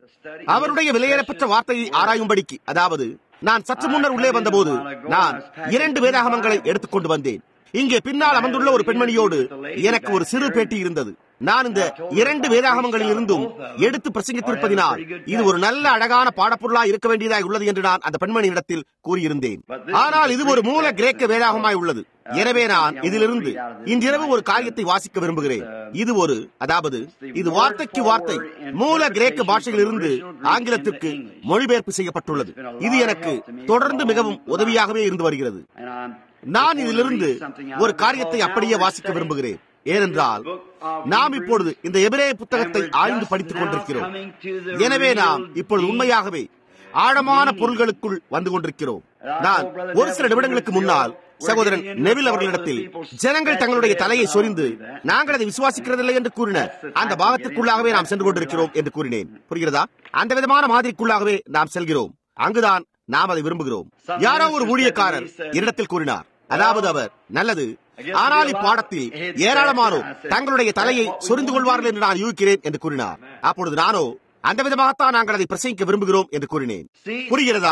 அவருடைய விலையேறப்பெற்ற வார்த்தையை ஆராயும்படிக்கு அதாவது நான் சற்று முன்னர் உள்ளே வந்தபோது நான் இரண்டு வேதாகமங்களை எடுத்துக்கொண்டு வந்தேன் இங்கே பின்னால் அமர்ந்துள்ள ஒரு பெண்மணியோடு எனக்கு ஒரு சிறு பேட்டி இருந்தது நான் இந்த இரண்டு வேதாகமங்களில் இருந்தும் எடுத்து பிரசங்கித்திருப்பதினால் இது ஒரு நல்ல அழகான பாடப்பொருளா இருக்க வேண்டியதாக உள்ளது என்று நான் அந்த பெண்மணியிடத்தில் கூறியிருந்தேன் ஆனால் இது ஒரு மூல கிரேக்க வேதாகமாய் உள்ளது எனவே நான் இதிலிருந்து இன்றிரவு ஒரு காரியத்தை வாசிக்க விரும்புகிறேன் இது ஒரு அதாவது இது வார்த்தைக்கு வார்த்தை மூல கிரேக்க பாஷையிலிருந்து ஆங்கிலத்திற்கு மொழிபெயர்ப்பு செய்யப்பட்டுள்ளது இது எனக்கு தொடர்ந்து மிகவும் உதவியாகவே இருந்து வருகிறது நான் இதிலிருந்து ஒரு காரியத்தை அப்படியே வாசிக்க விரும்புகிறேன் ஏனென்றால் நாம் இப்பொழுது இந்த எபிரேய புத்தகத்தை ஆய்ந்து படித்துக் கொண்டிருக்கிறோம் எனவே நாம் இப்பொழுது உண்மையாகவே ஆழமான பொருள்களுக்குள் வந்து கொண்டிருக்கிறோம் நான் ஒரு சில நிமிடங்களுக்கு முன்னால் சகோதரன் நெவில் அவர்களிடத்தில் ஜனங்கள் தங்களுடைய தலையை சொரிந்து நாங்கள் அதை விசுவாசிக்கிறதில்லை என்று கூறினர் அந்த பாகத்திற்குள்ளாகவே நாம் சென்று கொண்டிருக்கிறோம் என்று கூறினேன் புரிகிறதா அந்த விதமான மாதிரிக்குள்ளாகவே நாம் செல்கிறோம் அங்குதான் நாம் அதை விரும்புகிறோம் யாரோ ஒரு ஊழியக்காரர் என்னிடத்தில் கூறினார் அதாவது அவர் நல்லது ஆனால் இப்பாடத்தில் ஏராளமானோர் தங்களுடைய தலையை சொரிந்து கொள்வார்கள் என்று நான் யூகிக்கிறேன் என்று கூறினார் அப்பொழுது நானோ அந்த விதமாகத்தான் நாங்கள் அதை பிரசங்கிக்க விரும்புகிறோம் என்று கூறினேன் புரிகிறதா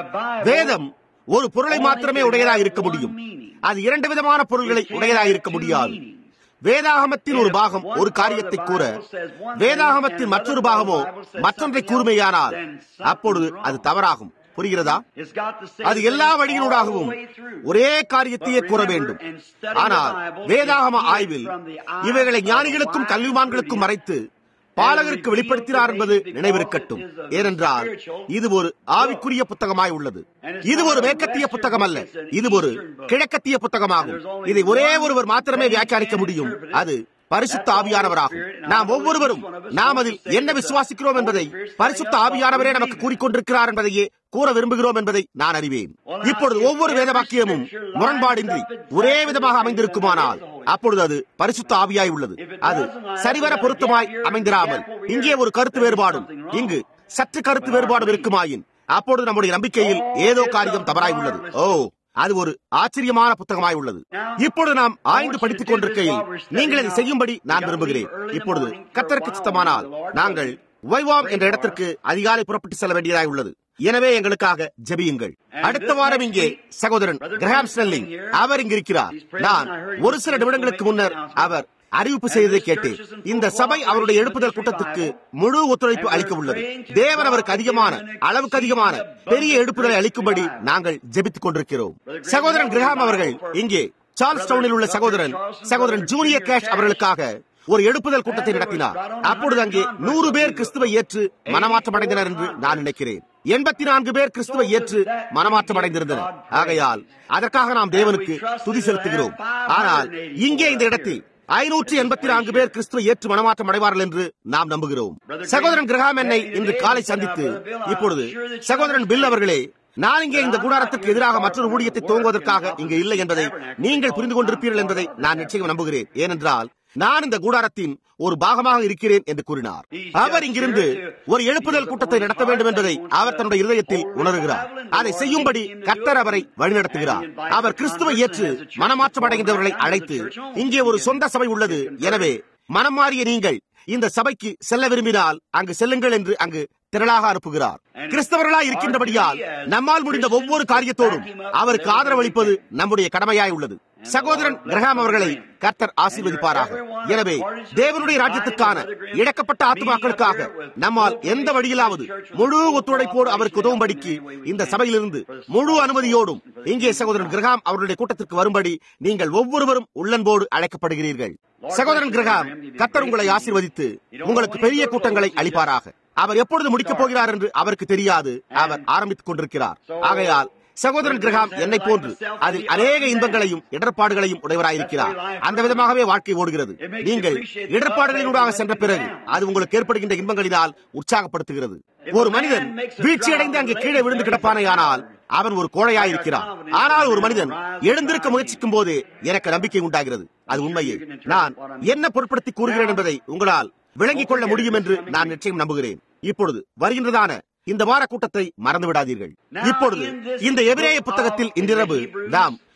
வேதம் ஒரு பொருளை மாத்திரமே உடையதாக இருக்க முடியும் அது இரண்டு விதமான பொருள்களை உடையதாக இருக்க முடியாது வேதாகமத்தின் ஒரு பாகம் ஒரு காரியத்தை கூற வேதாகமத்தின் மற்றொரு பாகமோ மற்றொன்றை கூர்மையானால் அப்பொழுது அது தவறாகும் புரிகிறதா அது எல்லா வழியினூடாகவும் ஒரே காரியத்தையே கூற வேண்டும் ஆனால் வேதாகம ஆய்வில் இவைகளை ஞானிகளுக்கும் கல்விமான்களுக்கும் மறைத்து பாலகருக்கு வெளிப்படுத்தினார் என்பது நினைவிருக்கட்டும் ஏனென்றால் இது ஒரு ஆவிக்குரிய புத்தகமாய் உள்ளது இது ஒரு மேற்கத்திய புத்தகம் அல்ல இது ஒரு கிழக்கத்திய புத்தகமாகும் இதை ஒரே ஒருவர் மாத்திரமே வியாக்கியானிக்க முடியும் அது பரிசுத்த ஆவியானவராகும் நாம் ஒவ்வொருவரும் நாம் அதில் என்ன விசுவாசிக்கிறோம் என்பதை பரிசுத்த ஆவியானவரே நமக்கு கூறிக்கொண்டிருக்கிறார் என்பதையே கூற விரும்புகிறோம் என்பதை நான் அறிவேன் இப்பொழுது ஒவ்வொரு வேத வாக்கியமும் முரண்பாடின்றி ஒரே விதமாக அமைந்திருக்குமானால் அப்பொழுது அது பரிசுத்த ஆவியாய் உள்ளது அது சரிவர பொருத்தமாய் அமைந்திராமல் இங்கே ஒரு கருத்து வேறுபாடும் இங்கு சற்று கருத்து வேறுபாடும் இருக்குமாயின் அப்பொழுது நம்முடைய நம்பிக்கையில் ஏதோ காரியம் தவறாய் உள்ளது ஓ அது ஒரு ஆச்சரியமான புத்தகமாய் உள்ளது இப்பொழுது நாம் ஆய்ந்து படித்துக் கொண்டிருக்கையில் நீங்கள் இதை செய்யும்படி நான் விரும்புகிறேன் இப்பொழுது கத்தருக்கு சித்தமானால் நாங்கள் வைவாம் என்ற இடத்திற்கு அதிகாலை புறப்பட்டு செல்ல வேண்டியதாய் உள்ளது எனவே எங்களுக்காக ஜெபியுங்கள் அடுத்த வாரம் இங்கே சகோதரன் கிரஹாம் ஸ்னெல்லிங் அவர் இங்கு இருக்கிறார் நான் ஒரு சில நிமிடங்களுக்கு முன்னர் அவர் அறிவிப்பு செய்ததை கேட்டேன் இந்த சபை அவருடைய எழுப்புதல் கூட்டத்திற்கு முழு ஒத்துழைப்பு அளிக்க உள்ளது தேவன் அவருக்கு அதிகமான அளவுக்கு அதிகமான பெரிய எழுப்புதலை அளிக்கும்படி நாங்கள் ஜெபித்துக் கொண்டிருக்கிறோம் சகோதரன் கிரஹாம் அவர்கள் இங்கே சார்ல்ஸ் டவுனில் உள்ள சகோதரன் சகோதரன் ஜூனியர் கேஷ் அவர்களுக்காக ஒரு எழுப்புதல் கூட்டத்தை நடத்தினார் அப்பொழுது அங்கே நூறு பேர் கிறிஸ்துவை ஏற்று மனமாற்றம் அடைந்தனர் என்று நான் நினைக்கிறேன் எண்பத்தி நான்கு பேர் கிறிஸ்துவை ஏற்று மனமாற்றம் அடைந்திருந்தனர் ஆகையால் அதற்காக நாம் தேவனுக்கு துதி செலுத்துகிறோம் ஆனால் இங்கே இந்த இடத்தில் ஐநூற்றி எண்பத்தி நான்கு பேர் கிறிஸ்துவை ஏற்று மனமாற்றம் அடைவார்கள் என்று நாம் நம்புகிறோம் சகோதரன் கிரகாம் என்னை இன்று காலை சந்தித்து இப்பொழுது சகோதரன் பில் அவர்களே நான் இங்கே இந்த கூடாரத்துக்கு எதிராக மற்றொரு ஊழியத்தை துவங்குவதற்காக இங்கு இல்லை என்பதை நீங்கள் புரிந்து கொண்டிருப்பீர்கள் என்பதை நான் நிச்சயம் நம்புகிறேன் ஏனென்றால் நான் இந்த கூடாரத்தின் ஒரு பாகமாக இருக்கிறேன் என்று கூறினார் அவர் இங்கிருந்து ஒரு எழுப்புதல் கூட்டத்தை நடத்த வேண்டும் என்பதை அவர் தன்னுடைய இருதயத்தில் உணர்கிறார் அதை செய்யும்படி கர்த்தர் அவரை வழிநடத்துகிறார் அவர் கிறிஸ்துவை ஏற்று மனமாற்றம் அடைகின்றவர்களை அழைத்து இங்கே ஒரு சொந்த சபை உள்ளது எனவே மனம் மாறிய நீங்கள் இந்த சபைக்கு செல்ல விரும்பினால் அங்கு செல்லுங்கள் என்று அங்கு திரளாக அனுப்புகிறார் கிறிஸ்தவர்களாய் இருக்கின்றபடியால் நம்மால் முடிந்த ஒவ்வொரு காரியத்தோடும் அவருக்கு ஆதரவளிப்பது நம்முடைய கடமையாய் உள்ளது சகோதரன் கிரகாம் அவர்களை கர்த்தர் ஆசீர்வதிப்பாராக எனவே தேவனுடைய ராஜ்யத்துக்கான இழக்கப்பட்ட ஆத்மாக்களுக்காக நம்மால் எந்த வழியிலாவது முழு ஒத்துழைப்போடு அவருக்கு உதவும்படிக்கு இந்த சபையிலிருந்து முழு அனுமதியோடும் இங்கே சகோதரன் கிரகாம் அவருடைய கூட்டத்திற்கு வரும்படி நீங்கள் ஒவ்வொருவரும் உள்ளன்போடு அழைக்கப்படுகிறீர்கள் சகோதரன் கிரகாம் கர்த்தர் உங்களை ஆசீர்வதித்து உங்களுக்கு பெரிய கூட்டங்களை அளிப்பாராக அவர் எப்பொழுது முடிக்கப் போகிறார் என்று அவருக்கு தெரியாது அவர் ஆரம்பித்துக் கொண்டிருக்கிறார் ஆகையால் சகோதரன் கிரகாம் என்னை போன்று அதில் அநேக இன்பங்களையும் இடர்பாடுகளையும் உடையவராயிருக்கிறார் அந்த விதமாகவே வாழ்க்கை ஓடுகிறது நீங்கள் இடர்பாடுகளினூடாக சென்ற பிறகு அது உங்களுக்கு ஏற்படுகின்ற இன்பங்களினால் உற்சாகப்படுத்துகிறது ஒரு மனிதன் வீழ்ச்சியடைந்து அங்கே கீழே விழுந்து கிடப்பானேயானால் அவன் ஒரு கோழையாயிருக்கிறான் ஆனால் ஒரு மனிதன் எழுந்திருக்க முயற்சிக்கும் போதே எனக்கு நம்பிக்கை உண்டாகிறது அது உண்மையே நான் என்ன பொருட்படுத்தி கூறுகிறேன் என்பதை உங்களால் விளங்கிக் கொள்ள முடியும் என்று நான் நிச்சயம் நம்புகிறேன் இப்பொழுது வருகின்றதான இந்த வார கூட்டத்தை மறந்து விடாதீர்கள் இப்பொழுது இந்த எபிரேய புத்தகத்தில் இன்றிரவு நாம்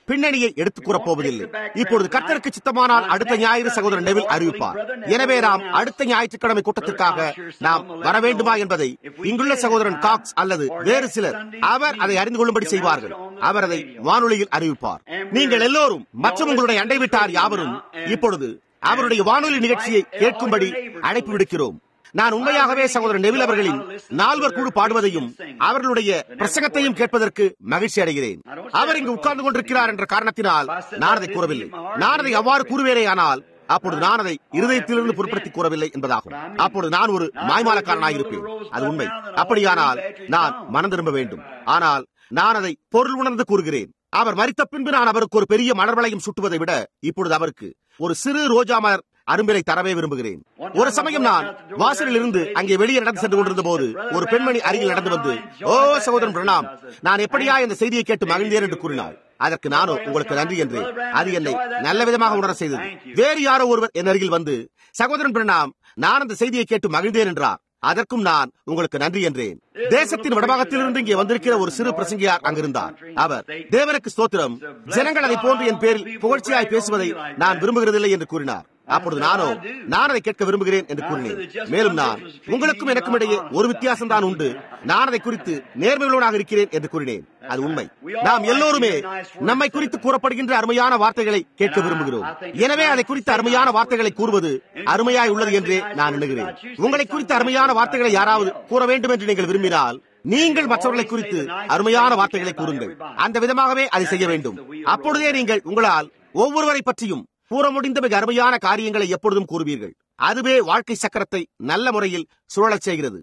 பின்னணியை எடுத்துக் கூறப் போவதில்லை இப்பொழுது கர்த்தருக்கு சித்தமானால் அடுத்த ஞாயிறு சகோதரன் நெவில் அறிவிப்பார் எனவே நாம் அடுத்த ஞாயிற்றுக்கிழமை கூட்டத்திற்காக நாம் வர வேண்டுமா என்பதை இங்குள்ள சகோதரன் காக்ஸ் அல்லது வேறு சிலர் அவர் அதை அறிந்து கொள்ளும்படி செய்வார்கள் அவர் அதை வானொலியில் அறிவிப்பார் நீங்கள் எல்லோரும் மற்றும் உங்களுடைய அண்டை விட்டார் யாவரும் இப்பொழுது அவருடைய வானொலி நிகழ்ச்சியை கேட்கும்படி அழைப்பு விடுக்கிறோம் நான் உண்மையாகவே சகோதரர் நெவில் அவர்களின் நால்வர் குழு பாடுவதையும் அவர்களுடைய பிரசங்கத்தையும் கேட்பதற்கு மகிழ்ச்சி அடைகிறேன் அவர் இங்கு உட்கார்ந்து கொண்டிருக்கிறார் என்ற காரணத்தினால் நான் அதை கூறவில்லை நான் அதை அவ்வாறு கூறுவேனே ஆனால் அப்பொழுது நான் அதை இருதயத்திலிருந்து பொருட்படுத்தி கூறவில்லை என்பதாகும் அப்பொழுது நான் ஒரு மாய்மாலக்காரனாக இருப்பேன் அது உண்மை அப்படியானால் நான் மனம் திரும்ப வேண்டும் ஆனால் நான் அதை பொருள் உணர்ந்து கூறுகிறேன் அவர் மறித்த பின்பு நான் அவருக்கு ஒரு பெரிய மலர்வளையும் சுட்டுவதை விட இப்பொழுது அவருக்கு ஒரு சிறு ரோஜா மலர் அரும்பிலை தரவே விரும்புகிறேன் ஒரு சமயம் நான் வாசலில் இருந்து அங்கே வெளியே நடந்து சென்று கொண்டிருந்த போது ஒரு பெண்மணி அருகில் நடந்து வந்து ஓ சகோதரன் பிரணாம் நான் எப்படியா இந்த செய்தியை கேட்டு மகிழ்ந்தேன் என்று கூறினாள் அதற்கு நானும் உங்களுக்கு நன்றி என்று அது என்னை நல்ல விதமாக உணர செய்தது வேறு யாரோ ஒருவர் என் அருகில் வந்து சகோதரன் பிரணாம் நான் அந்த செய்தியை கேட்டு மகிழ்ந்தேன் என்றார் அதற்கும் நான் உங்களுக்கு நன்றி என்றேன் தேசத்தின் வடபாகத்திலிருந்து இங்கே வந்திருக்கிற ஒரு சிறு பிரசங்கியார் அங்கிருந்தார் அவர் தேவனுக்கு ஸ்தோத்திரம் ஜனங்கள் அதை போன்று என் பேரில் புகழ்ச்சியாய் பேசுவதை நான் விரும்புகிறதில்லை என்று கூறினார் அப்பொழுது நானோ நான் அதை கேட்க விரும்புகிறேன் என்று கூறினேன் மேலும் நான் உங்களுக்கும் எனக்கும் இடையே ஒரு வித்தியாசம் தான் உண்டு நான் அதை குறித்து நேர்மையுள்ளவனாக இருக்கிறேன் என்று கூறினேன் அது உண்மை நாம் எல்லோருமே நம்மை குறித்து கூறப்படுகின்ற அருமையான வார்த்தைகளை கேட்க விரும்புகிறோம் எனவே அதை குறித்த அருமையான வார்த்தைகளை கூறுவது அருமையாய் உள்ளது என்றே நான் எண்ணுகிறேன் உங்களை குறித்த அருமையான வார்த்தைகளை யாராவது கூற வேண்டும் என்று நீங்கள் விரும்பினால் நீங்கள் மற்றவர்களை குறித்து அருமையான வார்த்தைகளை கூறுங்கள் அந்த விதமாகவே அதை செய்ய வேண்டும் அப்பொழுதே நீங்கள் உங்களால் ஒவ்வொருவரை பற்றியும் கூற முடிந்த மிக அருமையான காரியங்களை எப்பொழுதும் கூறுவீர்கள் அதுவே வாழ்க்கை சக்கரத்தை நல்ல முறையில் சுழலச் செய்கிறது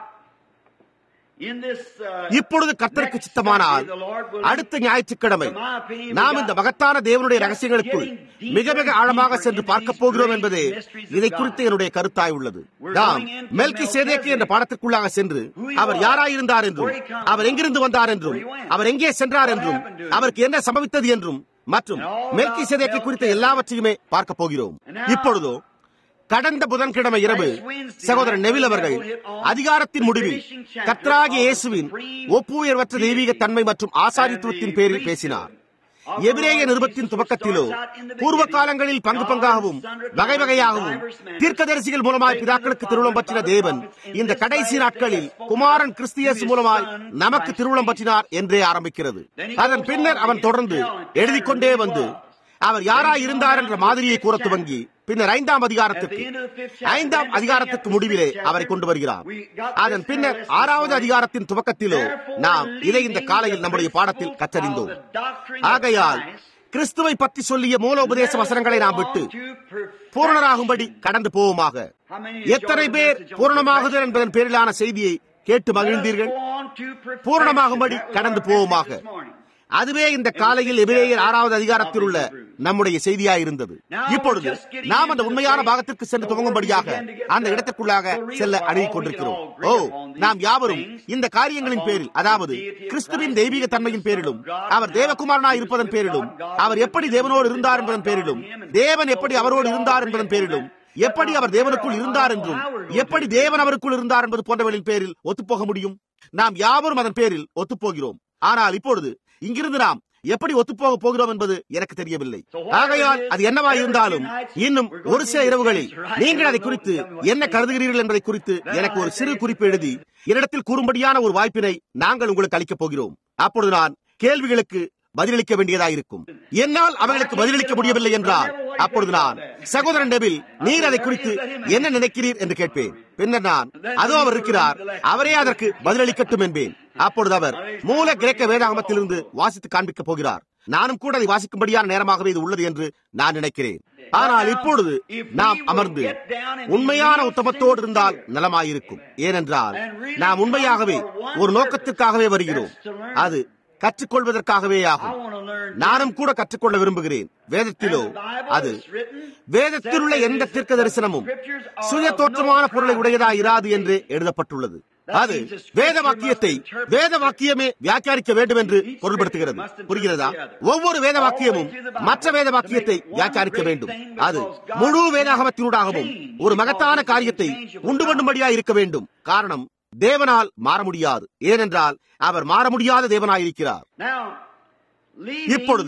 இப்பொழுது கர்த்தருக்கு சித்தமானால் அடுத்த ஞாயிற்றுக்கிழமை நாம் இந்த மகத்தான தேவனுடைய ரகசியங்களுக்குள் மிக மிக ஆழமாக சென்று பார்க்க போகிறோம் என்பதே இதை குறித்து என்னுடைய கருத்தாய் உள்ளது நாம் மெல்கி சேதேக்கு என்ற பாடத்திற்குள்ளாக சென்று அவர் யாராயிருந்தார் என்றும் அவர் எங்கிருந்து வந்தார் என்றும் அவர் எங்கே சென்றார் என்றும் அவருக்கு என்ன சம்பவித்தது என்றும் மற்றும் மெல்கி சேதேக்கை குறித்த எல்லாவற்றையுமே பார்க்க போகிறோம் இப்பொழுதோ கடந்த புதன்கிழமை இரவு சகோதரர் நெவில் அவர்கள் அதிகாரத்தின் முடிவில் கத்ராகிய இயேசுவின் ஒப்புயர்வற்ற தெய்வீக தன்மை மற்றும் ஆசாரித்துவத்தின் பேரில் பேசினார் எபிரேய நிருபத்தின் துவக்கத்திலோ பூர்வ காலங்களில் பங்கு பங்காகவும் வகை வகையாகவும் தீர்க்கதரிசிகள் மூலமாய் பிதாக்களுக்கு திருவுளம் பற்றின தேவன் இந்த கடைசி நாட்களில் குமாரன் கிறிஸ்தியஸ் மூலமாய் நமக்கு திருவுளம் பற்றினார் என்றே ஆரம்பிக்கிறது அதன் பின்னர் அவன் தொடர்ந்து எழுதிக் கொண்டே வந்து அவர் யாராய் இருந்தார் என்ற மாதிரியை கூற துவங்கி பின்னர் ஐந்தாம் அதிகாரத்துக்கு ஐந்தாம் அதிகாரத்துக்கு முடிவிலே அவரை கொண்டு வருகிறார் அதன் பின்னர் ஆறாவது அதிகாரத்தின் துவக்கத்திலோ நாம் இதை இந்த காலையில் நம்முடைய பாடத்தில் கற்றறிந்தோம் ஆகையால் கிறிஸ்துவை பற்றி சொல்லிய மூலோபதேச வசனங்களை நாம் விட்டு பூரணராகும்படி கடந்து போவோமாக எத்தனை பேர் பூரணமாகுதல் என்பதன் பேரிலான செய்தியை கேட்டு மகிழ்ந்தீர்கள் பூரணமாகும்படி கடந்து போவோமாக அதுவே இந்த காலையில் எபிரேயர் ஆறாவது அதிகாரத்தில் உள்ள நம்முடைய செய்தியா இருந்தது இப்பொழுது நாம் அந்த உண்மையான பாகத்திற்கு சென்று துவங்கும்படியாக அந்த இடத்திற்குள்ளாக செல்ல அணுகிக் கொண்டிருக்கிறோம் ஓ நாம் யாவரும் இந்த காரியங்களின் பேரில் அதாவது கிறிஸ்துவின் தெய்வீக தன்மையின் பேரிலும் அவர் தேவகுமாரனாய் இருப்பதன் பேரிலும் அவர் எப்படி தேவனோடு இருந்தார் என்பதன் பேரிலும் தேவன் எப்படி அவரோடு இருந்தார் என்பதன் பேரிலும் எப்படி அவர் தேவனுக்குள் இருந்தார் என்றும் எப்படி தேவன் அவருக்குள் இருந்தார் என்பது போன்றவர்களின் பேரில் ஒத்துப்போக முடியும் நாம் யாவரும் அதன் பேரில் ஒத்துப்போகிறோம் ஆனால் இப்பொழுது இங்கிருந்து நாம் எப்படி ஒத்துப்போக போகிறோம் என்பது எனக்கு தெரியவில்லை ஆகையால் அது என்னவா இருந்தாலும் இன்னும் ஒரு சில இரவுகளில் நீங்கள் அதை குறித்து என்ன கருதுகிறீர்கள் என்பதை குறித்து எனக்கு ஒரு சிறு குறிப்பு எழுதி என்னிடத்தில் கூறும்படியான ஒரு வாய்ப்பினை நாங்கள் உங்களுக்கு அளிக்கப் போகிறோம் அப்பொழுது நான் கேள்விகளுக்கு பதிலளிக்க வேண்டியதாயிருக்கும் என்னால் அவர்களுக்கு பதிலளிக்க முடியவில்லை என்றால் அப்பொழுது நான் சகோதரன் டெபில் நீர் அதை குறித்து என்ன நினைக்கிறீர் என்று கேட்பேன் பின்னர் நான் அதோ அவர் இருக்கிறார் அவரே அதற்கு பதிலளிக்கட்டும் என்பேன் அப்பொழுது அவர் மூல கிரேக்க வேதாகமத்திலிருந்து வாசித்து காண்பிக்கப் போகிறார் நானும் கூட அதை வாசிக்கும்படியான நேரமாகவே இது உள்ளது என்று நான் நினைக்கிறேன் ஆனால் இப்பொழுது நாம் அமர்ந்து உண்மையான உத்தமத்தோடு இருந்தால் நலமாயிருக்கும் ஏனென்றால் நாம் உண்மையாகவே ஒரு நோக்கத்திற்காகவே வருகிறோம் அது கற்றுக்கொள்வதற்காகவே ஆகும் நானும் கூட கற்றுக்கொள்ள விரும்புகிறேன் வேதத்திலோ அது வேதத்தில் உள்ள எந்த தீர்க்க தரிசனமும் சுய தோற்றமான பொருளை உடையதா இராது என்று எழுதப்பட்டுள்ளது அது வேத வாக்கியத்தை வேத வாக்கியமே வியாக்கியானிக்க வேண்டும் என்று பொருள்படுத்துகிறது புரிகிறதா ஒவ்வொரு வேத வாக்கியமும் மற்ற வேத வாக்கியத்தை வியாக்கியானிக்க வேண்டும் அது முழு வேதாகமத்தினூடாகவும் ஒரு மகத்தான காரியத்தை உண்டு பண்ணும்படியா இருக்க வேண்டும் காரணம் தேவனால் மாற முடியாது ஏனென்றால் அவர் மாற முடியாத தேவனாயிருக்கிறார் இப்பொழுது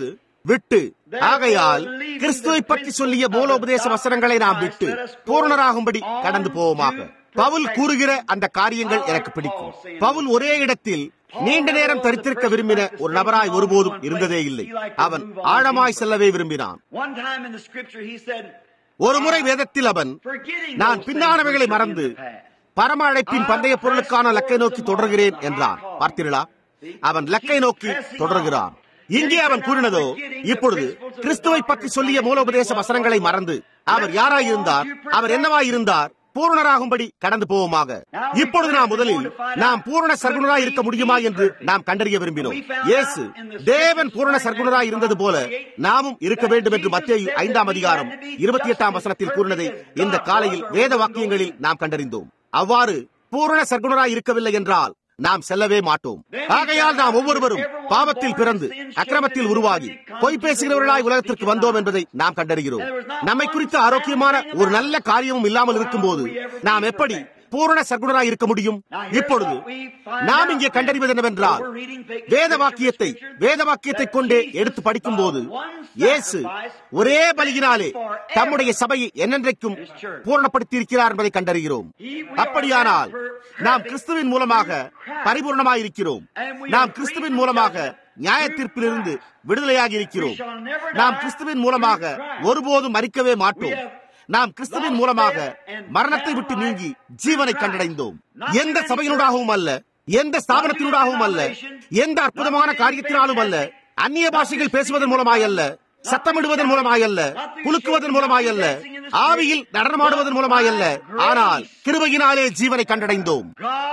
விட்டு ஆகையால் கிறிஸ்துவை பற்றி சொல்லிய மூலோபதேச வசனங்களை நாம் விட்டு பூர்ணராகும்படி கடந்து போவோமாக பவுல் கூறுகிற அந்த காரியங்கள் எனக்கு பிடிக்கும் பவுல் ஒரே இடத்தில் நீண்ட நேரம் தரித்திருக்க விரும்பின ஒரு நபராய் ஒருபோதும் இருந்ததே இல்லை அவன் ஆழமாய் செல்லவே விரும்பினான் One time in the scripture he said, ஒரு முறை வேதத்தில் அவன் forgetting நான் those பின்னானவைகளை things which மறந்து are in the past. பரம அழைப்பின் பந்தய பொருளுக்கான லக்கை நோக்கி தொடர்கிறேன் என்றான் பார்த்தீர்களா அவன் லக்கை நோக்கி தொடர்கிறான் இங்கே அவன் கூறினதோ இப்பொழுது கிறிஸ்துவை பற்றி சொல்லிய மூலோபதேச வசனங்களை மறந்து அவர் யாராயிருந்தார் அவர் என்னவாயிருந்தார் பூரணராகும்படி கடந்து போவோமாக இப்பொழுது நாம் முதலில் நாம் பூரண சர்க்குணராய் இருக்க முடியுமா என்று நாம் கண்டறிய விரும்பினோம் இயேசு தேவன் பூரண சர்க்குணராய் இருந்தது போல நாமும் இருக்க வேண்டும் என்று மத்திய ஐந்தாம் அதிகாரம் இருபத்தி எட்டாம் வசனத்தில் கூறினதை இந்த காலையில் வேத வாக்கியங்களில் நாம் கண்டறிந்தோம் அவ்வாறு பூரண சர்க்குணராய் இருக்கவில்லை என்றால் நாம் செல்லவே மாட்டோம் ஆகையால் நாம் ஒவ்வொருவரும் பாவத்தில் பிறந்து அக்கிரமத்தில் உருவாகி பொய் பேசுகிறவர்களாய் உலகத்திற்கு வந்தோம் என்பதை நாம் கண்டறிகிறோம் நம்மை குறித்த ஆரோக்கியமான ஒரு நல்ல காரியமும் இல்லாமல் இருக்கும்போது நாம் எப்படி பூரண சர்க்குணராய் இருக்க முடியும் இப்பொழுது நாம் இங்கே கண்டறிவது என்னவென்றால் வேத வாக்கியத்தை வேத வாக்கியத்தை கொண்டே எடுத்து படிக்கும் போது இயேசு ஒரே பலியினாலே தம்முடைய சபையை என்னென்றைக்கும் பூரணப்படுத்தி இருக்கிறார் என்பதை கண்டறிகிறோம் அப்படியானால் நாம் கிறிஸ்துவின் மூலமாக பரிபூர்ணமாய் இருக்கிறோம் நாம் கிறிஸ்துவின் மூலமாக நியாய தீர்ப்பிலிருந்து விடுதலையாகி இருக்கிறோம் நாம் கிறிஸ்துவின் மூலமாக ஒருபோதும் மறிக்கவே மாட்டோம் நாம் கிறிஸ்துவின் மூலமாக மரணத்தை விட்டு நீங்கி ஜீவனை கண்டடைந்தோம் எந்த சபையினூடாகவும் அல்ல எந்த ஸ்தாபனத்தினூடாகவும் அல்ல எந்த அற்புதமான காரியத்தினாலும் அல்ல அந்நிய பாஷைகள் பேசுவதன் மூலமாய் அல்ல சத்தமிடுவதன் மூலமாய் அல்ல குலுக்குவதன் மூலமாய் அல்ல ஆவியில் நடனமாடுவதன் மூலமாய் அல்ல ஆனால் கிருபையினாலே ஜீவனை கண்டடைந்தோம்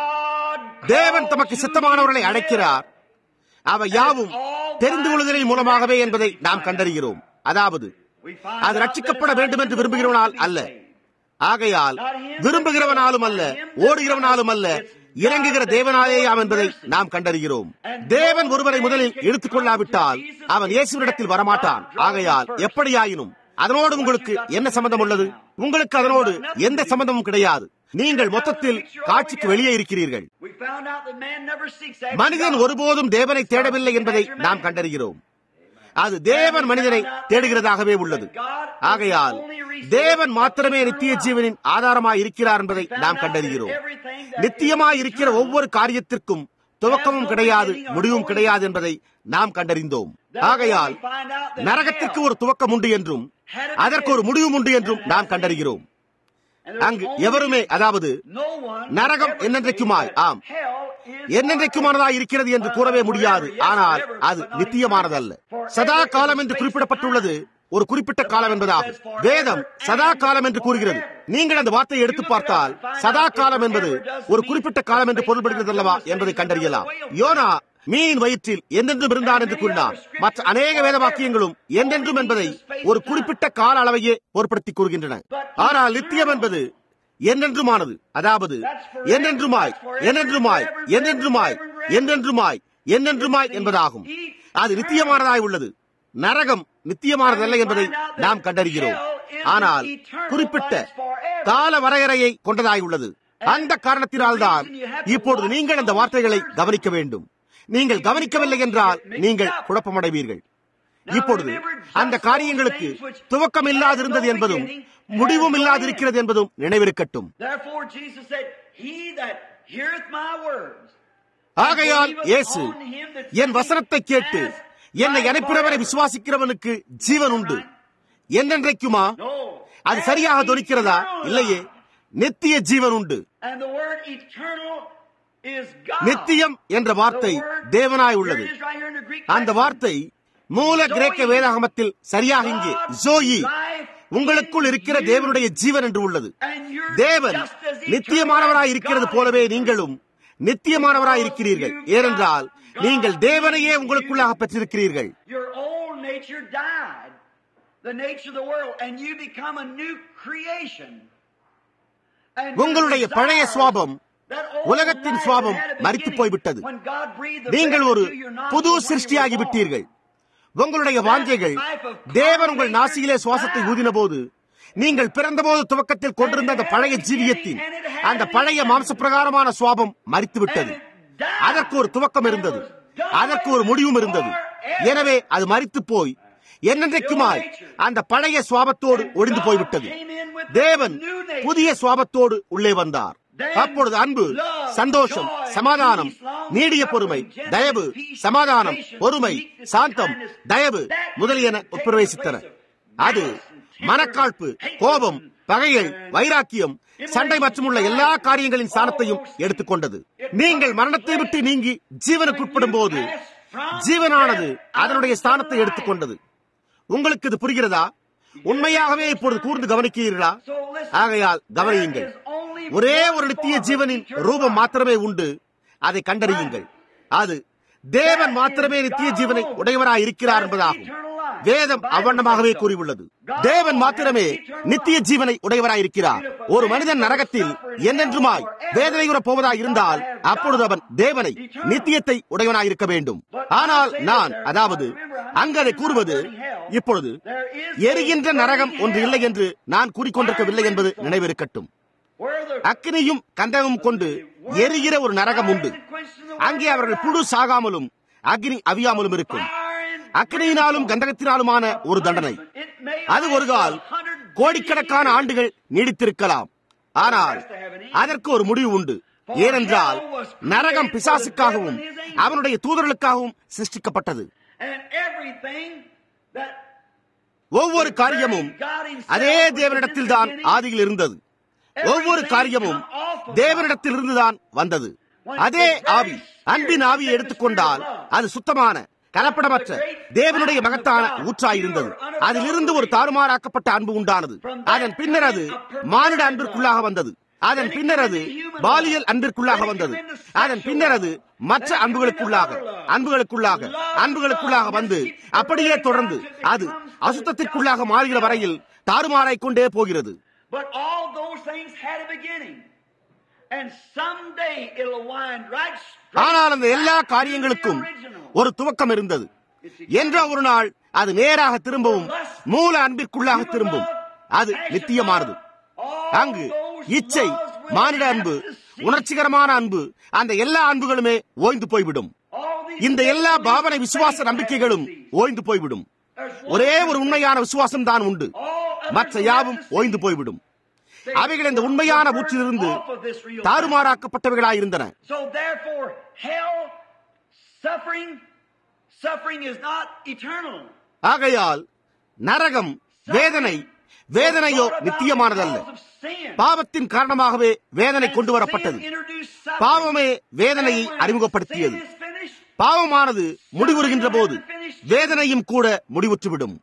தேவன் தமக்கு சித்தமானவர்களை அழைக்கிறார் அவை யாவும் தெரிந்து கொள்ளுதலின் மூலமாகவே என்பதை நாம் கண்டறிகிறோம் அதாவது அது ரட்சிக்கப்பட வேண்டும் என்று விரும்புகிறவனால் அல்ல ஆகையால் விரும்புகிறவனாலும் அல்ல ஓடுகிறவனாலும் அல்ல இறங்குகிற தேவனாலேயாம் என்பதை நாம் கண்டறிகிறோம் தேவன் ஒருவரை முதலில் எடுத்துக் கொள்ளாவிட்டால் அவன் இயேசுவிடத்தில் வரமாட்டான் ஆகையால் எப்படியாயினும் அதனோடு உங்களுக்கு என்ன சம்பந்தம் உள்ளது உங்களுக்கு அதனோடு எந்த சம்பந்தமும் கிடையாது நீங்கள் மொத்தத்தில் காட்சிக்கு வெளியே இருக்கிறீர்கள் மனிதன் ஒருபோதும் தேவனை தேடவில்லை என்பதை நாம் கண்டறிகிறோம் அது தேவன் மனிதனை தேடுகிறதாகவே உள்ளது ஆகையால் தேவன் மாத்திரமே நித்திய ஜீவனின் ஆதாரமாய் இருக்கிறார் என்பதை நாம் கண்டறிகிறோம் நித்தியமாய் இருக்கிற ஒவ்வொரு காரியத்திற்கும் துவக்கமும் கிடையாது முடிவும் கிடையாது என்பதை நாம் கண்டறிந்தோம் ஆகையால் நரகத்திற்கு ஒரு துவக்கம் உண்டு என்றும் அதற்கு ஒரு முடிவும் உண்டு என்றும் நாம் கண்டறிகிறோம் அங்கு எவருமே அதாவது நரகம் என்னென்றைக்குமாய் ஆம் என்னென்றைக்குமானதாய் இருக்கிறது என்று கூறவே முடியாது ஆனால் அது நித்தியமானதல்ல சதா காலம் என்று குறிப்பிடப்பட்டுள்ளது ஒரு குறிப்பிட்ட காலம் என்பதாகும் வேதம் சதா காலம் என்று கூறுகிறது நீங்கள் அந்த வார்த்தையை எடுத்து பார்த்தால் சதா காலம் என்பது ஒரு குறிப்பிட்ட காலம் என்று பொருள்படுகிறது அல்லவா என்பதை கண்டறியலாம் யோனா மீன் வயிற்றில் என்றென்றும் இருந்தான் என்று கூறினார் மற்ற அநேக வேத வாக்கியங்களும் என்றென்றும் என்பதை ஒரு குறிப்பிட்ட கால அளவையே பொருட்படுத்தி கூறுகின்றன ஆனால் நித்தியம் என்பது என்றென்றுமானது அதாவது என்றென்றுமாய் என்றென்றுமாய் என்றென்றுமாய் என்றென்றுமாய் என்றென்றுமாய் என்பதாகும் அது நித்தியமானதாய் உள்ளது நரகம் நித்தியமானதல்ல என்பதை நாம் கண்டறிகிறோம் ஆனால் குறிப்பிட்ட கால வரையறையை கொண்டதாய் உள்ளது அந்த காரணத்தினால்தான் இப்பொழுது நீங்கள் அந்த வார்த்தைகளை கவனிக்க வேண்டும் நீங்கள் கவனிக்கவில்லை என்றால் நீங்கள் குழப்பமடைவீர்கள் இப்பொழுது அந்த காரியங்களுக்கு துவக்கம் இல்லாதிருந்தது என்பதும் முடிவும் இல்லாதிருக்கிறது என்பதும் நினைவிருக்கட்டும் ஆகையால் இயேசு என் வசனத்தை கேட்டு என்னை அனுப்பினவரை விசுவாசிக்கிறவனுக்கு ஜீவன் உண்டு என்றென்றைக்குமா அது சரியாக தொனிக்கிறதா இல்லையே நித்திய ஜீவன் உண்டு நித்தியம் என்ற வார்த்தை தேவனாய் உள்ளது அந்த வார்த்தை மூல கிரேக்க வேதாகமத்தில் சரியாக இங்கே ஜோயி உங்களுக்குள் இருக்கிற தேவனுடைய ஜீவன் என்று உள்ளது தேவன் நித்தியமானவராய் இருக்கிறது போலவே நீங்களும் நித்தியமானவராய் இருக்கிறீர்கள் ஏனென்றால் நீங்கள் தேவனையே உங்களுக்குள்ளாக பெற்றிருக்கிறீர்கள் உங்களுடைய பழைய சுவாபம் உலகத்தின் சுவாபம் மறித்து போய்விட்டது நீங்கள் ஒரு புது சிருஷ்டியாகி விட்டீர்கள் உங்களுடைய வாஞ்சைகள் தேவன் உங்கள் நாசியிலே சுவாசத்தை ஊதின போது நீங்கள் பிறந்தபோது துவக்கத்தில் கொண்டிருந்த அந்த பழைய ஜீவியத்தின் அந்த பழைய மாம்ச பிரகாரமான சுவாபம் மறித்து விட்டது அதற்கு ஒரு துவக்கம் இருந்தது அதற்கு ஒரு முடிவும் இருந்தது எனவே அது மறித்து போய் என்னென்றைக்குமாய் அந்த பழைய சுவாபத்தோடு ஒழிந்து போய்விட்டது தேவன் புதிய சுவாபத்தோடு உள்ளே வந்தார் அப்பொழுது அன்பு சந்தோஷம் சமாதானம் நீடிய பொறுமை தயவு சமாதானம் பொறுமை சாந்தம் தயவு முதலியன உட்பிரவேசித்தன அது மனக்காழ்ப்பு கோபம் பகையை வைராக்கியம் சண்டை மற்றும் உள்ள எல்லா காரியங்களின் சாணத்தையும் எடுத்துக்கொண்டது நீங்கள் மரணத்தை விட்டு நீங்கி ஜீவனுக்குட்படும் போது ஜீவனானது அதனுடைய ஸ்தானத்தை எடுத்துக்கொண்டது உங்களுக்கு இது புரிகிறதா உண்மையாகவே இப்பொழுது கூர்ந்து கவனிக்கிறீர்களா ஆகையால் கவனியுங்கள் ஒரே ஒரு நித்திய ஜீவனின் ரூபம் மாத்திரமே உண்டு அதை கண்டறியுங்கள் அது தேவன் மாத்திரமே நித்திய ஜீவனை உடையவராய் இருக்கிறார் என்பதாகும் வேதம் அவ்வண்ணமாகவே கூறியுள்ளது தேவன் மாத்திரமே நித்திய ஜீவனை உடையவராய் இருக்கிறார் ஒரு மனிதன் நரகத்தில் என்னென்றுமாய் வேதனையுற போவதாய் இருந்தால் அப்பொழுது அவன் தேவனை நித்தியத்தை உடையவனாய் இருக்க வேண்டும் ஆனால் நான் அதாவது அங்கு அதை கூறுவது இப்பொழுது எரிகின்ற நரகம் ஒன்று இல்லை என்று நான் கூறிக்கொண்டிருக்கவில்லை என்பது நினைவிருக்கட்டும் அக்கினியும் கந்தகமும் கொண்டு எரிகிற ஒரு நரகம் உண்டு அங்கே அவர்கள் புழு சாகாமலும் அக்னி அவியாமலும் இருக்கும் அக்கினியினாலும் கந்தகத்தினாலுமான ஒரு தண்டனை அது ஒரு கால் கோடிக்கணக்கான ஆண்டுகள் நீடித்திருக்கலாம் ஆனால் அதற்கு ஒரு முடிவு உண்டு ஏனென்றால் நரகம் பிசாசுக்காகவும் அவனுடைய தூதர்களுக்காகவும் சிருஷ்டிக்கப்பட்டது ஒவ்வொரு காரியமும் அதே தேவனிடத்தில் தான் ஆதியில் இருந்தது ஒவ்வொரு காரியமும் தேவனிடத்தில் இருந்துதான் வந்தது அதே ஆவி அன்பின் ஆவியை எடுத்துக்கொண்டால் அது சுத்தமான கலப்படமற்ற தேவனுடைய மகத்தான ஊற்றாயிருந்தது அதிலிருந்து ஒரு தாறுமாறாக்கப்பட்ட அன்பு உண்டானது அதன் பின்னர் அது மானிட அன்பிற்குள்ளாக வந்தது அதன் பின்னர் அது பாலியல் அன்பிற்குள்ளாக வந்தது அதன் பின்னர் அது மற்ற அன்புகளுக்குள்ளாக அன்புகளுக்குள்ளாக அன்புகளுக்குள்ளாக வந்து அப்படியே தொடர்ந்து அது அசுத்தத்திற்குள்ளாக மாறுகிற வரையில் தாறுமாறாய் கொண்டே போகிறது But all those things had a beginning. And someday it'll wind right straight ஆனால் அந்த எல்லா back to the காரியங்களுக்கும் original. ஒரு துவக்கம் இருந்தது என்ற ஒரு நாள் அது நேராக திரும்பவும் மூல அன்பிற்குள்ளாக திரும்பும் அது நித்தியமானது அங்கு இச்சை மானிட அன்பு உணர்ச்சிகரமான அன்பு அந்த எல்லா அன்புகளுமே ஓய்ந்து போய்விடும் இந்த எல்லா பாவனை விசுவாச நம்பிக்கைகளும் ஓய்ந்து போய்விடும் ஒரே ஒரு உண்மையான விசுவாசம் தான் உண்டு மற்ற யாவும் ஓய்ந்து போய்விடும் அவைகள் இந்த உண்மையான ஊற்றிலிருந்து தாறுமாறாக்கப்பட்டவைகளாயிருந்தன So therefore, hell, suffering, suffering is not eternal. ஆகையால் நரகம் வேதனை வேதனையோ நித்தியமானதல்ல பாவத்தின் காரணமாகவே வேதனை கொண்டு வரப்பட்டது பாவமே வேதனையை அறிமுகப்படுத்தியது பாவமானது முடிவுறுகின்ற போது வேதனையும் கூட முடிவுற்றுவிடும்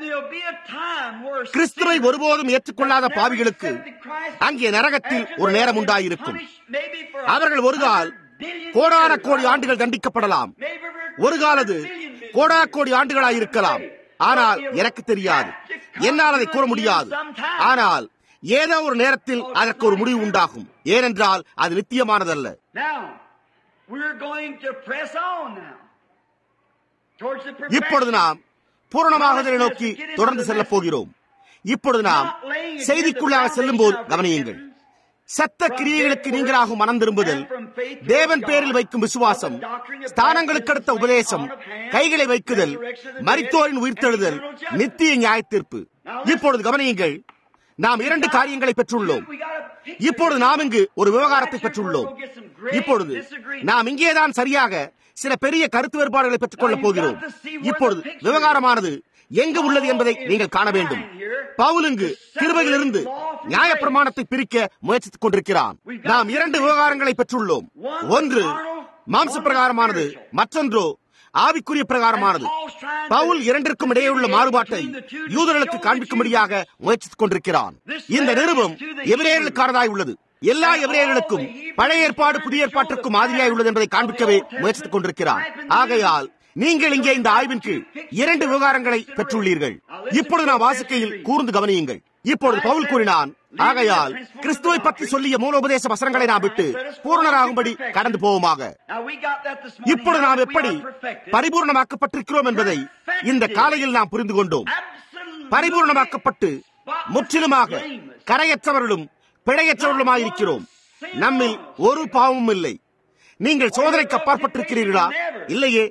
கிறிஸ்துவை ஒருபோதும் ஏற்றுக்கொள்ளாத பாவிகளுக்கு அங்கே நரகத்தில் ஒரு நேரம் உண்டாயிருக்கும் அவர்கள் ஒரு கால் கோடான கோடி ஆண்டுகள் தண்டிக்கப்படலாம் ஒரு காலது கோடா கோடி ஆண்டுகளாயிருக்கலாம் ஆனால் எனக்கு தெரியாது என்னால் அதை கூற முடியாது ஆனால் ஏதோ ஒரு நேரத்தில் அதற்கு ஒரு முடிவு உண்டாகும் ஏனென்றால் அது நித்தியமானதல்ல Now, we're going to press on now. Towards the perfection. இப்பொழுது நாம் பூரணமாகுதலை நோக்கி தொடர்ந்து செல்லப் போகிறோம் இப்பொழுது நாம் செய்திக்குள்ளாக செல்லும் போது கவனியுங்கள் சத்த கிரியைகளுக்கு நீங்களாகும் மனம் திரும்புதல் தேவன் பேரில் வைக்கும் விசுவாசம் ஸ்தானங்களுக்கு அடுத்த உபதேசம் கைகளை வைக்குதல் மரித்தோரின் உயிர்த்தெழுதல் நித்திய நியாயத்தீர்ப்பு இப்பொழுது கவனியுங்கள் நாம் இரண்டு காரியங்களை பெற்றுள்ளோம் இப்பொழுது நாம் இங்கு ஒரு விவகாரத்தை பெற்றுள்ளோம் இப்பொழுது நாம் இங்கேதான் சரியாக சில பெரிய கருத்து வேறுபாடுகளை பெற்றுக் கொள்ளப் போகிறோம் இப்பொழுது விவகாரமானது எங்கு உள்ளது என்பதை நீங்கள் காண வேண்டும் பவுல் இங்கு கிருபையிலிருந்து நியாயப்பிரமாணத்தை பிரிக்க முயற்சித்துக் கொண்டிருக்கிறான் நாம் இரண்டு விவகாரங்களை பெற்றுள்ளோம் ஒன்று மாம்ச பிரகாரமானது மற்றொன்றோ ஆவிக்குரிய பிரகாரமானது பவுல் இரண்டிற்கும் இடையே உள்ள மாறுபாட்டை யூதர்களுக்கு காண்பிக்கும்படியாக முயற்சித்துக் கொண்டிருக்கிறான் இந்த நிருபம் எபிரேயர்களுக்கானதாய் உள்ளது எல்லா எபிரேயர்களுக்கும் பழைய ஏற்பாடு புதிய ஏற்பாட்டிற்கும் மாதிரியாய் உள்ளது என்பதை காண்பிக்கவே முயற்சித்துக் கொண்டிருக்கிறான் ஆகையால் நீங்கள் இங்கே இந்த ஆய்வின் கீழ் இரண்டு விவகாரங்களை பெற்றுள்ளீர்கள் இப்பொழுது நான் வாசிக்கையில் கூர்ந்து கவனியுங்கள் இப்பொழுது பவுல் கூறினான் ஆகையால் கிறிஸ்துவை பற்றி சொல்லிய மூலோபதேச வசனங்களை நாம் விட்டு பூரணராகும்படி கடந்து போவோமாக Now we got that this morning. இப்பொழுது நாம் We are எப்படி perfected. பரிபூர்ணமாக்கப்பட்டிருக்கிறோம் என்பதை இந்த காலையில் நாம் புரிந்து கொண்டோம் Absolutely பரிபூர்ணமாக்கப்பட்டு முற்றிலுமாக கரையற்றவர்களும் பிழையற்றவர்களுமாயிருக்கிறோம் நம்மில் ஒரு பாவமும் இல்லை நீங்கள் சோதனைக்கு அப்பாற்பட்டிருக்கிறீர்களா இல்லையே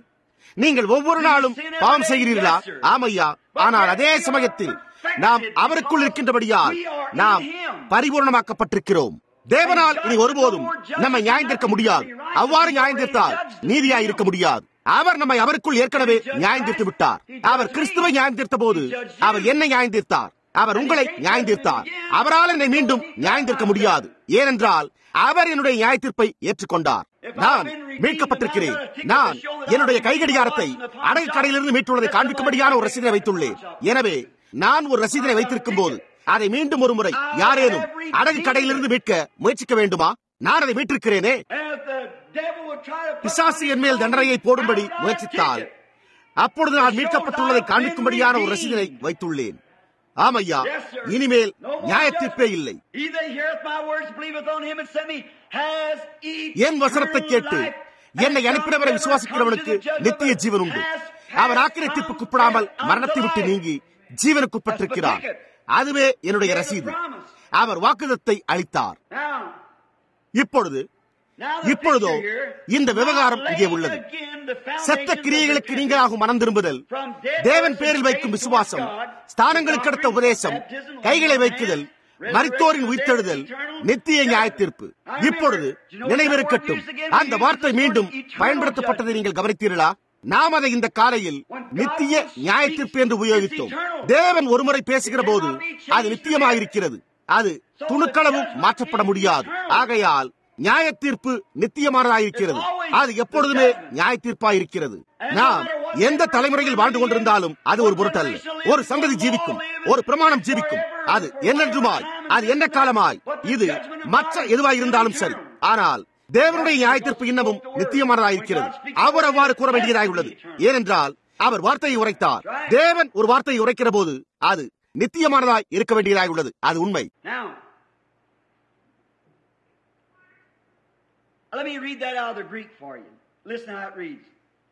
நீங்கள் ஒவ்வொரு நாளும் பாவம் செய்கிறீர்களா ஆமையா ஆனால் அதே சமயத்தில் நாம் அவருக்குள் இருக்கின்றபடியால் நாம் பரிபூர்ணமாக்கப்பட்டிருக்கிறோம் தேவனால் இனி ஒருபோதும் நம்மை நியாயந்திருக்க முடியாது அவ்வாறு நியாயந்திருத்தால் நீதியாய் இருக்க முடியாது அவர் நம்மை அவருக்குள் ஏற்கனவே நியாயந்திருத்து விட்டார் அவர் கிறிஸ்துவை நியாயந்திருத்த போது அவர் என்னை நியாயந்திருத்தார் அவர் உங்களை நியாயந்திருத்தார் அவரால் என்னை மீண்டும் நியாயந்திருக்க முடியாது ஏனென்றால் அவர் என்னுடைய நியாயத்தீர்ப்பை ஏற்றுக்கொண்டார் நான் மீட்கப்பட்டிருக்கிறேன் நான் என்னுடைய கைகடிகாரத்தை அடகு கடையிலிருந்து மீட்டுள்ளதை காண்பிக்கும்படியான ஒரு ரசீதனை வைத்துள்ளேன் எனவே நான் ஒரு ரசீதனை வைத்திருக்கும் போது அதை மீண்டும் ஒரு முறை யாரேனும் அடகு கடையிலிருந்து மீட்க முயற்சிக்க வேண்டுமா நான் அதை மீட்டிருக்கிறேனே பிசாசு என் மேல் தண்டனையை போடும்படி முயற்சித்தால் அப்பொழுது நான் மீட்கப்பட்டுள்ளதை காண்பிக்கும்படியான ஒரு ரசீதனை வைத்துள்ளேன் ஆமையா இனிமேல் நியாயத்தீர்ப்பே இல்லை என் வசனத்தை கேட்டு என்னை அனுப்பினவரை விசுவாசிக்கிறவனுக்கு நித்திய ஜீவன் உண்டு அவர் ஆக்கிரத்திற்குட்படாமல் மரணத்தை விட்டு நீங்கி ஜீவனுக்குட்பட்டிருக்கிறார் அதுவே என்னுடைய ரசீது அவர் வாக்குதத்தை அளித்தார் இப்பொழுது இப்பொழுதோ இந்த விவகாரம் இங்கே உள்ளது செத்த கிரியைகளுக்கு நீங்களாகும் மனம் திரும்புதல் தேவன் பேரில் வைக்கும் விசுவாசம் ஸ்தானங்களுக்கு அடுத்த உபதேசம் கைகளை வைக்குதல் மரித்தோரின் உயிர்த்தெழுதல் நித்திய நியாயத்தீர்ப்பு இப்பொழுது நினைவிருக்கட்டும் அந்த வார்த்தை மீண்டும் பயன்படுத்தப்பட்டதை நீங்கள் கவனித்தீர்களா நாம் அதை இந்த காலையில் நித்திய நியாயத்தீர்ப்பு என்று உபயோகித்தோம் தேவன் ஒருமுறை பேசுகிற போது அது நித்தியமாயிருக்கிறது அது துணுக்களவும் மாற்றப்பட முடியாது ஆகையால் நியாய தீர்ப்பு நித்தியமானதாயிருக்கிறது அது எப்பொழுதுமே நியாய தீர்ப்பாயிருக்கிறது நாம் எந்த தலைமுறையில் வாழ்ந்து கொண்டிருந்தாலும் அது ஒரு பொருட்டல்ல ஒரு சந்ததி ஜீவிக்கும் ஒரு பிரமாணம் ஜீவிக்கும் அது என்னென்றுமாய் அது என்ன காலமாய் இது மற்ற எதுவாய் இருந்தாலும் சரி ஆனால் தேவனுடைய நியாயத்திற்பு இன்னமும் நித்தியமானதாயிருக்கிறது அவர் அவ்வாறு கூற வேண்டியதாய் உள்ளது ஏனென்றால் அவர் வார்த்தையை உரைத்தார் தேவன் ஒரு வார்த்தையை உரைக்கிற போது அது நித்தியமானதாய் இருக்க வேண்டியதாய் உள்ளது அது உண்மை Let me read that out of the Greek for you. Listen how it reads.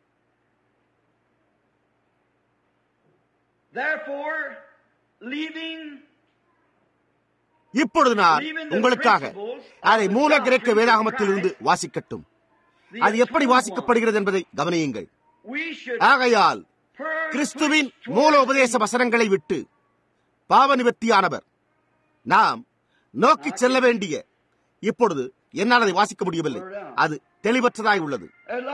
Therefore, leaving இப்பொழுது நான் உங்களுக்காக அதை மூல கிரேக்க வேதாகமத்திலிருந்து வாசிக்கட்டும் அது எப்படி வாசிக்கப்படுகிறது என்பதை கவனியுங்கள் ஆகையால் கிறிஸ்துவின் மூல உபதேச வசனங்களை விட்டு பாவ நிவர்த்தியானவர் நாம் நோக்கி செல்ல வேண்டிய இப்பொழுது என்னால் அதை வாசிக்க முடியவில்லை அது தெளிவற்றதாய் உள்ளது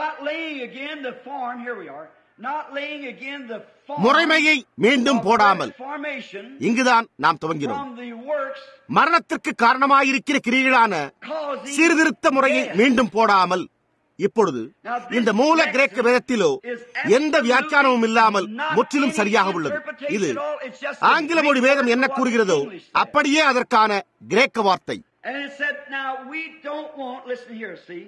முறைமையை மீண்டும் போடாமல் இங்குதான் நாம் துவங்கினோம் மரணத்திற்கு காரணமாயிருக்கிற கிரிகளான சீர்திருத்த முறையை மீண்டும் போடாமல் இப்பொழுது இந்த மூல கிரேக்க வேதத்திலோ எந்த வியாக்கியானமும் இல்லாமல் முற்றிலும் சரியாக உள்ளது இது ஆங்கில மொழி வேதம் என்ன கூறுகிறதோ அப்படியே அதற்கான கிரேக்க வார்த்தை And it said, now we don't want, listen here, see,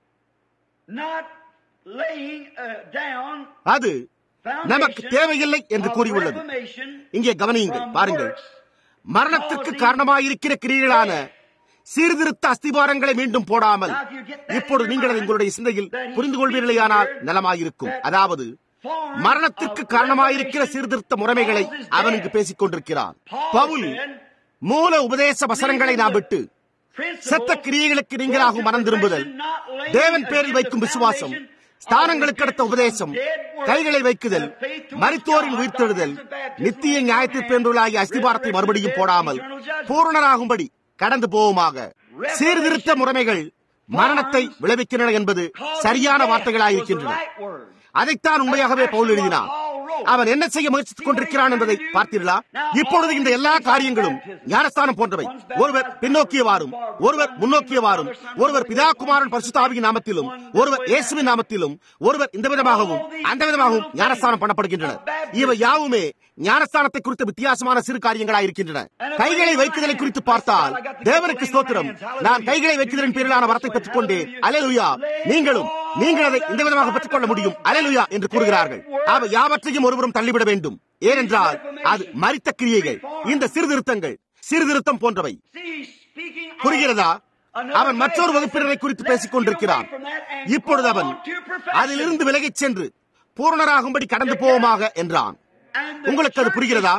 not laying uh, down அது நமக்கு தேவையில்லை என்று கூறியுள்ளது இங்கே கவனியுங்கள் பாருங்கள் மரணத்திற்கு காரணமாயிருக்கிற கிரியைகளான சீர்திருத்த அஸ்திபாரங்களை மீண்டும் போடாமல் இப்பொழுது நீங்கள் அதை உங்களுடைய சிந்தையில் புரிந்து கொள்வீர்களேயானால் நலமாயிருக்கும் அதாவது மரணத்திற்கு காரணமாயிருக்கிற சீர்திருத்த முறைமைகளை அவன் இங்கு பேசிக் கொண்டிருக்கிறான் பவுல் மூல உபதேச வசனங்களை நாம் விட்டு செத்த கிரியைகளுக்கு நீங்களாகும் மனம் திரும்புதல் தேவன் பேரில் வைக்கும் விசுவாசம் ஸ்தானங்களுக்கு அடுத்த உபதேசம் கைகளை வைக்குதல் மருத்துவரின் உயிர்த்தெழுதல் நித்திய நியாயத்திற்கு என்றுள்ளாகிய அஸ்திபாரத்தை மறுபடியும் போடாமல் பூரணராகும்படி கடந்து போவோமாக சீர்திருத்த முறைமைகள் மரணத்தை விளைவிக்கின்றன என்பது சரியான வார்த்தைகளாயிருக்கின்றன அதைத்தான் உண்மையாகவே பவுல் எழுதினார் அவன் என்ன செய்ய முயற்சித்துக் கொண்டிருக்கிறான் என்பதை பார்த்தீர்களா இப்பொழுது இந்த எல்லா காரியங்களும் ஞானஸ்தானம் போன்றவை ஒருவர் பின்னோக்கியவாறும் ஒருவர் முன்னோக்கியவாறும் ஒருவர் பிதா குமாரன் பரிசுத்தாவியின் நாமத்திலும் ஒருவர் இயேசுவின் நாமத்திலும் ஒருவர் இந்த விதமாகவும் அந்த விதமாகவும் ஞானஸ்தானம் பண்ணப்படுகின்றனர் இவை யாவுமே ஞானஸ்தானத்தை குறித்த வித்தியாசமான சிறு காரியங்களாக இருக்கின்றன கைகளை வைக்குதலை குறித்து பார்த்தால் தேவனுக்கு ஸ்தோத்திரம் நான் கைகளை வைக்குதலின் பேரிலான வரத்தை பெற்றுக் கொண்டேன் அலையலுயா நீங்களும் நீங்கள் அதை இந்த விதமாக பெற்றுக்கொள்ள முடியும் அலையலுயா என்று கூறுகிறார்கள் அவை யாவற்றையும் ஒருவரும் தள்ளிவிட வேண்டும் ஏனென்றால் அது மறித்த கிரியைகள் இந்த சீர்திருத்தங்கள் சீர்திருத்தம் போன்றவை புரிகிறதா அவன் மற்றொரு வகுப்பினரை குறித்து பேசிக் கொண்டிருக்கிறான் இப்பொழுது அவன் அதிலிருந்து விலகிச் சென்று பூர்ணராகும்படி கடந்து போவோமாக என்றான் உங்களுக்கு அது புரிகிறதா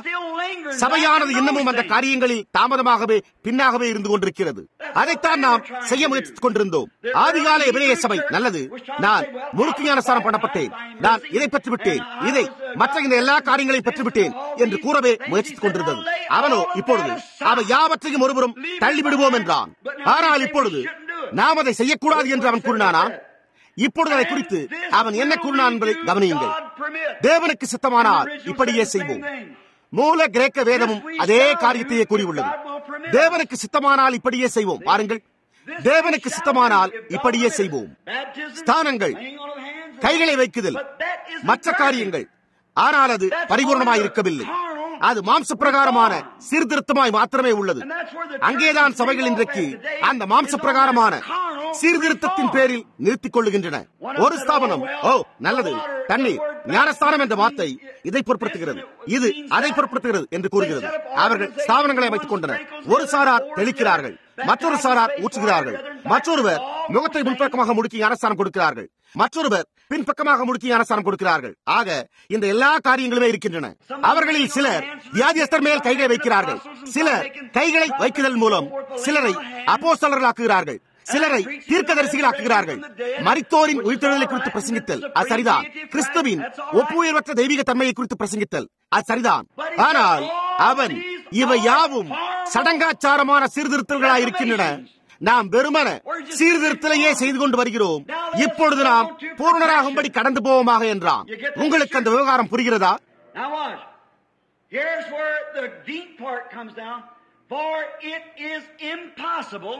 சபையானது இன்னமும் அந்த காரியங்களில் தாமதமாகவே பின்னாகவே இருந்து கொண்டிருக்கிறது அதைத்தான் நாம் செய்ய முயற்சித்துக் கொண்டிருந்தோம் ஆதிகால எபிரேய சபை நல்லது நான் முழுக்கு ஞானஸ்தானம் பண்ணப்பட்டேன் நான் இதை பெற்றுவிட்டேன் இதை மற்ற இந்த எல்லா காரியங்களையும் பெற்றுவிட்டேன் என்று கூறவே முயற்சித்துக் கொண்டிருந்தது அவனோ இப்பொழுது அவை யாவற்றையும் ஒருபுறம் தள்ளிவிடுவோம் என்றான் ஆனால் இப்பொழுது நாம் அதை செய்யக்கூடாது என்று அவன் கூறினானா இப்பொழுது அதை குறித்து அவன் என்ன கூறினான் என்பதை கவனியுங்கள் தேவனுக்கு சித்தமானால் இப்படியே செய்வோம் மூல கிரேக்க வேதமும் அதே காரியத்தையே கூறியுள்ளது தேவனுக்கு சித்தமானால் இப்படியே செய்வோம் பாருங்கள் தேவனுக்கு சித்தமானால் இப்படியே செய்வோம் ஸ்தானங்கள் கைகளை வைக்குதல் மற்ற காரியங்கள் ஆனால் அது பரிபூர்ணமாய் இருக்கவில்லை அது மாம்ச பிரகாரமான சீர்திருத்தமாய் மாத்திரமே உள்ளது அங்கேதான் சபைகள் இன்றைக்கு அந்த மாம்ச பிரகாரமான சீர்திருத்தத்தின் பேரில் நிறுத்திக் கொள்ளுகின்றன ஒரு ஸ்தாபனம் ஓ நல்லது தண்ணீர் ஞானஸ்தானம் என்ற வார்த்தை இதை பொருட்படுத்துகிறது இது அதை பொருட்படுத்துகிறது என்று கூறுகிறது அவர்கள் ஸ்தாபனங்களை அமைத்துக் கொண்டனர் ஒரு சாரார் தெளிக்கிறார்கள் மற்றொரு சாரார் ஊற்றுகிறார்கள் மற்றொருவர் முகத்தை முன்பக்கமாக முடுக்கி ஞானஸ்தானம் கொடுக்கிறார்கள் மற்றொருவர் பின்பக்கமாக முடுக்கி ஞானஸ்தானம் கொடுக்கிறார்கள் ஆக இந்த எல்லா காரியங்களுமே இருக்கின்றன அவர்களில் சிலர் வியாதியஸ்தர் மேல் கைகளை வைக்கிறார்கள் சிலர் கைகளை வைக்குதல் மூலம் சிலரை அப்போஸ்தலர்களாக்குகிறார்கள் சிலரை தீர்க்கதரிசிகளாக்குகிறார்கள் மரித்தோரின் உயிர்த்தெழுதலை குறித்து பிரசங்கித்தல் அது சரிதான் கிறிஸ்துவின் ஒப்புயர்வற்ற தெய்வீக தன்மையை குறித்து பிரசங்கித்தல் அது சரிதான் ஆனால் அவன் இவை யாவும் சடங்காச்சாரமான சீர்திருத்தல்களாய் இருக்கின்றன நாம் வெறுமன சீர்திருத்தலையே செய்து கொண்டு வருகிறோம் இப்பொழுது நாம் பூர்ணராகும்படி கடந்து போவோமாக என்றான் உங்களுக்கு அந்த விவகாரம் புரிகிறதா Now watch. Here's where the deep part comes down. For it is impossible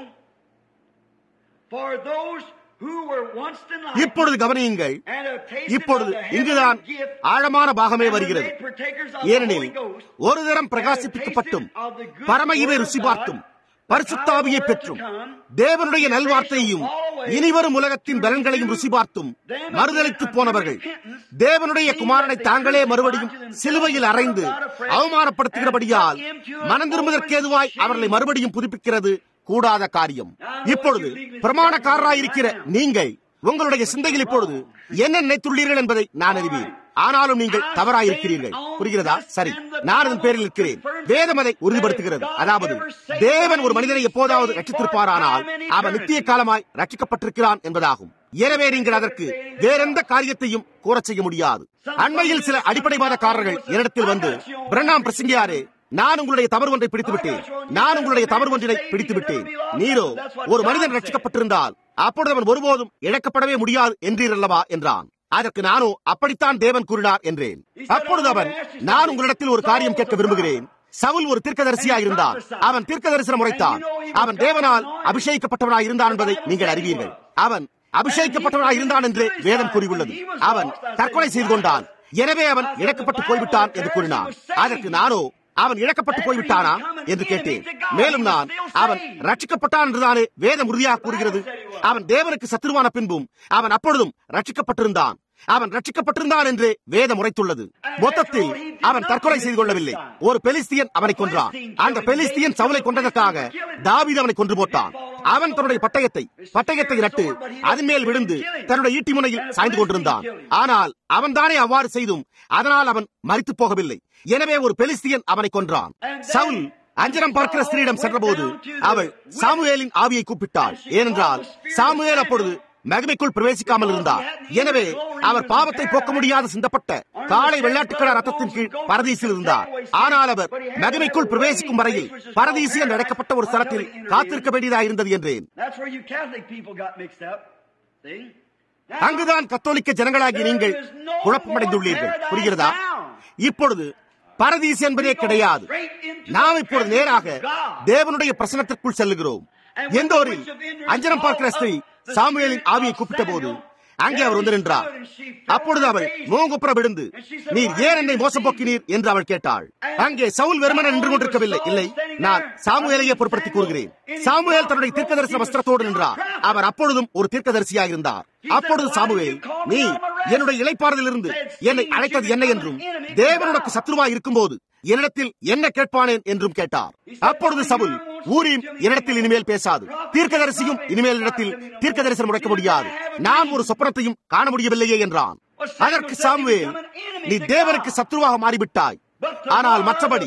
for those who were once enlightened இப்பொழுது கவனியுங்கள் and have tasted இப்பொழுது of the இங்குதான் heavenly gift ஆழமான பாகமே and were வருகிறது made partakers of the ஏனெனில் Holy Ghost, ஒரு தரம் பிரகாசிப்பிக்கப்பட்டும் பரம இவை ருசி பார்த்தும் பரிசுத்தாவியை பெற்றும் தேவனுடைய நல்வார்த்தையும் இனிவரும் உலகத்தின் பலன்களையும் ருசி பார்த்தும் மறுதளித்து போனவர்கள் தேவனுடைய குமாரனை தாங்களே மறுபடியும் சிலுவையில் அறைந்து அவமானப்படுத்துகிறபடியால் மனம் திரும்புவதற்கேதுவாய் அவர்களை மறுபடியும் புதுப்பிக்கிறது கூடாத காரியம் இப்பொழுது பிரமாணக்காரராயிருக்கிற நீங்கள் உங்களுடைய சிந்தையில் இப்பொழுது என்ன நினைத்துள்ளீர்கள் என்பதை நான் அறிவேன் ஆனாலும் நீங்கள் தவறாயிருக்கிறீர்கள் புரிகிறதா சரி நான் அதன் பேரில் இருக்கிறேன் வேதம் அதை உறுதிப்படுத்துகிறது அதாவது தேவன் ஒரு மனிதனை எப்போதாவது ரட்சித்திருப்பாரானால் அவன் நித்திய காலமாய் ரட்சிக்கப்பட்டிருக்கிறான் என்பதாகும் எனவே நீங்கள் அதற்கு வேறெந்த காரியத்தையும் கூறச் செய்ய முடியாது அண்மையில் சில அடிப்படைவாதக்காரர்கள் என்னிடத்தில் வந்து பிரண்ணாம் பிரசங்கியாரே நான் உங்களுடைய தவறு ஒன்றை பிடித்து விட்டேன் நான் உங்களுடைய தவறு ஒன்றினை பிடித்து விட்டேன் நீரோ ஒரு மனிதன் ரட்சிக்கப்பட்டிருந்தால் அப்பொழுது அவன் ஒருபோதும் இழக்கப்படவே முடியாது என்றீர் அல்லவா என்றான் அதற்கு நானோ அப்படித்தான் தேவன் கூறினார் என்றேன் அப்பொழுது அவன் நான் உங்களிடத்தில் ஒரு காரியம் கேட்க விரும்புகிறேன் சவுல் ஒரு தீர்க்கதரிசியா இருந்தான் அவன் தீர்க்க தரிசனம் உரைத்தான் அவன் தேவனால் அபிஷேகிக்கப்பட்டவனாய் இருந்தான் என்பதை நீங்கள் அறிவீர்கள் அவன் அபிஷேகிக்கப்பட்டவனாய் இருந்தான் என்று வேதம் கூறியுள்ளது அவன் தற்கொலை செய்து கொண்டான் எனவே அவன் இழக்கப்பட்டு போய்விட்டான் என்று கூறினான் அதற்கு நானோ அவன் இழக்கப்பட்டு போய்விட்டானா என்று கேட்டேன் மேலும் நான் அவன் ரட்சிக்கப்பட்டான் என்றுதானே வேதம் உறுதியாக கூறுகிறது அவன் தேவனுக்கு சத்துருவான பின்பும் அவன் அப்பொழுதும் ரட்சிக்கப்பட்டிருந்தான் அவன் ரட்சிக்கப்பட்டிருந்தான் என்று வேதம் உரைத்துள்ளது மொத்தத்தில் அவன் தற்கொலை செய்து கொள்ளவில்லை ஒரு பெலிஸ்தியன் அவனை கொன்றான் அந்த பெலிஸ்தியன் சவுலை கொண்டதற்காக தாவீது அவனை கொன்று போட்டான் அவன் தன்னுடைய பட்டயத்தை பட்டயத்தை நட்டு அதன் மேல் விழுந்து தன்னுடைய ஈட்டி முனையில் சாய்ந்து கொண்டிருந்தான் ஆனால் அவன் தானே அவ்வாறு செய்தும் அதனால் அவன் மறித்து போகவில்லை எனவே ஒரு பெலிஸ்தியன் அவனை கொன்றான் சவுல் அஞ்சனம் பார்க்கிற ஸ்திரீயிடம் சென்றபோது அவள் சாமுவேலின் ஆவியை கூப்பிட்டாள் ஏனென்றால் சாமுவேல் அப்பொழுது மகிமைக்குள் பிரவேசிக்காமல் இருந்தார் எனவே அவர் பாவத்தை போக்க முடியாத சிந்தப்பட்ட காலை வெள்ளாட்டுக்கட ரத்தத்தின் கீழ் பரதீசில் இருந்தார் ஆனால் அவர் மகிமைக்குள் பிரவேசிக்கும் வரையில் பரதீசி என்று அழைக்கப்பட்ட ஒரு ஸ்தலத்தில் காத்திருக்க வேண்டியதாக இருந்தது என்றேன் That's where you Catholic people got mixed up. See? அங்குதான் கத்தோலிக்க ஜனங்களாகி நீங்கள் குழப்பமடைந்துள்ளீர்கள் புரிகிறதா இப்பொழுது பரதீஸ் என்பதே கிடையாது நாம் இப்பொழுது நேராக தேவனுடைய பிரசனத்திற்குள் செல்லுகிறோம் எந்தோரில் அஞ்சனம் பார்க்கிற ஸ்திரீ சாமுவேலின் ஆவியை கூப்பிட்ட போது அங்கே அவர் வந்து நின்றார் அப்பொழுது அவள் மூங்குப்புற விழுந்து நீர் ஏன் என்னை மோசம் போக்கினீர் என்று அவள் கேட்டாள் அங்கே சவுல் வெறுமன நின்று கொண்டிருக்கவில்லை இல்லை நான் சாமுவேலையே பொருட்படுத்தி கூறுகிறேன் சாமுவேல் தன்னுடைய தீர்க்கதரிசன வஸ்திரத்தோடு நின்றார் அவர் அப்பொழுதும் ஒரு தீர்க்கதரிசியாக இருந்தார் அப்பொழுது சாமுவேல் நீ என்னுடைய இலைப்பாறுதலிருந்து என்னை அழைத்தது என்ன என்றும் தேவன் உனக்கு சத்ருவாய் இருக்கும்போது என்னிடத்தில் என்ன கேட்பானேன் என்றும் கேட்டார் அப்பொழுது சவுல் ஊரீம் என்னிடத்தில் இனிமேல் பேசாது தீர்க்கதரிசியும் இனிமேல் இடத்தில் தீர்க்க தரிசனம் முடக்க முடியாது நான் ஒரு சொப்பனத்தையும் காண முடியவில்லையே என்றான் அதற்கு சாமுவேல் நீ தேவனுக்கு சத்ருவாக மாறிவிட்டாய் ஆனால் மற்றபடி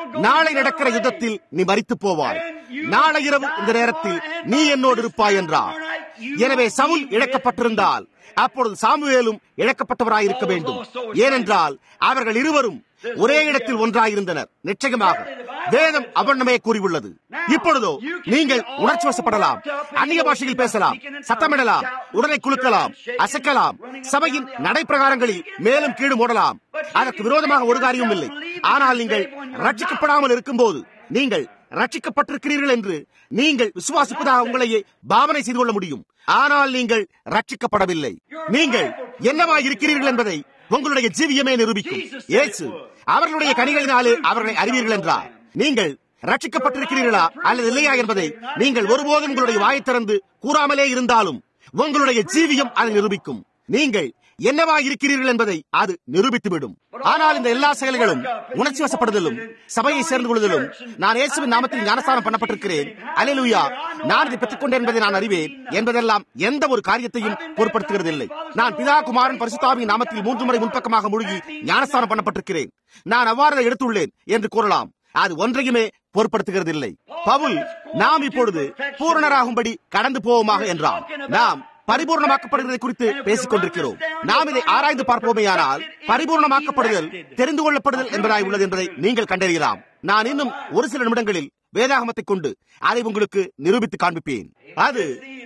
நாளை நடக்கிற யுத்தத்தில் நீ மறித்து போவாய் நாளை இரவு இந்த நேரத்தில் நீ என்னோடு இருப்பாய் என்றார் எனவே சவுல் இழக்கப்பட்டிருந்தால் அப்பொழுது சாமுவேலும் இழக்கப்பட்டவராயிருக்க வேண்டும் ஏனென்றால் அவர்கள் இருவரும் ஒரே இடத்தில் ஒன்றாயிருந்தனர் நிச்சயமாக வேதம் அவண்ணமே கூறியுள்ளது இப்பொழுதோ நீங்கள் உணர்ச்சி வசப்படலாம் அந்நிய பாஷையில் பேசலாம் சத்தமிடலாம் உடலை குலுக்கலாம் அசைக்கலாம் சபையின் நடைப்பிரகாரங்களில் மேலும் கீழ் மூடலாம் அதற்கு விரோதமாக ஒரு காரியமும் இல்லை ஆனால் நீங்கள் ரட்சிக்கப்படாமல் இருக்கும்போது நீங்கள் ரட்சிக்கப்பட்டிருக்கிறீர்கள் என்று நீங்கள் விசுவாசிப்பதாக உங்களையே பாவனை செய்து கொள்ள முடியும் ஆனால் நீங்கள் ரட்சிக்கப்படவில்லை நீங்கள் என்னவாய் இருக்கிறீர்கள் என்பதை உங்களுடைய ஜீவியமே நிரூபிக்கும் இயேசு அவர்களுடைய கனிகளினாலே அவர்களை அறிவீர்கள் என்றார் நீங்கள் ரட்சிக்கப்பட்டிருக்கிறீர்களா அல்லது இல்லையா என்பதை நீங்கள் ஒருபோதும் உங்களுடைய வாயை திறந்து கூறாமலே இருந்தாலும் உங்களுடைய ஜீவியம் அதை நிரூபிக்கும் நீங்கள் என்னவா இருக்கிறீர்கள் என்பதை அது நிரூபித்துவிடும் ஆனால் இந்த எல்லா செயல்களும் உணர்ச்சி வசப்படுதலும் சபையை சேர்ந்து கொள்வதிலும் நான் இயேசுவின் நாமத்தில் ஞானஸ்தானம் பண்ணப்பட்டிருக்கிறேன் அலையலுயா நான் இதை பெற்றுக்கொண்டேன் என்பதை நான் அறிவேன் என்பதெல்லாம் எந்த ஒரு காரியத்தையும் பொருட்படுத்துகிறதில்லை நான் பிதா குமாரன் பரிசுத்தாவின் நாமத்தில் மூன்று முறை முன்பக்கமாக மூழ்கி ஞானஸ்தானம் பண்ணப்பட்டிருக்கிறேன் நான் அவ்வாறு எடுத்துள்ளேன் என்று கூறலாம் அது ஒன்றையுமே பொருட்படுத்துகிறதில்லை பவுல் நாம் இப்பொழுது பூரணராகும்படி கடந்து போவோமாக என்றான் நாம் பரிபூர்ணமாக்கப்படுவதை குறித்து பேசிக் கொண்டிருக்கிறோம் நாம் இதை ஆராய்ந்து பார்ப்போமேயானால் பரிபூர்ணமாக்கப்படுதல் தெரிந்து கொள்ளப்படுதல் என்பதாய் உள்ளது என்பதை நீங்கள் கண்டறியலாம் நான் இன்னும் ஒரு சில நிமிடங்களில் வேதாகமத்தை கொண்டு அதை உங்களுக்கு நிரூபித்து காண்பிப்பேன் அது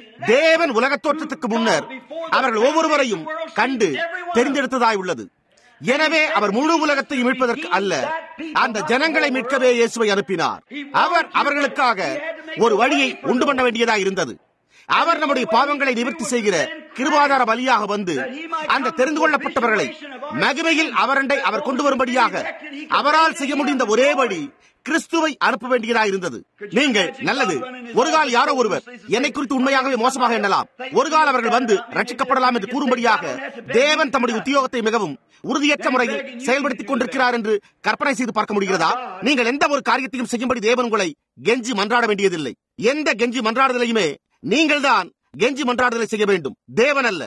தேவன் உலகத் தோற்றத்துக்கு முன்னர் அவர்கள் ஒவ்வொருவரையும் கண்டு தெரிந்தெடுத்ததாய் உள்ளது எனவே அவர் முழு உலகத்தையும் மீட்பதற்கு அல்ல அந்த ஜனங்களை மீட்கவே இயேசுவை அனுப்பினார் அவர் அவர்களுக்காக ஒரு வழியை உண்டு பண்ண வேண்டியதாக இருந்தது அவர் நம்முடைய பாவங்களை நிவர்த்தி செய்கிற கிருபாதார பலியாக வந்து அந்த தெரிந்து கொள்ளப்பட்டவர்களை மகிமையில் அவரண்டை அவர் கொண்டு வரும்படியாக அவரால் செய்ய முடிந்த ஒரே வழி கிறிஸ்துவை அனுப்ப வேண்டியதாக இருந்தது நீங்கள் நல்லது ஒரு கால் யாரோ ஒருவர் என்னை குறித்து உண்மையாகவே மோசமாக எண்ணலாம் ஒரு கால் அவர்கள் வந்து ரட்சிக்கப்படலாம் என்று கூறும்படியாக தேவன் தம்முடைய உத்தியோகத்தை மிகவும் உறுதியற்ற முறையில் செயல்படுத்திக் கொண்டிருக்கிறார் என்று கற்பனை செய்து பார்க்க முடிகிறதா நீங்கள் எந்த ஒரு காரியத்தையும் செய்யும்படி தேவன் உங்களை கெஞ்சி மன்றாட வேண்டியதில்லை எந்த கெஞ்சி மன்றாடுதலையுமே நீங்கள் தான் கெஞ்சி மன்றாடுதலை செய்ய வேண்டும் தேவன் அல்ல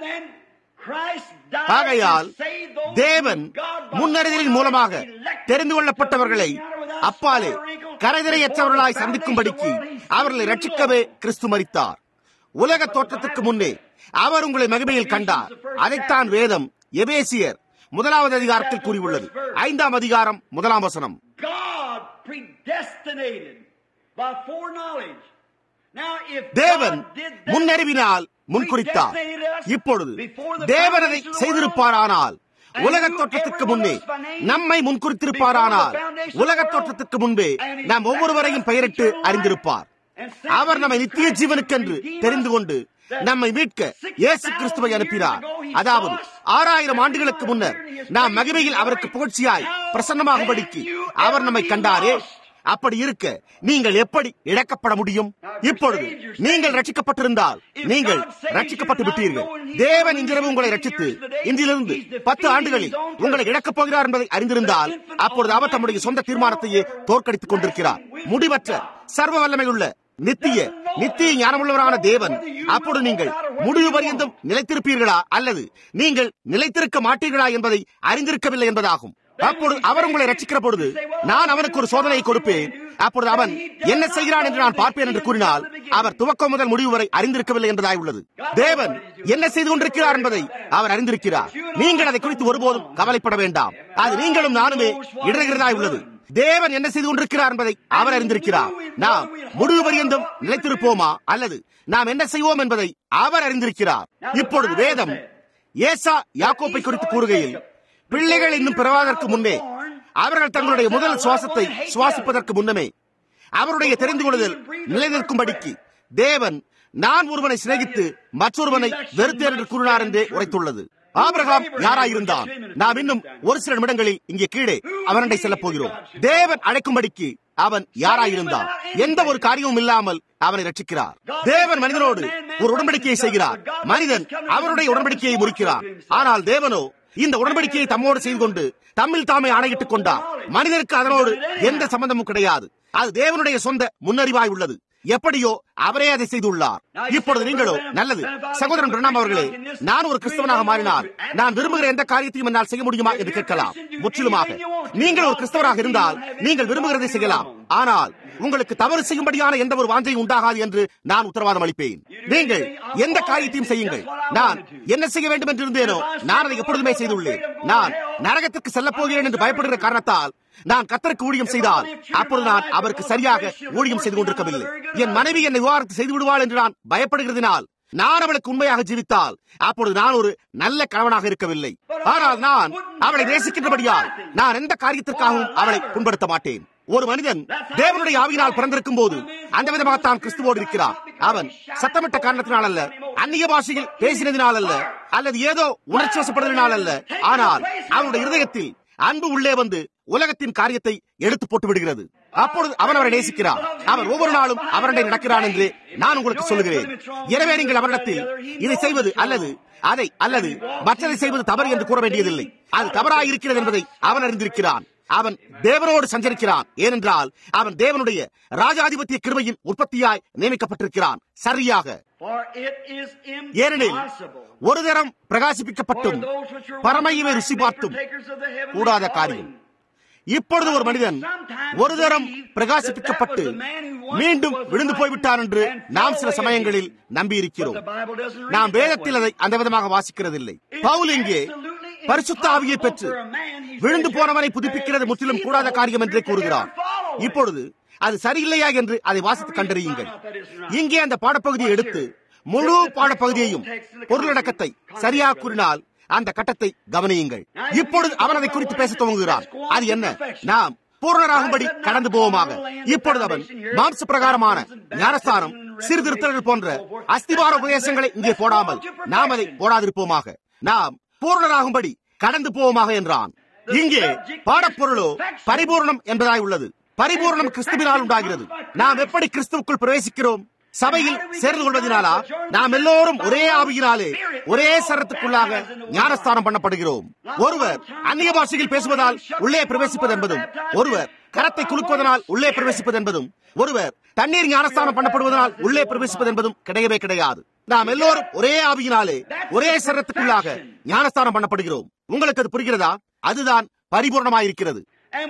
ஆகையால் தேவன் முன்னறிதலின் மூலமாக தெரிந்து கொள்ளப்பட்டவர்களை அப்பாலே கரைதிரையற்றவர்களாய் சந்திக்கும்படிக்கு அவர்களை ரட்சிக்கவே கிறிஸ்து மறித்தார் உலக தோற்றத்துக்கு முன்னே அவர் உங்களை மகிமையில் கண்டார் அதைத்தான் வேதம் எபேசியர் முதலாவது அதிகாரத்தில் கூறியுள்ளது ஐந்தாம் அதிகாரம் முதலாம் வசனம் தேவன் முன்னறிவினால் முன்குறித்தார் இப்பொழுது தேவன் அதை செய்திருப்பாரானால் உலக தோற்றத்துக்கு முன்னே நம்மை முன்குறித்திருப்பாரானால் உலக தோற்றத்துக்கு முன்பே நாம் ஒவ்வொருவரையும் பெயரிட்டு அறிந்திருப்பார் அவர் நம்மை நித்திய ஜீவனுக்கென்று தெரிந்து கொண்டு நம்மை மீட்க இயேசு கிறிஸ்துவை அனுப்பினார் அதாவது ஆறாயிரம் ஆண்டுகளுக்கு முன்னர் நாம் மகிமையில் அவருக்கு புகழ்ச்சியாய் பிரசன்னமாகும்படிக்கு அவர் நம்மை கண்டாரே அப்படி இருக்க நீங்கள் எப்படி இழக்கப்பட முடியும் இப்பொழுது நீங்கள் ரட்சிக்கப்பட்டிருந்தால் நீங்கள் ரட்சிக்கப்பட்டு விட்டீர்கள் தேவன் இன்றிரவு உங்களை ரட்சித்து இன்றிலிருந்து பத்து ஆண்டுகளில் உங்களை இழக்கப் போகிறார் என்பதை அறிந்திருந்தால் அப்பொழுது அவர் தம்முடைய சொந்த தீர்மானத்தையே தோற்கடித்துக் கொண்டிருக்கிறார் முடிவற்ற சர்வ வல்லமை உள்ள நித்திய நித்திய ஞானமுள்ளவரான தேவன் அப்பொழுது நீங்கள் முடிவு பரியந்தம் நிலைத்திருப்பீர்களா அல்லது நீங்கள் நிலைத்திருக்க மாட்டீர்களா என்பதை அறிந்திருக்கவில்லை என்பதாகும் அப்பொழுது அவர் உங்களை ரட்சிக்கிற பொழுது நான் அவனுக்கு ஒரு சோதனையை கொடுப்பேன் அப்பொழுது அவன் என்ன செய்கிறான் என்று நான் பார்ப்பேன் என்று கூறினால் அவர் துவக்கம் முதல் முடிவு வரை அறிந்திருக்கவில்லை என்பதாய் உள்ளது தேவன் என்ன செய்து கொண்டிருக்கிறார் என்பதை அவர் அறிந்திருக்கிறார் நீங்கள் அதை குறித்து ஒருபோதும் கவலைப்பட வேண்டாம் அது நீங்களும் நானுமே இடர்கிறதாய் உள்ளது தேவன் என்ன செய்து கொண்டிருக்கிறார் என்பதை அவர் அறிந்திருக்கிறார் நாம் முடிவு பரியந்தம் நிலைத்திருப்போமா அல்லது நாம் என்ன செய்வோம் என்பதை அவர் அறிந்திருக்கிறார் இப்பொழுது வேதம் ஏசா யாக்கோப்பை குறித்து கூறுகையில் பிள்ளைகள் இன்னும் பிறவாதற்கு முன்னே அவர்கள் தங்களுடைய முதல் சுவாசத்தை சுவாசிப்பதற்கு முன்னமே அவருடைய தெரிந்து கொள்ளுதல் நிலைநிற்கும்படிக்கு தேவன் நான் ஒருவனை சிநேகித்து மற்றொருவனை வெறுத்தேன் என்று கூறினார் என்றே உரைத்துள்ளது ஆபிரகாம் யாராயிருந்தான் நாம் இன்னும் ஒரு சில நிமிடங்களில் இங்கே கீழே அவனண்டை செல்ல போகிறோம் தேவன் அழைக்கும்படிக்கு அவன் யாராயிருந்தான் எந்த ஒரு காரியமும் இல்லாமல் அவனை ரட்சிக்கிறார் தேவன் மனிதனோடு ஒரு உடன்படிக்கையை செய்கிறார் மனிதன் அவருடைய உடன்படிக்கையை முறிக்கிறார் ஆனால் தேவனோ இந்த உடன்படிக்கையை தம்மோடு செய்து கொண்டு தம்மில் தாமே ஆணையிட்டுக் கொண்டார் மனிதனுக்கு அதனோடு எந்த சம்பந்தமும் கிடையாது அது தேவனுடைய சொந்த முன்னறிவாய் உள்ளது எப்படியோ அவரே அதை செய்துள்ளார் இப்பொழுது நீங்களோ நல்லது சகோதரன் பிரணாம் அவர்களே நான் ஒரு கிறிஸ்தவனாக மாறினால் நான் விரும்புகிற எந்த காரியத்தையும் என்னால் செய்ய முடியுமா என்று கேட்கலாம் முற்றிலுமாக நீங்கள் ஒரு கிறிஸ்தவராக இருந்தால் நீங்கள் விரும்புகிறதை செய்யலாம் ஆனால் உங்களுக்கு தவறு செய்யும்படியான எந்த ஒரு வாஞ்சையும் உண்டாகாது என்று நான் உத்தரவாதம் அளிப்பேன் நீங்கள் எந்த காரியத்தையும் செய்யுங்கள் நான் என்ன செய்ய வேண்டும் என்று இருந்தேனோ நான் அதை எப்பொழுதுமே செய்துள்ளேன் நான் நரகத்திற்கு செல்லப் போகிறேன் என்று பயப்படுகிற காரணத்தால் நான் கத்தருக்கு ஊழியம் செய்தால் அப்பொழுது நான் அவருக்கு சரியாக ஊழியம் செய்து கொண்டிருக்கவில்லை என் மனைவி என்னை விவாகரத்து செய்து விடுவாள் என்று நான் பயப்படுகிறதினால் நான் அவளுக்கு உண்மையாக ஜீவித்தால் அப்பொழுது நான் ஒரு நல்ல கணவனாக இருக்கவில்லை ஆனால் நான் அவளை நேசிக்கின்றபடியால் நான் எந்த காரியத்திற்காகவும் அவளை புண்படுத்த மாட்டேன் ஒரு மனிதன் தேவனுடைய ஆவியினால் பிறந்திருக்கும் போது அந்த விதமாகத்தான் கிறிஸ்துவோடு இருக்கிறான் அவன் சத்தமிட்ட காரணத்தினால் அல்ல அந்நிய பாஷையில் பேசினதினால் அல்ல அல்லது ஏதோ உணர்ச்சி வசப்படுவதனால் அல்ல ஆனால் அவனுடைய இருதயத்தில் அன்பு உள்ளே வந்து உலகத்தின் காரியத்தை எடுத்து போட்டு விடுகிறது அப்பொழுது அவன் அவரை நேசிக்கிறான் அவர் ஒவ்வொரு நாளும் அவருடைய நடக்கிறான் என்று நான் உங்களுக்கு சொல்லுகிறேன் எனவே நீங்கள் அவரிடத்தில் இதை செய்வது அல்லது அதை அல்லது மற்றதை செய்வது தவறு என்று கூற வேண்டியதில்லை அது தவறாக இருக்கிறது என்பதை அவன் அறிந்திருக்கிறான் அவன் தேவனோடு சஞ்சரிக்கிறான் ஏனென்றால் அவன் தேவனுடைய ராஜாதிபத்திய கிருபையின் உற்பத்தியாய் நியமிக்கப்பட்டிருக்கிறான் சரியாக ஏனெனில் ஒரு தரம் பிரகாசிப்பிக்கப்பட்டும் பரமையுமே ருசி பார்த்தும் கூடாத காரியம் இப்பொழுது ஒரு மனிதன் ஒரு தரம் பிரகாசிப்பிக்கப்பட்டு மீண்டும் விழுந்து போய்விட்டார் என்று நாம் சில சமயங்களில் நம்பியிருக்கிறோம் நாம் வேதத்தில் அதை அந்த விதமாக வாசிக்கிறதில்லை பவுல் இங்கே பரிசுத்த ஆவியை பெற்று விழுந்து போனவனை புதுப்பிக்கிறது முற்றிலும் கூடாத காரியம் என்றே கூறுகிறார் இப்பொழுது அது சரியில்லையா என்று அதை வாசித்து கண்டறியுங்கள் இங்கே அந்த பாடப்பகுதியை எடுத்து முழு பாடப்பகுதியையும் பொருளடக்கத்தை சரியாக கூறினால் அந்த கட்டத்தை கவனியுங்கள் இப்பொழுது அவன் அதை குறித்து பேச துவங்குகிறான் அது என்ன நாம் பூர்ணராகும்படி கடந்து போவோமாக இப்பொழுது அவன் மாம்ச பிரகாரமான ஞானஸ்தானம் சீர்திருத்தங்கள் போன்ற அஸ்திவார உபதேசங்களை இங்கே போடாமல் நாம் அதை போடாதிருப்போமாக நாம் பூர்ணராகும்படி கடந்து போவோமாக என்றான் இங்கே பாடப்பொருளோ பரிபூர்ணம் என்பதாய் உள்ளது பரிபூர்ணம் கிறிஸ்துவினால் உண்டாகிறது நாம் எப்படி கிறிஸ்துவுக்குள் பிரவேசிக்கிறோம் சபையில் சேர்ந்து கொள்வதனாலா நாம் எல்லோரும் ஒரே ஆவியினாலே ஒரே சரத்துக்குள்ளாக ஞானஸ்தானம் பண்ணப்படுகிறோம் ஒருவர் அந்நிய பாஷையில் பேசுவதால் உள்ளே பிரவேசிப்பது என்பதும் ஒருவர் கரத்தை குலுக்குவதனால் உள்ளே பிரவேசிப்பது என்பதும் ஒருவர் தண்ணீர் ஞானஸ்தானம் பண்ணப்படுவதனால் உள்ளே பிரவேசிப்பது என்பதும் கிடையவே கிடையாது நாம் எல்லோரும் ஒரே ஆவியினாலே ஒரே சரத்துக்குள்ளாக ஞானஸ்தானம் பண்ணப்படுகிறோம் உங்களுக்கு அது புரிகிறதா அதுதான் பரிபூர்ணமாயிருக்கிறது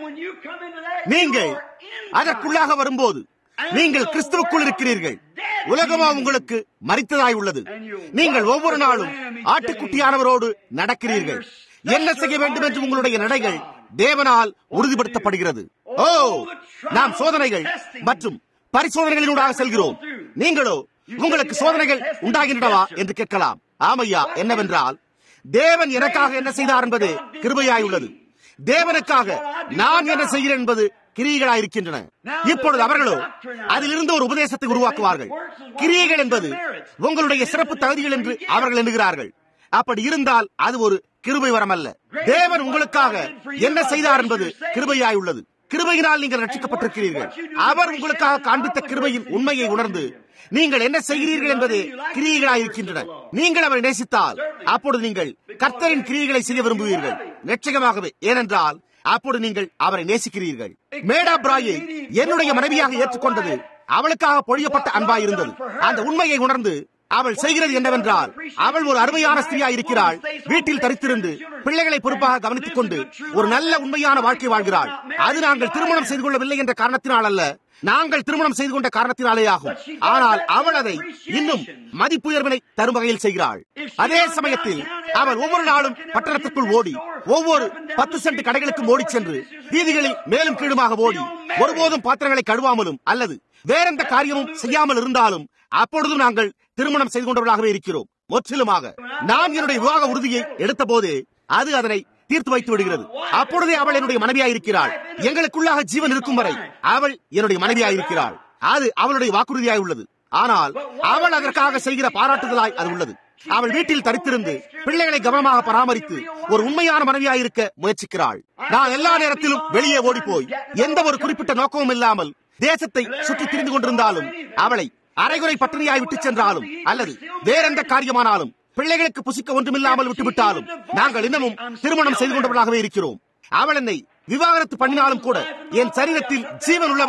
நீங்கள் அதற்குள்ளாக வரும்போது நீங்கள் கிறிஸ்துவுக்குள் இருக்கிறீர்கள் உலகமா உங்களுக்கு மறித்ததாய் உள்ளது நீங்கள் ஒவ்வொரு நாளும் ஆட்டுக்குட்டியானவரோடு நடக்கிறீர்கள் என்ன செய்ய வேண்டும் என்று உங்களுடைய நடைகள் தேவனால் உறுதிப்படுத்தப்படுகிறது ஓ நாம் சோதனைகள் மற்றும் பரிசோதனைகளினூடாக செல்கிறோம் நீங்களோ உங்களுக்கு சோதனைகள் உண்டாகின்றனவா என்று கேட்கலாம் ஆமையா என்னவென்றால் தேவன் எனக்காக என்ன செய்தார் என்பது கிருபையாய் உள்ளது தேவனுக்காக நான் என்ன செய்கிறேன் என்பது கிரியைகளாயிருக்கின்றன இப்பொழுது அவர்களோ அதிலிருந்து ஒரு உபதேசத்தை உருவாக்குவார்கள் கிரியைகள் என்பது உங்களுடைய சிறப்பு தகுதிகள் என்று அவர்கள் எண்ணுகிறார்கள் அப்படி இருந்தால் அது ஒரு கிருபை வரமல்ல தேவன் உங்களுக்காக என்ன செய்தார் என்பது கிருபையாய் உள்ளது கிருபையினால் நீங்கள் ரட்சிக்கப்பட்டிருக்கிறீர்கள் அவர் உங்களுக்காக காண்பித்த கிருபையின் உண்மையை உணர்ந்து நீங்கள் என்ன செய்கிறீர்கள் என்பது கிரியைகளாயிருக்கின்றன நீங்கள் அவரை நேசித்தால் அப்பொழுது நீங்கள் கர்த்தரின் கிரியைகளை செய்ய விரும்புவீர்கள் நிச்சயமாகவே ஏனென்றால் அப்போது நீங்கள் அவரை நேசிக்கிறீர்கள் மேடா பிராயை என்னுடைய மனைவியாக ஏற்றுக்கொண்டது அவளுக்காக பொழியப்பட்ட அன்பாய் இருந்தது அந்த உண்மையை உணர்ந்து அவள் செய்கிறது என்னவென்றால் அவள் ஒரு அருமையான ஸ்திரியா இருக்கிறாள் வீட்டில் தரித்திருந்து பிள்ளைகளை பொறுப்பாக கவனித்துக் கொண்டு ஒரு நல்ல உண்மையான வாழ்க்கை வாழ்கிறாள் அது நாங்கள் திருமணம் செய்து கொள்ளவில்லை என்ற காரணத்தினால் அல்ல நாங்கள் திருமணம் செய்து கொண்ட காரணத்தினாலே ஆகும் ஆனால் அவள் அதை இன்னும் மதிப்புயர்வினை தரும் வகையில் செய்கிறாள் அதே சமயத்தில் அவள் ஒவ்வொரு நாளும் பட்டணத்திற்குள் ஓடி ஒவ்வொரு பத்து சென்ட் கடைகளுக்கும் ஓடி சென்று வீதிகளில் மேலும் கீழுமாக ஓடி ஒருபோதும் பாத்திரங்களை கழுவாமலும் அல்லது வேறெந்த காரியமும் செய்யாமல் இருந்தாலும் அப்பொழுதும் நாங்கள் திருமணம் செய்து கொண்டவர்களாகவே இருக்கிறோம் முற்றிலுமாக நான் என்னுடைய விவாக உறுதியை எடுத்த போதே அது அதனை தீர்த்து வைத்து விடுகிறது அப்பொழுதே அவள் என்னுடைய மனைவியாயிருக்கிறாள் எங்களுக்குள்ளாக ஜீவன் இருக்கும் வரை அவள் என்னுடைய மனைவியாயிருக்கிறாள் அது அவளுடைய வாக்குறுதியாய் உள்ளது ஆனால் அவள் அதற்காக செய்கிற பாராட்டுதலாய் அது உள்ளது அவள் வீட்டில் தரித்திருந்து பிள்ளைகளை கவனமாக பராமரித்து ஒரு உண்மையான மனைவியாயிருக்க முயற்சிக்கிறாள் நான் எல்லா நேரத்திலும் வெளியே ஓடி போய் எந்த ஒரு குறிப்பிட்ட நோக்கமும் இல்லாமல் தேசத்தை சுற்றி திரிந்து கொண்டிருந்தாலும் அவளை அரைகுறை பட்டினியாய் விட்டு சென்றாலும் அல்லது வேறெந்த காரியமானாலும் பிள்ளைகளுக்கு புசிக்க ஒன்றுமில்லாமல் விட்டுவிட்டாலும் நாங்கள் இன்னமும் திருமணம் செய்து கொண்டவர்களாகவே இருக்கிறோம் அவள் என்னை விவாகரத்து பண்ணினாலும் கூட என் சரீரத்தில் ஜீவன் உள்ளவரை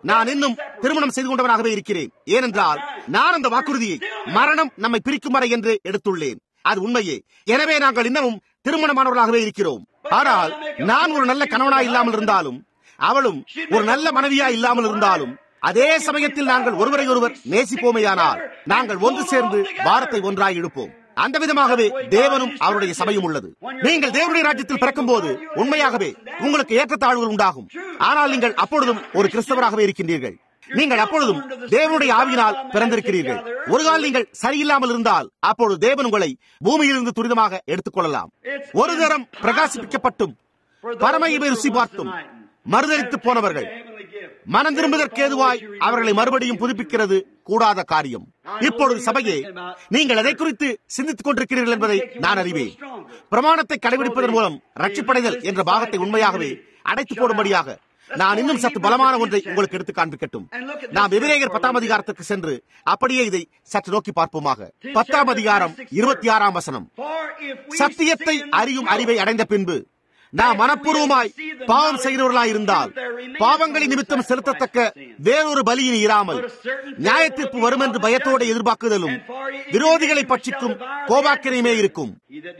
நான் இன்னும் திருமணம் செய்து கொண்டவனாகவே இருக்கிறேன் ஏனென்றால் நான் அந்த வாக்குறுதியை மரணம் நம்மை பிரிக்கும் வரை என்று எடுத்துள்ளேன் அது உண்மையே எனவே நாங்கள் இன்னமும் திருமணமானவர்களாகவே இருக்கிறோம் ஆனால் நான் ஒரு நல்ல கணவனா இல்லாமல் இருந்தாலும் அவளும் ஒரு நல்ல மனைவியா இல்லாமல் இருந்தாலும் அதே சமயத்தில் நாங்கள் ஒருவரை ஒருவர் நேசிப்போமையானால் நாங்கள் ஒன்று சேர்ந்து வாரத்தை ஒன்றாய் இழுப்போம் அந்த விதமாகவே தேவனும் அவருடைய சபையும் உள்ளது நீங்கள் தேவனுடைய ராஜ்யத்தில் பிறக்கும் போது உண்மையாகவே உங்களுக்கு ஏற்றத்தாழ்வுகள் உண்டாகும் ஆனால் நீங்கள் அப்பொழுதும் ஒரு கிறிஸ்தவராகவே இருக்கின்றீர்கள் நீங்கள் அப்பொழுதும் தேவனுடைய ஆவியினால் பிறந்திருக்கிறீர்கள் ஒரு கால் நீங்கள் சரியில்லாமல் இருந்தால் அப்பொழுது தேவன் உங்களை பூமியிலிருந்து துரிதமாக எடுத்துக் கொள்ளலாம் ஒரு தரம் பிரகாசிப்பிக்கப்பட்டும் பரமையை ருசி பார்த்தும் மறுதளித்து போனவர்கள் மனம் திரும்புவதற்கு ஏதுவாய் அவர்களை மறுபடியும் புதுப்பிக்கிறது கூடாத காரியம் இப்பொழுது சபையே நீங்கள் எதை குறித்து சிந்தித்துக் கொண்டிருக்கிறீர்கள் என்பதை நான் அறிவேன் பிரமாணத்தை கடைபிடிப்பதன் மூலம் ரட்சிப்படைதல் என்ற பாகத்தை உண்மையாகவே அடைத்து போடும்படியாக நான் இன்னும் சற்று பலமான ஒன்றை உங்களுக்கு எடுத்து காண்பிக்கட்டும் நாம் விவேகர் பத்தாம் அதிகாரத்திற்கு சென்று அப்படியே இதை சற்று நோக்கி பார்ப்போமாக பத்தாம் அதிகாரம் இருபத்தி ஆறாம் வசனம் சத்தியத்தை அறியும் அறிவை அடைந்த பின்பு நாம் மனப்பூர்வமாய் பாவம் செய்கிறவர்களாய் இருந்தால் பாவங்களின் நிமித்தம் செலுத்தத்தக்க வேறொரு பலியின் இராமல் நியாயத்தீர்ப்பு வரும் என்று பயத்தோடு எதிர்பார்க்குதலும் விரோதிகளை பட்சிக்கும் கோபாக்கிரையுமே இருக்கும்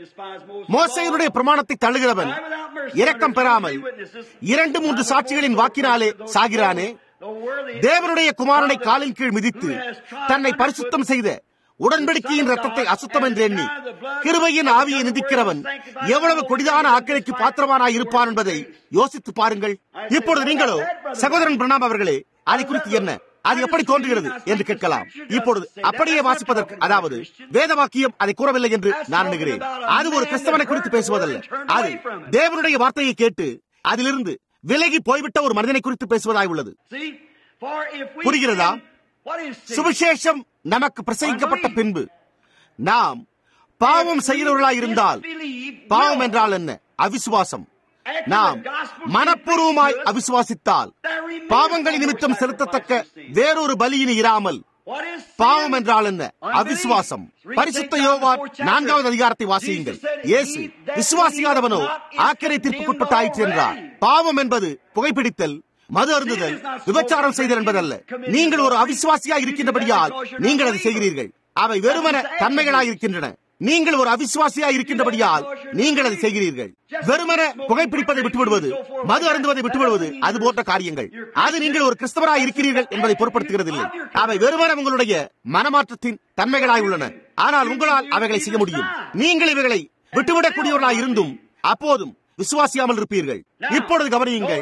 மோசையனுடைய பிரமாணத்தை தள்ளுகிறவன் இரக்கம் பெறாமல் இரண்டு மூன்று சாட்சிகளின் வாக்கினாலே சாகிறானே தேவனுடைய குமாரனை காலின் கீழ் மிதித்து தன்னை பரிசுத்தம் செய்த உடன்படிக்கையின் ரத்தத்தை அசுத்தம் என்று எண்ணி கிருபையின் ஆவியை நிந்திக்கிறவன் எவ்வளவு கொடிதான ஆக்கிரைக்கு பாத்திரமானாய் இருப்பான் என்பதை யோசித்து பாருங்கள் இப்பொழுது நீங்களோ சகோதரன் பிரணாம் அவர்களே அதை குறித்து என்ன அது எப்படி தோன்றுகிறது என்று கேட்கலாம் இப்பொழுது அப்படியே வாசிப்பதற்கு அதாவது வேத வாக்கியம் அதை கூறவில்லை என்று நான் எண்ணுகிறேன் அது ஒரு கிறிஸ்தவனை குறித்து பேசுவதல்ல அது தேவனுடைய வார்த்தையை கேட்டு அதிலிருந்து விலகி போய்விட்ட ஒரு மனிதனை குறித்து பேசுவதாய் உள்ளது புரிகிறதா சுவிசேஷம் நமக்கு பிரசங்கிக்கப்பட்ட பின்பு நாம் பாவம் செய்கிறவர்களாய் இருந்தால் பாவம் என்றால் என்ன அவிசுவாசம் நாம் மனப்பூர்வமாய் அவிசுவாசித்தால் பாவங்களின் நிமித்தம் செலுத்தத்தக்க வேறொரு பலியின் இராமல் பாவம் என்றால் என்ன அவிசுவாசம் பரிசுத்த யோவான் நான்காவது அதிகாரத்தை வாசியுங்கள் இயேசு விசுவாசியாதவனோ ஆக்கிரை தீர்ப்புக்குட்பட்டாயிற்று என்றார் பாவம் என்பது புகைப்பிடித்தல் மது அருந்துதல் விபச்சாரம் செய்தல் என்பதல்ல நீங்கள் ஒரு அவிசுவாசியா இருக்கின்றபடியால் நீங்கள் அதை செய்கிறீர்கள் அவை வெறுமன தன்மைகளாக இருக்கின்றன நீங்கள் ஒரு அவிசுவாசியா இருக்கின்றபடியால் நீங்கள் அதை செய்கிறீர்கள் வெறுமன புகைப்பிடிப்பதை விட்டுவிடுவது மது அருந்துவதை விட்டுவிடுவது அது போன்ற காரியங்கள் அது நீங்கள் ஒரு கிறிஸ்தவராய் இருக்கிறீர்கள் என்பதை பொருட்படுத்துகிறதில்லை அவை வெறுமன உங்களுடைய மனமாற்றத்தின் தன்மைகளாய் உள்ளன ஆனால் உங்களால் அவைகளை செய்ய முடியும் நீங்கள் இவைகளை விட்டுவிடக்கூடியவர்களாய் இருந்தும் அப்போதும் விசுவாசியாமல் இருப்பீர்கள் இப்பொழுது கவனியுங்கள்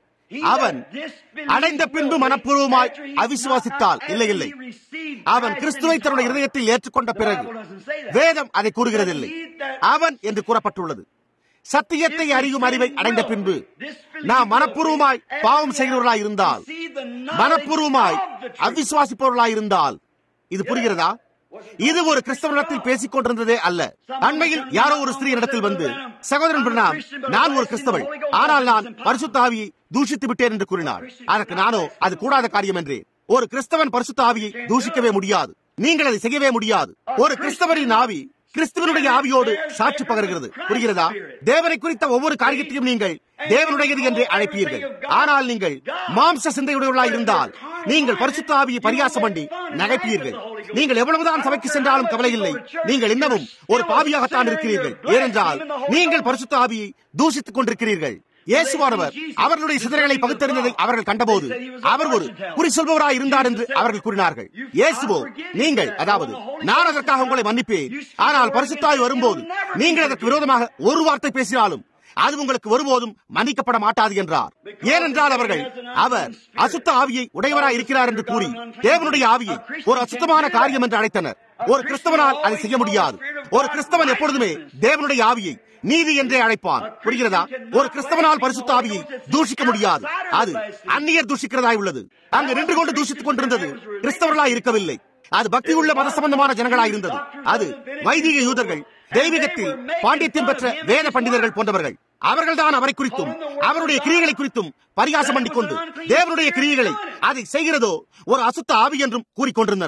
அவன் அடைந்த பின்பு மனப்பூர்வமாய் அவிசுவாசித்தால் இல்லை இல்லை அவன் கிறிஸ்துவை தன்னுடைய இருதயத்தில் ஏற்றுக்கொண்ட பிறகு வேதம் அதை கூறுகிறதில்லை அவன் என்று கூறப்பட்டுள்ளது சத்தியத்தை அறியும் அறிவை அடைந்த பின்பு நாம் மனப்பூர்வமாய் பாவம் செய்கிறவர்களாய் இருந்தால் மனப்பூர்வமாய் அவிசுவாசிப்பவர்களாய் இருந்தால் இது புரிகிறதா இது ஒரு கிறிஸ்தவனிடத்தில் பேசிக் கொண்டிருந்ததே அல்ல அண்மையில் யாரோ ஒரு ஸ்திரீ இடத்தில் வந்து சகோதரன் பிரணாம் நான் ஒரு கிறிஸ்தவன் ஆனால் நான் பரிசுத்த ஆவியை தூஷித்து விட்டேன் என்று கூறினார் அதற்கு நானோ அது கூடாத காரியம் என்றேன் ஒரு கிறிஸ்தவன் பரிசுத்த ஆவியை தூஷிக்கவே முடியாது நீங்கள் அதை செய்யவே முடியாது ஒரு கிறிஸ்தவரின் ஆவி கிறிஸ்துவனுடைய ஆவியோடு சாட்சி பகர்கிறது புரிகிறதா தேவனை குறித்த ஒவ்வொரு காரியத்தையும் நீங்கள் தேவனுடையது என்றே அழைப்பீர்கள் ஆனால் நீங்கள் மாம்ச சிந்தையுடையவர்களாய் இருந்தால் நீங்கள் பரிசுத்த ஆவியை பரியாசம் பண்ணி நகைப்பீர்கள் நீங்கள் எவ்வளவுதான் சபைக்கு சென்றாலும் கவலை இல்லை நீங்கள் இன்னமும் ஒரு பாவியாகத்தான் இருக்கிறீர்கள் ஏனென்றால் நீங்கள் பரிசுத்த ஆவியை தூஷித்துக் கொண்டிருக்கிறீர்கள் இயேசுவானவர் அவர்களுடைய சிதறலை பகுத்தறிந்ததை அவர்கள் கண்டபோது அவர் ஒரு குறி சொல்பவராய் இருந்தார் என்று அவர்கள் கூறினார்கள் இயேசுவோ நீங்கள் அதாவது நான் அதற்காக உங்களை மன்னிப்பேன் ஆனால் பரிசுத்தாய் வரும்போது நீங்கள் அதற்கு விரோதமாக ஒரு வார்த்தை பேசினாலும் அது உங்களுக்கு ஒருபோதும் மன்னிக்கப்பட மாட்டாது என்றார் ஏனென்றால் அவர்கள் அவர் அசுத்த ஆவியை உடையவராய் இருக்கிறார் என்று கூறி தேவனுடைய ஆவியை ஒரு அசுத்தமான காரியம் என்று அழைத்தனர் ஒரு கிறிஸ்தவனால் அதை செய்ய முடியாது ஒரு கிறிஸ்தவன் எப்பொழுதுமே தேவனுடைய ஆவியை நீதி என்றே அழைப்பான் புரிகிறதா ஒரு கிறிஸ்தவனால் பரிசுத்த ஆவியை தூஷிக்க முடியாது அது அந்நியர் தூஷிக்கிறதாய் உள்ளது அங்கு நின்று கொண்டு தூஷித்துக் கொண்டிருந்தது கிறிஸ்தவர்களாய் இருக்கவில்லை அது பக்தி உள்ள மத சம்பந்தமான ஜனங்களாய் இருந்தது அது வைதிக யூதர்கள் தெய்வீகத்தில் பாண்டியத்தின் பெற்ற வேத பண்டிதர்கள் போன்றவர்கள் அவர்கள்தான் அவரை குறித்தும் அவருடைய கிரியைகளை குறித்தும் பரிகாசம் பண்ணிக் கொண்டு தேவனுடைய கிரியைகளை அதை செய்கிறதோ ஒரு அசுத்த ஆவி என்றும் கூறிக்கொண்டிருந்தனர்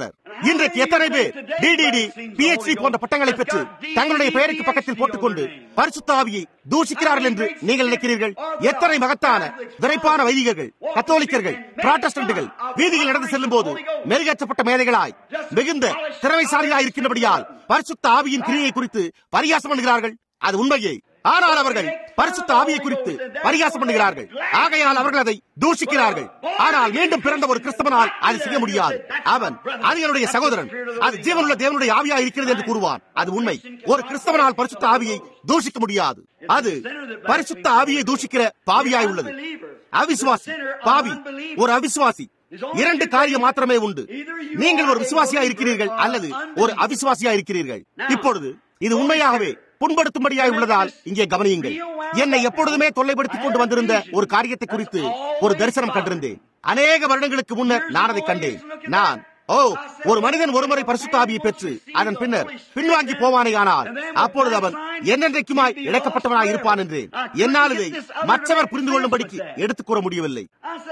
இன்றைக்கு எத்தனை பேர் டிடிடி பிஹெச்டி போன்ற பட்டங்களை பெற்று தங்களுடைய பெயருக்கு பக்கத்தில் போட்டுக்கொண்டு பரிசுத்தாவியை தூஷிக்கிறார்கள் என்று நீங்கள் நினைக்கிறீர்கள் எத்தனை மகத்தான விரைப்பான வைதிகர்கள் கத்தோலிக்கர்கள் புராட்டஸ்டன்ட்டுகள் வீதியில் நடந்து செல்லும் போது மெருகேற்றப்பட்ட மேதைகளாய் மிகுந்த திறமைசாலியாய் இருக்கின்றபடியால் பரிசுத்த ஆவியின் கிரியை குறித்து பரியாசம் பண்ணுகிறார்கள் அது உண்மையே ஆனால் அவர்கள் பரிசுத்த ஆவியை குறித்து பரிகாசம் பண்ணுகிறார்கள் ஆகையால் அவர்கள் அதை தூஷிக்கிறார்கள் ஆனால் மீண்டும் பிறந்த ஒரு கிறிஸ்தவனால் அதை செய்ய முடியாது அவன் அது என்னுடைய சகோதரன் அது ஜீவனுள்ள தேவனுடைய ஆவியா இருக்கிறது என்று கூறுவான் அது உண்மை ஒரு கிறிஸ்தவனால் பரிசுத்த ஆவியை தூஷிக்க முடியாது அது பரிசுத்த ஆவியை தூஷிக்கிற பாவியாய் உள்ளது அவிசுவாசி பாவி ஒரு அவிசுவாசி இரண்டு காரியம் மாத்திரமே உண்டு நீங்கள் ஒரு விசுவாசியா இருக்கிறீர்கள் அல்லது ஒரு அவிசுவாசியா இருக்கிறீர்கள் இப்பொழுது இது உண்மையாகவே புண்படுத்தும்படியாய் உள்ளதால் இங்கே கவனியுங்கள் என்னை எப்பொழுதுமே தொல்லைப்படுத்திக் கொண்டு வந்திருந்த ஒரு காரியத்தை குறித்து ஒரு தரிசனம் கண்டிருந்தேன் அநேக வருடங்களுக்கு முன்னர் நான் அதை கண்டேன் நான் ஓ ஒரு மனிதன் ஒருமுறை பரிசுத்தாவியை பெற்று அதன் பின்னர் பின்வாங்கி போவானே ஆனால் அப்பொழுது அவன் என்னென்றைக்குமாய் இழக்கப்பட்டவனாய் இருப்பான் என்றேன் என்னால் இதை மற்றவர் புரிந்து கொள்ளும்படிக்கு எடுத்துக் கூற முடியவில்லை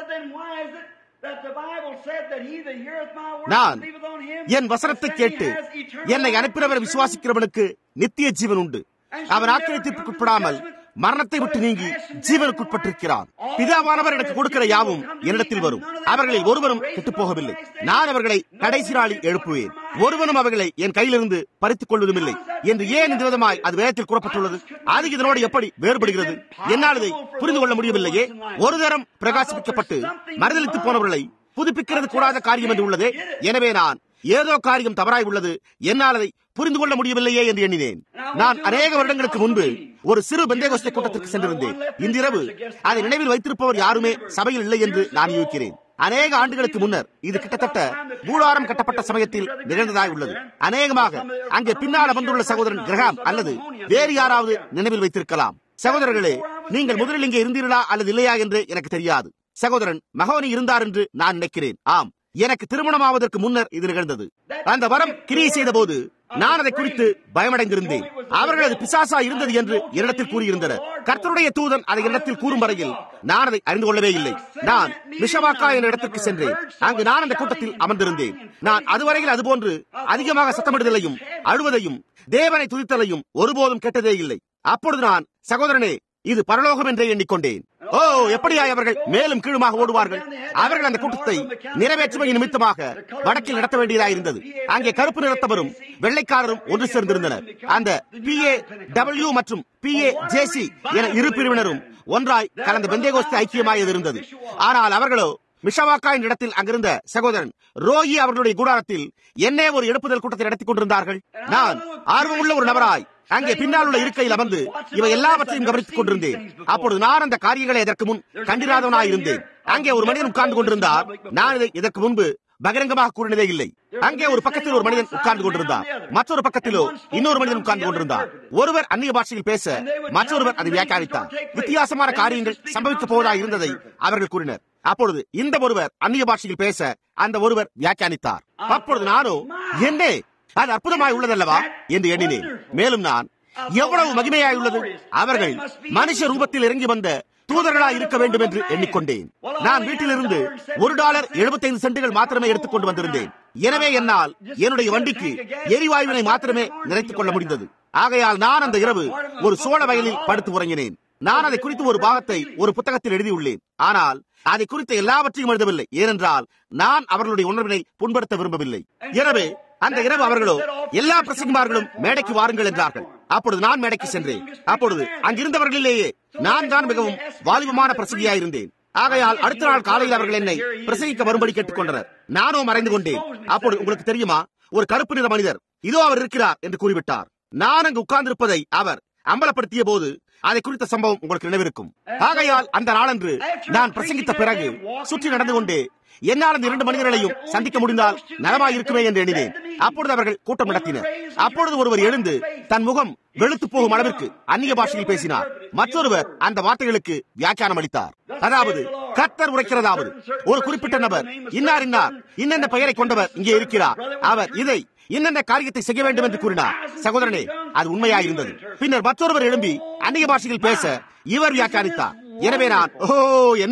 நான் என் வசனத்தை கேட்டு என்னை அனுப்பினவர் விசுவாசிக்கிறவனுக்கு நித்திய ஜீவன் உண்டு அவன் ஆக்கிரத்திற்குட்படாமல் மரணத்தை விட்டு நீங்கி ஜீவனுக்குட்பட்டிருக்கிறான் பிதாவானவர் எனக்கு கொடுக்கிற யாவும் என்னிடத்தில் வரும் அவர்களில் ஒருவரும் கெட்டு போகவில்லை நான் அவர்களை கடைசி நாளில் எழுப்புவேன் ஒருவனும் அவர்களை என் கையிலிருந்து பறித்துக் கொள்வதும் இல்லை என்று ஏன் இந்த விதமாய் அது வேதத்தில் கூறப்பட்டுள்ளது அது இதனோடு எப்படி வேறுபடுகிறது என்னால் இதை புரிந்து கொள்ள முடியவில்லையே ஒரு தரம் பிரகாசிப்பிக்கப்பட்டு மறுதளித்து போனவர்களை புதுப்பிக்கிறது கூடாத காரியம் என்று உள்ளதே எனவே நான் ஏதோ காரியம் தவறாய் உள்ளது என்னால் அதை புரிந்து கொள்ள முடியவில்லையே என்று எண்ணினேன் நான் அநேக வருடங்களுக்கு முன்பு ஒரு சிறு பெந்தேகோஸ்தை கூட்டத்திற்கு சென்றிருந்தேன் இன்றிரவு அதை நினைவில் வைத்திருப்பவர் யாருமே சபையில் இல்லை என்று நான் யூகிக்கிறேன் அநேக ஆண்டுகளுக்கு முன்னர் இது கிட்டத்தட்ட கூடாரம் கட்டப்பட்ட சமயத்தில் நிகழ்ந்ததாய் உள்ளது அநேகமாக அங்கே பின்னால் அமர்ந்துள்ள சகோதரன் கிரகாம் அல்லது வேறு யாராவது நினைவில் வைத்திருக்கலாம் சகோதரர்களே நீங்கள் முதலில் இங்கே இருந்தீர்களா அல்லது இல்லையா என்று எனக்கு தெரியாது சகோதரன் மகோனி இருந்தார் என்று நான் நினைக்கிறேன் ஆம் எனக்கு திருமணமாவதற்கு முன்னர் இது நிகழ்ந்தது அந்த வரம் கிரியை செய்த போது நான் அதை குறித்து பயமடைந்திருந்தேன் அவர்கள் அது பிசாசா இருந்தது என்று என்னிடத்தில் கூறியிருந்தனர் கர்த்தருடைய தூதன் அதை என்னிடத்தில் கூறும் வரையில் நான் அதை அறிந்து கொள்ளவே இல்லை நான் விஷவாக்கா என்ற இடத்திற்கு சென்றேன் அங்கு நான் அந்த கூட்டத்தில் அமர்ந்திருந்தேன் நான் அதுவரையில் அதுபோன்று அதிகமாக சத்தமிடுதலையும் அழுவதையும் தேவனை துதித்தலையும் ஒருபோதும் கேட்டதே இல்லை அப்பொழுது நான் சகோதரனே இது பரலோகம் என்றே எண்ணிக்கொண்டேன் ஓ எப்படியாய் அவர்கள் மேலும் கீழுமாக ஓடுவார்கள் அவர்கள் அந்த கூட்டத்தை நிறைவேற்றுமை நிமித்தமாக வடக்கில் நடத்த வேண்டியதாக இருந்தது அங்கே கருப்பு நிறத்தவரும் வெள்ளைக்காரரும் ஒன்று சேர்ந்திருந்தனர் அந்த பி ஏ டபிள்யூ மற்றும் பி ஏ ஜேசி என இரு பிரிவினரும் ஒன்றாய் கலந்த பெந்தேகோஸ்து ஐக்கியமாயது இருந்தது ஆனால் அவர்களோ மிஷவாக்காயின் இடத்தில் அங்கிருந்த சகோதரன் ரோயி அவர்களுடைய கூடாரத்தில் என்னே ஒரு எழுப்புதல் கூட்டத்தை நடத்திக் கொண்டிருந்தார்கள் நான் ஆர்வமுள்ள ஒரு நபராய் அங்கே பின்னால் உள்ள இருக்கையில் அமர்ந்து இவை எல்லாவற்றையும் கவனித்துக் கொண்டிருந்தேன் அப்பொழுது நான் அந்த காரியங்களை இதற்கு முன் கண்டிராதவனாய் இருந்தேன் அங்கே ஒரு மனிதன் உட்கார்ந்து கொண்டிருந்தார் நான் இதை இதற்கு முன்பு பகிரங்கமாக கூறினதே இல்லை அங்கே ஒரு பக்கத்தில் ஒரு மனிதன் உட்கார்ந்து கொண்டிருந்தார் மற்றொரு பக்கத்திலோ இன்னொரு மனிதன் உட்கார்ந்து கொண்டிருந்தார் ஒருவர் அந்நிய பாஷையில் பேச மற்றொருவர் அதை வியாக்கியானித்தார் வித்தியாசமான காரியங்கள் சம்பவிக்க போவதா இருந்ததை அவர்கள் கூறினர் அப்பொழுது இந்த ஒருவர் அந்நிய பாஷையில் பேச அந்த ஒருவர் வியாக்கியானித்தார் அப்பொழுது நானோ என்னே அது அற்புதமாய் உள்ளதல்லவா என்று எண்ணினேன் மேலும் நான் எவ்வளவு மகிமையாய் உள்ளது அவர்கள் மனுஷ ரூபத்தில் இறங்கி வந்த தூதர்களாய் இருக்க வேண்டும் என்று எண்ணிக்கொண்டேன் நான் வீட்டிலிருந்து ஒரு டாலர் எழுபத்தைந்து சென்டுகள் மாத்திரமே எடுத்துக்கொண்டு வந்திருந்தேன் எனவே என்னால் என்னுடைய வண்டிக்கு எரிவாயுவினை மாத்திரமே நிறைத்துக் கொள்ள முடிந்தது ஆகையால் நான் அந்த இரவு ஒரு சோழ வயலில் படுத்து உறங்கினேன் நான் அதை குறித்து ஒரு பாகத்தை ஒரு புத்தகத்தில் எழுதியுள்ளேன் ஆனால் அதை குறித்த எல்லாவற்றையும் எழுதவில்லை ஏனென்றால் நான் அவர்களுடைய உணர்வினை புண்படுத்த விரும்பவில்லை எனவே அந்த இரவு அவர்களோ எல்லா பிரசங்கமார்களும் மேடைக்கு வாருங்கள் என்றார்கள் அப்பொழுது நான் மேடைக்கு சென்றேன் அப்பொழுது அங்கிருந்தவர்களிலேயே நான் தான் மிகவும் வாலிபமான பிரசங்கியா இருந்தேன் ஆகையால் அடுத்த நாள் காலையில் அவர்கள் என்னை பிரசங்கிக்க வரும்படி கேட்டுக்கொண்டனர் நானோ மறைந்து கொண்டேன் அப்பொழுது உங்களுக்கு தெரியுமா ஒரு கருப்பு நிற மனிதர் இதோ அவர் இருக்கிறார் என்று கூறிவிட்டார் நான் அங்கு உட்கார்ந்திருப்பதை அவர் அம்பலப்படுத்திய போது அதை குறித்த சம்பவம் உங்களுக்கு நினைவிருக்கும் ஆகையால் அந்த நாளன்று நான் பிரசங்கித்த பிறகு சுற்றி நடந்து கொண்டே என்னால் அந்த இரண்டு மனிதர்களையும் சந்திக்க முடிந்தால் நலமாய் இருக்குமே என்று எண்ணினேன் அப்பொழுது அவர்கள் கூட்டம் நடத்தினர் அப்பொழுது ஒருவர் எழுந்து தன் முகம் வெளுத்து போகும் அளவிற்கு அந்நிய பாஷையில் பேசினார் மற்றொருவர் அந்த வார்த்தைகளுக்கு வியாக்கியானம் அளித்தார் அதாவது கத்தர் உரைக்கிறதாவது ஒரு குறிப்பிட்ட நபர் இன்னார் இன்னார் இன்னென்ன பெயரை கொண்டவர் இங்கே இருக்கிறார் அவர் இதை இன்னென்ன காரியத்தை செய்ய வேண்டும் என்று கூறினார் சகோதரனே அது உண்மையாயிருந்தது பின்னர் மற்றொருவர் எழும்பி அந்நிய பாஷையில் பேச இவர் வியாக்கியானித்தார் எனவே நான் ஓ என்னே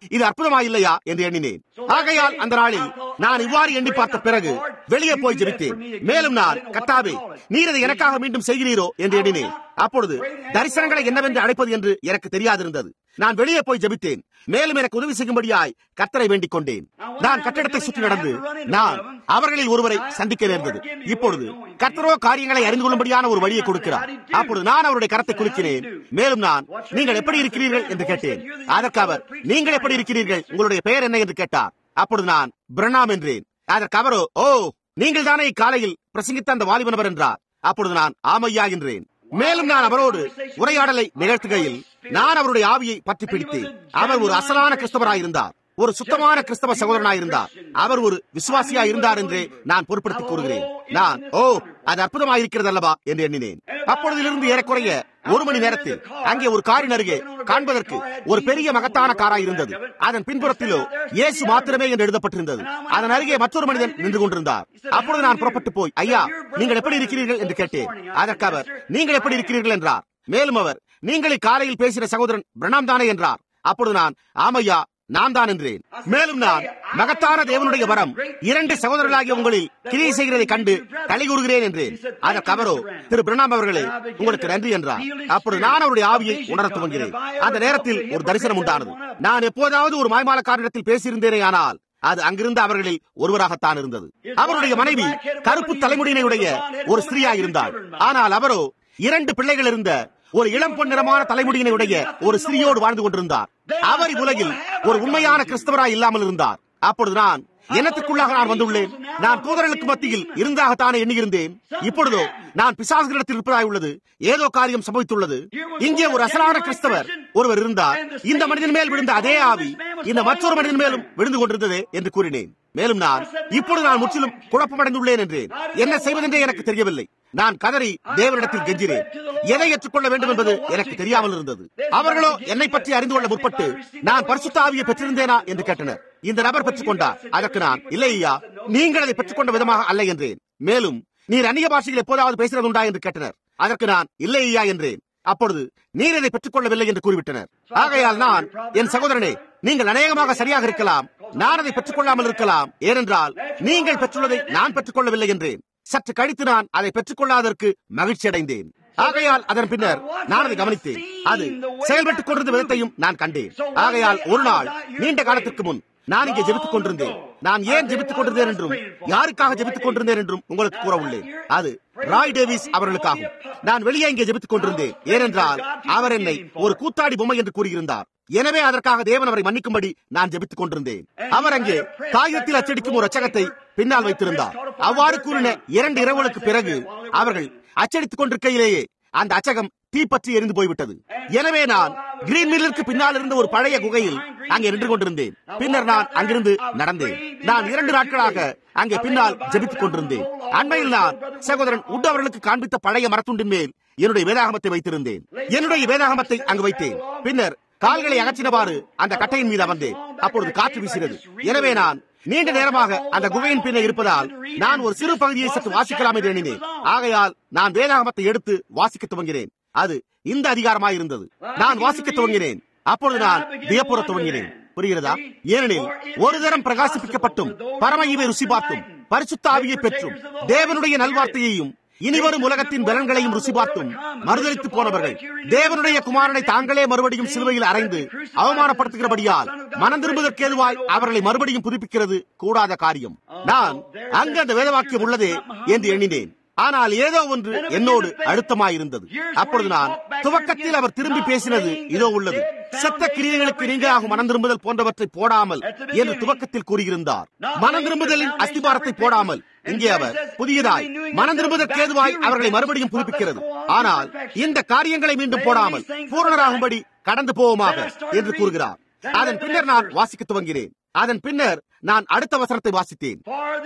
இது அற்புதமா இல்லையா என்று எண்ணினேன் ஆகையால் அந்த நாளில் நான் இவ்வாறு எண்ணி பார்த்த பிறகு வெளியே போய் ஜெபித்தேன் மேலும் நான் கத்தாவே நீர் அதை எனக்காக மீண்டும் செய்கிறீரோ என்று எண்ணினேன் அப்பொழுது தரிசனங்களை என்னவென்று அழைப்பது என்று எனக்கு தெரியாதிருந்தது நான் வெளியே போய் ஜெபித்தேன் மேலும் எனக்கு உதவி செய்யும்படியாய் கத்தரை வேண்டிக் கொண்டேன் நான் கட்டடத்தை சுற்றி நடந்து நான் அவர்களில் ஒருவரை சந்திக்க நேர்ந்தது இப்பொழுது கத்தரோ காரியங்களை அறிந்து கொள்ளும்படியான ஒரு வழியை கொடுக்கிறார் அப்பொழுது நான் அவருடைய கரத்தை குலுக்கினேன் மேலும் நான் நீங்கள் எப்படி இருக்கிறீர்கள் என்று கேட்டேன் அதற்கு அவர் நீங்கள் எப்படி இருக்கிறீர்கள் உங்களுடைய பெயர் என்ன என்று கேட்டார் அப்பொழுது நான் பிரணாம் என்றேன் அதற்கு அவரோ ஓ நீங்கள் தானே இக்காலையில் பிரசங்கித்த அந்த வாலிபனவர் என்றார் அப்பொழுது நான் ஆமையா என்றேன் மேலும் நான் அவரோடு உரையாடலை நிகழ்த்துகையில் நான் அவருடைய ஆவியை பற்றி பிடித்தேன் அவர் ஒரு அசலான கிறிஸ்தவராயிருந்தார் ஒரு சுத்தமான கிறிஸ்தவ சகோதரனாயிருந்தார் அவர் ஒரு விசுவாசியா இருந்தார் என்றே நான் பொறுப்படுத்திக் கூறுகிறேன் நான் ஓ அது அற்புதமாயிருக்கிறது அல்லவா என்று எண்ணினேன் அப்பொழுதிலிருந்து ஏறக்குறைய ஒரு மணி நேரத்தில் அங்கே ஒரு காரின் அருகே காண்பதற்கு ஒரு பெரிய மகத்தான காராய் இருந்தது அதன் பின்புறத்திலோ இயேசு மாத்திரமே என்று எழுதப்பட்டிருந்தது அதன் அருகே மற்றொரு மனிதன் நின்று கொண்டிருந்தார் அப்பொழுது நான் புறப்பட்டு போய் ஐயா நீங்கள் எப்படி இருக்கிறீர்கள் என்று கேட்டேன் அதற்கு அவர் நீங்கள் எப்படி இருக்கிறீர்கள் என்றார் மேலும் அவர் நீங்கள் காலையில் பேசின சகோதரன் பிரணாம் தானே என்றார் அப்பொழுது நான் ஆமையா நான் தான் என்றேன் மேலும் நான் மகத்தான தேவனுடைய வரம் இரண்டு சகோதரர்களாகிய உங்களில் கிரியை செய்கிறதை கண்டு களி கூறுகிறேன் என்றேன் அதற்கு அவரோ திரு பிரணாம் அவர்களே உங்களுக்கு நன்றி என்றார் அப்பொழுது நான் அவருடைய ஆவியை உணர துவங்கினேன் அந்த நேரத்தில் ஒரு தரிசனம் உண்டானது நான் எப்போதாவது ஒரு மாய்மாலக்காரனிடத்தில் பேசியிருந்தேனே ஆனால் அது அங்கிருந்த அவர்களில் ஒருவராகத்தான் இருந்தது அவருடைய மனைவி கருப்பு தலைமுடியினையுடைய ஒரு ஸ்திரீயா இருந்தார் ஆனால் அவரோ இரண்டு பிள்ளைகள் இருந்த ஒரு இளம் பொன்னிறமான தலைமுடியினையுடைய ஒரு ஸ்திரீயோடு வாழ்ந்து கொண்டிருந்தார் அவர் உலகில் ஒரு உண்மையான கிறிஸ்தவராய் இல்லாமல் இருந்தார் அப்பொழுது நான் என்னத்துக்குள்ளாக நான் வந்துள்ளேன் நான் தூதர்களுக்கு மத்தியில் இருந்தாகத்தானே எண்ணியிருந்தேன் இப்பொழுதோ நான் பிசாசுகளிடத்தில் இருப்பதாய் உள்ளது ஏதோ காரியம் சம்பவித்துள்ளது இங்கே ஒரு அசலான கிறிஸ்தவர் ஒருவர் இருந்தார் இந்த மனிதன் மேல் விழுந்த அதே ஆவி இந்த மற்றொரு மனிதன் மேலும் விழுந்து கொண்டிருந்தது என்று கூறினேன் மேலும் நான் இப்பொழுது நான் முற்றிலும் குழப்பமடைந்துள்ளேன் என்றேன் என்ன செய்வதென்றே எனக்கு தெரியவில்லை நான் கதறி தேவனிடத்தில் கெஞ்சினேன் எதை ஏற்றுக்கொள்ள வேண்டும் என்பது எனக்கு தெரியாமல் இருந்தது அவர்களோ என்னை பற்றி அறிந்து கொள்ள முற்பட்டு நான் பரிசுத்த ஆவியை பெற்றிருந்தேனா என்று கேட்டனர் இந்த நபர் பெற்றுக் கொண்டார் அதற்கு நான் இல்லை ஐயா நீங்கள் அதை பெற்றுக்கொண்ட விதமாக அல்ல என்றேன் மேலும் நீர் அந்நிய பாஷையில் எப்போதாவது பேசுறதுண்டா என்று கேட்டனர் அதற்கு நான் இல்லை ஐயா என்றேன் அப்பொழுது நீர் இதை பெற்றுக் கொள்ளவில்லை என்று கூறிவிட்டனர் ஆகையால் நான் என் சகோதரனே நீங்கள் அநேகமாக சரியாக இருக்கலாம் நான் அதை பெற்றுக் கொள்ளாமல் இருக்கலாம் ஏனென்றால் நீங்கள் பெற்றுள்ளதை நான் பெற்றுக் கொள்ளவில்லை என்றேன் சற்று கழித்து நான் அதை பெற்றுக் கொள்ளாததற்கு மகிழ்ச்சி அடைந்தேன் ஆகையால் அதன் பின்னர் நான் அதை கவனித்தேன் அது செயல்பட்டுக் கொண்டிருந்த விதத்தையும் நான் கண்டேன் ஆகையால் ஒரு நாள் நீண்ட காலத்திற்கு முன் நான் இங்கே ஜெபித்துக் கொண்டிருந்தேன் நான் ஏன் ஜெபித்துக் கொண்டிருந்தேன் என்றும் யாருக்காக ஜெபித்துக் கொண்டிருந்தேன் என்றும் உங்களுக்கு கூற உள்ளேன் அது ராய் டேவிஸ் அவர்களுக்காகும் நான் வெளியே இங்கே ஜெபித்துக் கொண்டிருந்தேன் ஏனென்றால் அவர் என்னை ஒரு கூத்தாடி பொம்மை என்று கூறியிருந்தார் எனவே அதற்காக தேவன் அவரை மன்னிக்கும்படி நான் ஜெபித்துக் கொண்டிருந்தேன் அவர் அங்கே காகிதத்தில் அச்சடிக்கும் ஒரு அச்சகத்தை பின்னால் வைத்திருந்தார் அவ்வாறு கூறின இரண்டு இரவுகளுக்கு பிறகு அவர்கள் அச்சடித்துக் கொண்டிருக்கையிலேயே அந்த அச்சகம் தீப்பற்றி எரிந்து போய்விட்டது எனவே நான் கிரீன் மில்லிற்கு பின்னால் இருந்த ஒரு பழைய குகையில் அங்கே நின்று கொண்டிருந்தேன் பின்னர் நான் அங்கிருந்து நடந்தேன் நான் இரண்டு நாட்களாக அங்கே பின்னால் ஜெபித்துக் கொண்டிருந்தேன் அண்மையில் நான் சகோதரன் உட் அவர்களுக்கு காண்பித்த பழைய மரத்துண்டின் மேல் என்னுடைய வேதாகமத்தை வைத்திருந்தேன் என்னுடைய வேதாகமத்தை அங்கு வைத்தேன் பின்னர் கால்களை அகற்றினவாறு அந்த கட்டையின் மீது அமர்ந்தேன் அப்பொழுது காற்று வீசினது எனவே நான் நீண்ட நேரமாக அந்த குகையின் பின்னே இருப்பதால் நான் ஒரு சிறு பகுதியை சற்று வாசிக்கலாம் என்று எண்ணினேன் ஆகையால் நான் வேதாகமத்தை எடுத்து வாசிக்க துவங்கினேன் அது இந்த அதிகாரமாய் இருந்தது நான் வாசிக்க துவங்கினேன் அப்பொழுது நான் வியப்புற துவங்கினேன் புரிகிறதா ஏனெனில் ஒரு தரம் பிரகாசிப்பிக்கப்பட்டும் பரம இவை ருசி பார்த்தும் பரிசுத்த ஆவியை பெற்றும் தேவனுடைய நல்வார்த்தையையும் இனிவரும் உலகத்தின் பலன்களையும் ருசி பார்த்தும் மறுதளித்து போனவர்கள் தேவனுடைய குமாரனை தாங்களே மறுபடியும் சிலுவையில் அறைந்து அவமானப்படுத்துகிறபடியால் மனம் திரும்புவதற்கு ஏதுவாய் அவர்களை மறுபடியும் புதுப்பிக்கிறது கூடாத காரியம் நான் அங்கு அந்த வேதவாக்கியம் உள்ளதே என்று எண்ணினேன் ஆனால் ஏதோ ஒன்று என்னோடு அழுத்தமாயிருந்தது அப்பொழுது நான் துவக்கத்தில் அவர் திரும்பி பேசினது இதோ உள்ளது செத்த கிரியைகளுக்கு நீங்களாகும் மனம் திரும்புதல் போன்றவற்றை போடாமல் என்று துவக்கத்தில் கூறியிருந்தார் மனம் திரும்புதலின் அஸ்திபாரத்தை போடாமல் இங்கே அவர் புதியதாய் மனம் திரும்புவதற்கு ஏதுவாய் அவர்களை மறுபடியும் புதுப்பிக்கிறது ஆனால் இந்த காரியங்களை மீண்டும் போடாமல் பூரணராகும்படி கடந்து போவோமாக என்று கூறுகிறார் அதன் பின்னர் நான் வாசிக்க துவங்கினேன் அதன் பின்னர் நான் அடுத்த வசனத்தை வாசித்தேன்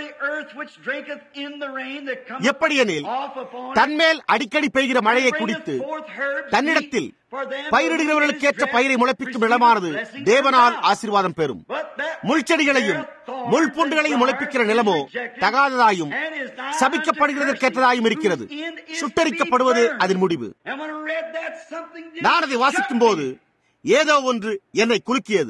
எப்படியெனில் தன்மேல் அடிக்கடி பெய்கிற மழையை குடித்து தன்னிடத்தில் பயிரிடுகிறவர்களுக்கு ஏற்ற பயிரை முளைப்பிக்கும் இடமானது தேவனால் ஆசீர்வாதம் பெறும் முள்செடிகளையும் முள்பூண்டுகளையும் முளைப்பிக்கிற நிலமோ தகாததாயும் சபிக்கப்படுகிறதற்கேற்றதாயும் இருக்கிறது சுட்டரிக்கப்படுவது அதன் முடிவு நான் அதை வாசிக்கும் போது ஏதோ ஒன்று என்னை குலுக்கியது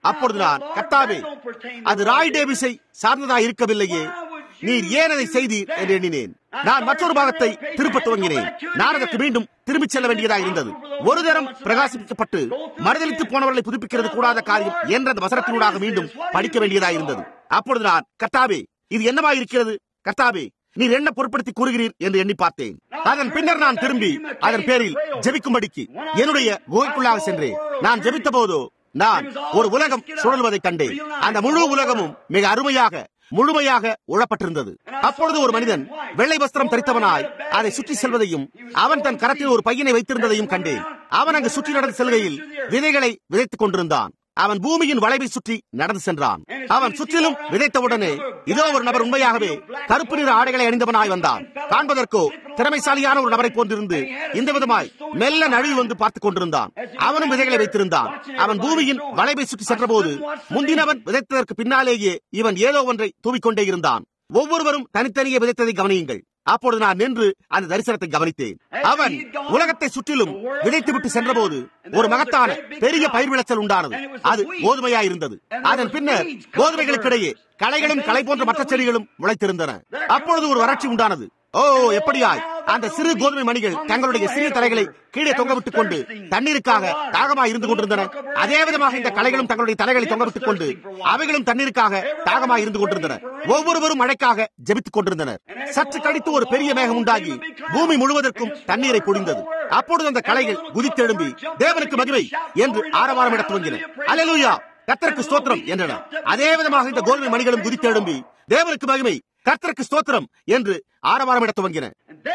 அப்பொழுது நான் கத்தாவே அது ராய் டேவிஸை சார்ந்ததா இருக்கவில்லையே நீர் ஏன் அதை செய்தீர் என்று எண்ணினேன் நான் மற்றொரு பாகத்தை திருப்ப துவங்கினேன் நான் அதற்கு மீண்டும் திரும்பிச் செல்ல வேண்டியதாக இருந்தது ஒரு தரம் பிரகாசிப்பிக்கப்பட்டு மறுதளித்து போனவர்களை புதுப்பிக்கிறது கூடாத காரியம் என்ற அந்த வசனத்தினூடாக மீண்டும் படிக்க வேண்டியதாக இருந்தது அப்பொழுது நான் கர்த்தாவே இது என்னவா இருக்கிறது கர்த்தாவே நீர் என்ன பொருட்படுத்தி கூறுகிறீர் என்று எண்ணி பார்த்தேன் அதன் பின்னர் நான் திரும்பி அதன் பேரில் ஜெபிக்கும்படிக்கு என்னுடைய குகைக்குள்ளாக சென்றேன் நான் ஜெபித்த போதோ நான் ஒரு உலகம் சுழல்வதை கண்டேன் அந்த முழு உலகமும் மிக அருமையாக முழுமையாக உழப்பட்டிருந்தது அப்பொழுது ஒரு மனிதன் வெள்ளை வஸ்திரம் தரித்தவனாய் அதை சுற்றி செல்வதையும் அவன் தன் கரத்தில் ஒரு பையனை வைத்திருந்ததையும் கண்டேன் அவன் அங்கு சுற்றி நடந்து செல்கையில் விதைகளை விதைத்துக் கொண்டிருந்தான் அவன் பூமியின் வளைவை சுற்றி நடந்து சென்றான் அவன் சுற்றிலும் விதைத்தவுடனே இதோ ஒரு நபர் உண்மையாகவே கருப்பு நிற ஆடைகளை அணிந்தவனாய் வந்தான் காண்பதற்கோ திறமைசாலியான ஒரு நபரை போன்றிருந்து இந்த விதமாய் மெல்ல நழுவி வந்து பார்த்துக் கொண்டிருந்தான் அவனும் விதைகளை வைத்திருந்தான் அவன் பூமியின் வளைவை சுற்றி சென்றபோது முந்தினவன் விதைத்ததற்கு பின்னாலேயே இவன் ஏதோ ஒன்றை தூவிக்கொண்டே இருந்தான் ஒவ்வொருவரும் தனித்தனியே விதைத்ததை கவனியுங்கள் அப்பொழுது நான் நின்று அந்த தரிசனத்தை கவனித்தேன் அவன் உலகத்தை சுற்றிலும் விதைத்துவிட்டு சென்றபோது ஒரு மகத்தான பெரிய பயிர் விளைச்சல் உண்டானது அது கோதுமையாயிருந்தது அதன் பின்னர் கோதுமைகளுக்கிடையே களைகளும் களை போன்ற மற்ற செடிகளும் முளைத்திருந்தன அப்பொழுது ஒரு வறட்சி உண்டானது ஓ எப்படியாய் அந்த சிறு கோதுமை மணிகள் தங்களுடைய சிறிய தலைகளை கீழே தொங்கவிட்டுக் கொண்டு தண்ணீருக்காக தாகமாய் இருந்து கொண்டிருந்தன அதே விதமாக இந்த கலைகளும் தங்களுடைய தலைகளை தொங்கவிட்டுக் கொண்டு அவைகளும் தண்ணீருக்காக தாகமாய் இருந்து கொண்டிருந்தன ஒவ்வொருவரும் மழைக்காக ஜெபித்துக் கொண்டிருந்தனர் சற்று கடித்து ஒரு பெரிய மேகம் உண்டாகி பூமி முழுவதற்கும் தண்ணீரை பொழிந்தது அப்பொழுது அந்த கலைகள் குதித்தெழும்பி தேவனுக்கு மகிமை என்று ஆரவாரம் இட துவங்கின அலலுயா கத்தருக்கு ஸ்தோத்திரம் என்றன அதே விதமாக இந்த கோதுமை மணிகளும் குதித்தெழும்பி தேவனுக்கு மகிமை கர்த்தருக்கு ஸ்தோத்திரம் என்று ஆரவாரமிட துவங்கின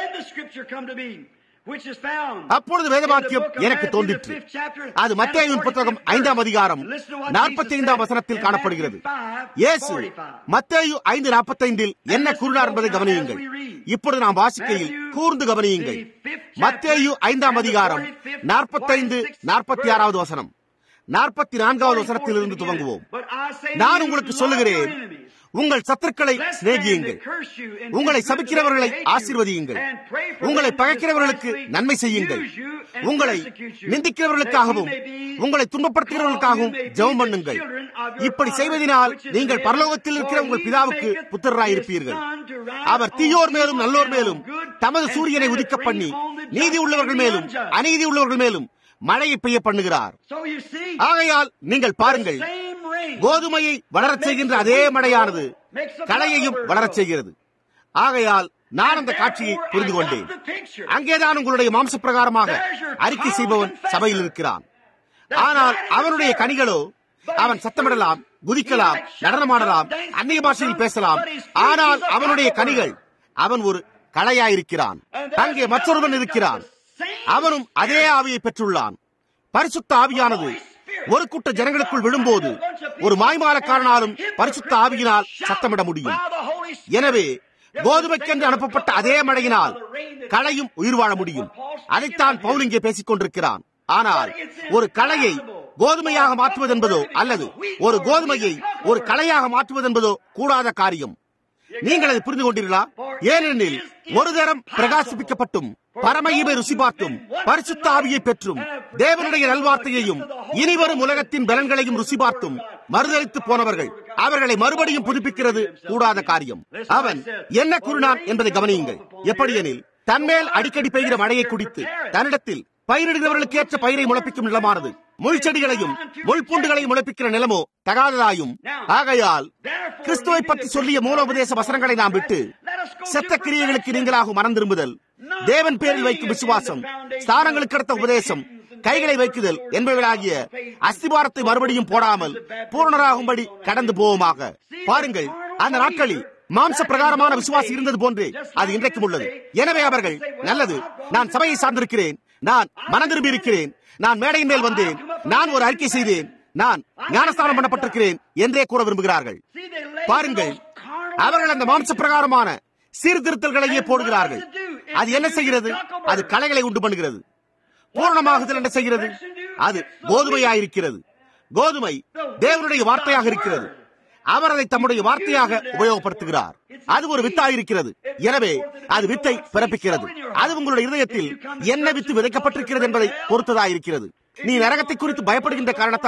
அப்பொழுது வேதவாக்கியம் எனக்கு தோன்றிற்று அது மத்தியின் புத்தகம் ஐந்தாம் அதிகாரம் நாற்பத்தி ஐந்தாம் வசனத்தில் காணப்படுகிறது இயேசு மத்தேயு ஐந்து நாற்பத்தைந்தில் என்ன கூறினார் என்பதை கவனியுங்கள் இப்பொழுது நாம் வாசிக்கையில் கூர்ந்து கவனியுங்கள் மத்தேயு ஐந்தாம் அதிகாரம் நாற்பத்தைந்து நாற்பத்தி ஆறாவது வசனம் நாற்பத்தி நான்காவது வசனத்தில் இருந்து துவங்குவோம் நான் உங்களுக்கு சொல்லுகிறேன் உங்கள் சத்துருக்களை சிநேகியுங்கள் உங்களை சபிக்கிறவர்களை ஆசீர்வதியுங்கள் உங்களை பகைக்கிறவர்களுக்கு நன்மை செய்யுங்கள் உங்களை நிந்திக்கிறவர்களுக்காகவும் உங்களை துன்பப்படுத்துகிறவர்களுக்காகவும் ஜெபம் பண்ணுங்கள் இப்படி செய்வதனால் நீங்கள் பரலோகத்தில் இருக்கிற உங்கள் பிதாவுக்கு புத்திரராயிருப்பீர்கள் அவர் தீயோர் மேலும் நல்லோர் மேலும் தமது சூரியனை உதிக்க பண்ணி நீதி உள்ளவர்கள் மேலும் அநீதி உள்ளவர்கள் மேலும் மழையை பெய்ய பண்ணுகிறார் ஆகையால் நீங்கள் பாருங்கள் கோதுமையை வளரச் செய்கின்ற அதே மழையானது களையையும் வளரச் செய்கிறது ஆகையால் நான் அந்த காட்சியை புரிந்து கொண்டேன் அங்கேதான் உங்களுடைய மாம்ச பிரகாரமாக அறிக்கை செய்பவன் சபையில் இருக்கிறான் ஆனால் அவனுடைய கனிகளோ அவன் சத்தமிடலாம் குதிக்கலாம் நடனமாடலாம் அந்நிய பாஷையில் பேசலாம் ஆனால் அவனுடைய கனிகள் அவன் ஒரு களையாயிருக்கிறான் அங்கே மற்றொருவன் இருக்கிறான் அவனும் அதே ஆவியை பெற்றுள்ளான் பரிசுத்த ஆவியானது ஒரு கூட்ட ஜனங்களுக்குள் விழும்போது ஒரு மாய்மாலக்காரனாலும் பரிசுத்த ஆவியினால் சத்தமிட முடியும் எனவே கோதுமைக்கென்று அனுப்பப்பட்ட அதே மழையினால் களையும் உயிர் வாழ முடியும் அதைத்தான் பவுல் இங்கே பேசிக் கொண்டிருக்கிறான் ஆனால் ஒரு களையை கோதுமையாக மாற்றுவது என்பதோ அல்லது ஒரு கோதுமையை ஒரு களையாக மாற்றுவது என்பதோ கூடாத காரியம் நீங்கள் அதை புரிந்து கொண்டீர்களா ஏனெனில் ஒரு தரம் பிரகாசிப்பிக்கப்பட்டும் பரமையுமை ருசி பார்த்தும் பரிசுத்த ஆவியை பெற்றும் தேவனுடைய நல்வார்த்தையையும் இனிவரும் உலகத்தின் பலன்களையும் ருசி பார்த்தும் மறுதளித்து போனவர்கள் அவர்களை மறுபடியும் புதுப்பிக்கிறது கூடாத காரியம் அவன் என்ன கூறினான் என்பதை கவனியுங்கள் எப்படியெனில் தன்மேல் அடிக்கடி பெய்கிற மழையை குடித்து தன்னிடத்தில் பயிரிடுகிறவர்களுக்கு ஏற்ற பயிரை முளைப்பிக்கும் நிலமானது முள் செடிகளையும் முள்பூண்டுகளையும் முளைப்பிக்கிற நிலமோ தகாததாயும் ஆகையால் கிறிஸ்துவை பற்றி சொல்லிய மூலோபதேச வசனங்களை நாம் விட்டு செத்த கிரியைகளுக்கு நீங்களாக மனம் திரும்புதல் தேவன் பேரில் வைக்கும் விசுவாசம் ஸ்தானங்களுக்கு அடுத்த உபதேசம் கைகளை வைக்குதல் என்பவர்களாகிய அஸ்திபாரத்தை மறுபடியும் போடாமல் பூரணராகும்படி கடந்து போவோமாக பாருங்கள் அந்த நாட்களில் மாம்ச பிரகாரமான விசுவாசி இருந்தது போன்றே அது இன்றைக்கும் உள்ளது எனவே அவர்கள் நல்லது நான் சபையை சார்ந்திருக்கிறேன் நான் மனதிரும்பி இருக்கிறேன் நான் மேடையின் மேல் வந்தேன் நான் ஒரு அறிக்கை செய்தேன் நான் ஞானஸ்தானம் பண்ணப்பட்டிருக்கிறேன் என்றே கூற விரும்புகிறார்கள் பாருங்கள் அவர்கள் அந்த மாம்ச பிரகாரமான சீர்திருத்தல்களையே போடுகிறார்கள் அது என்ன செய்கிறது அது கலைகளை உண்டு பண்ணுகிறது பூரணமாகுதல் என்ன செய்கிறது அது கோதுமையாயிருக்கிறது கோதுமை தேவனுடைய வார்த்தையாக இருக்கிறது அவர் அதை தம்முடைய வார்த்தையாக உபயோகப்படுத்துகிறார் அது ஒரு வித்தாயிருக்கிறது எனவே அது வித்தை பிறப்பிக்கிறது அது உங்களுடைய இதயத்தில் என்ன வித்து விதைக்கப்பட்டிருக்கிறது என்பதை பொறுத்ததாயிருக்கிறது நீ நரகத்தை குறித்து பயப்படுகின்ற காரணத்தால்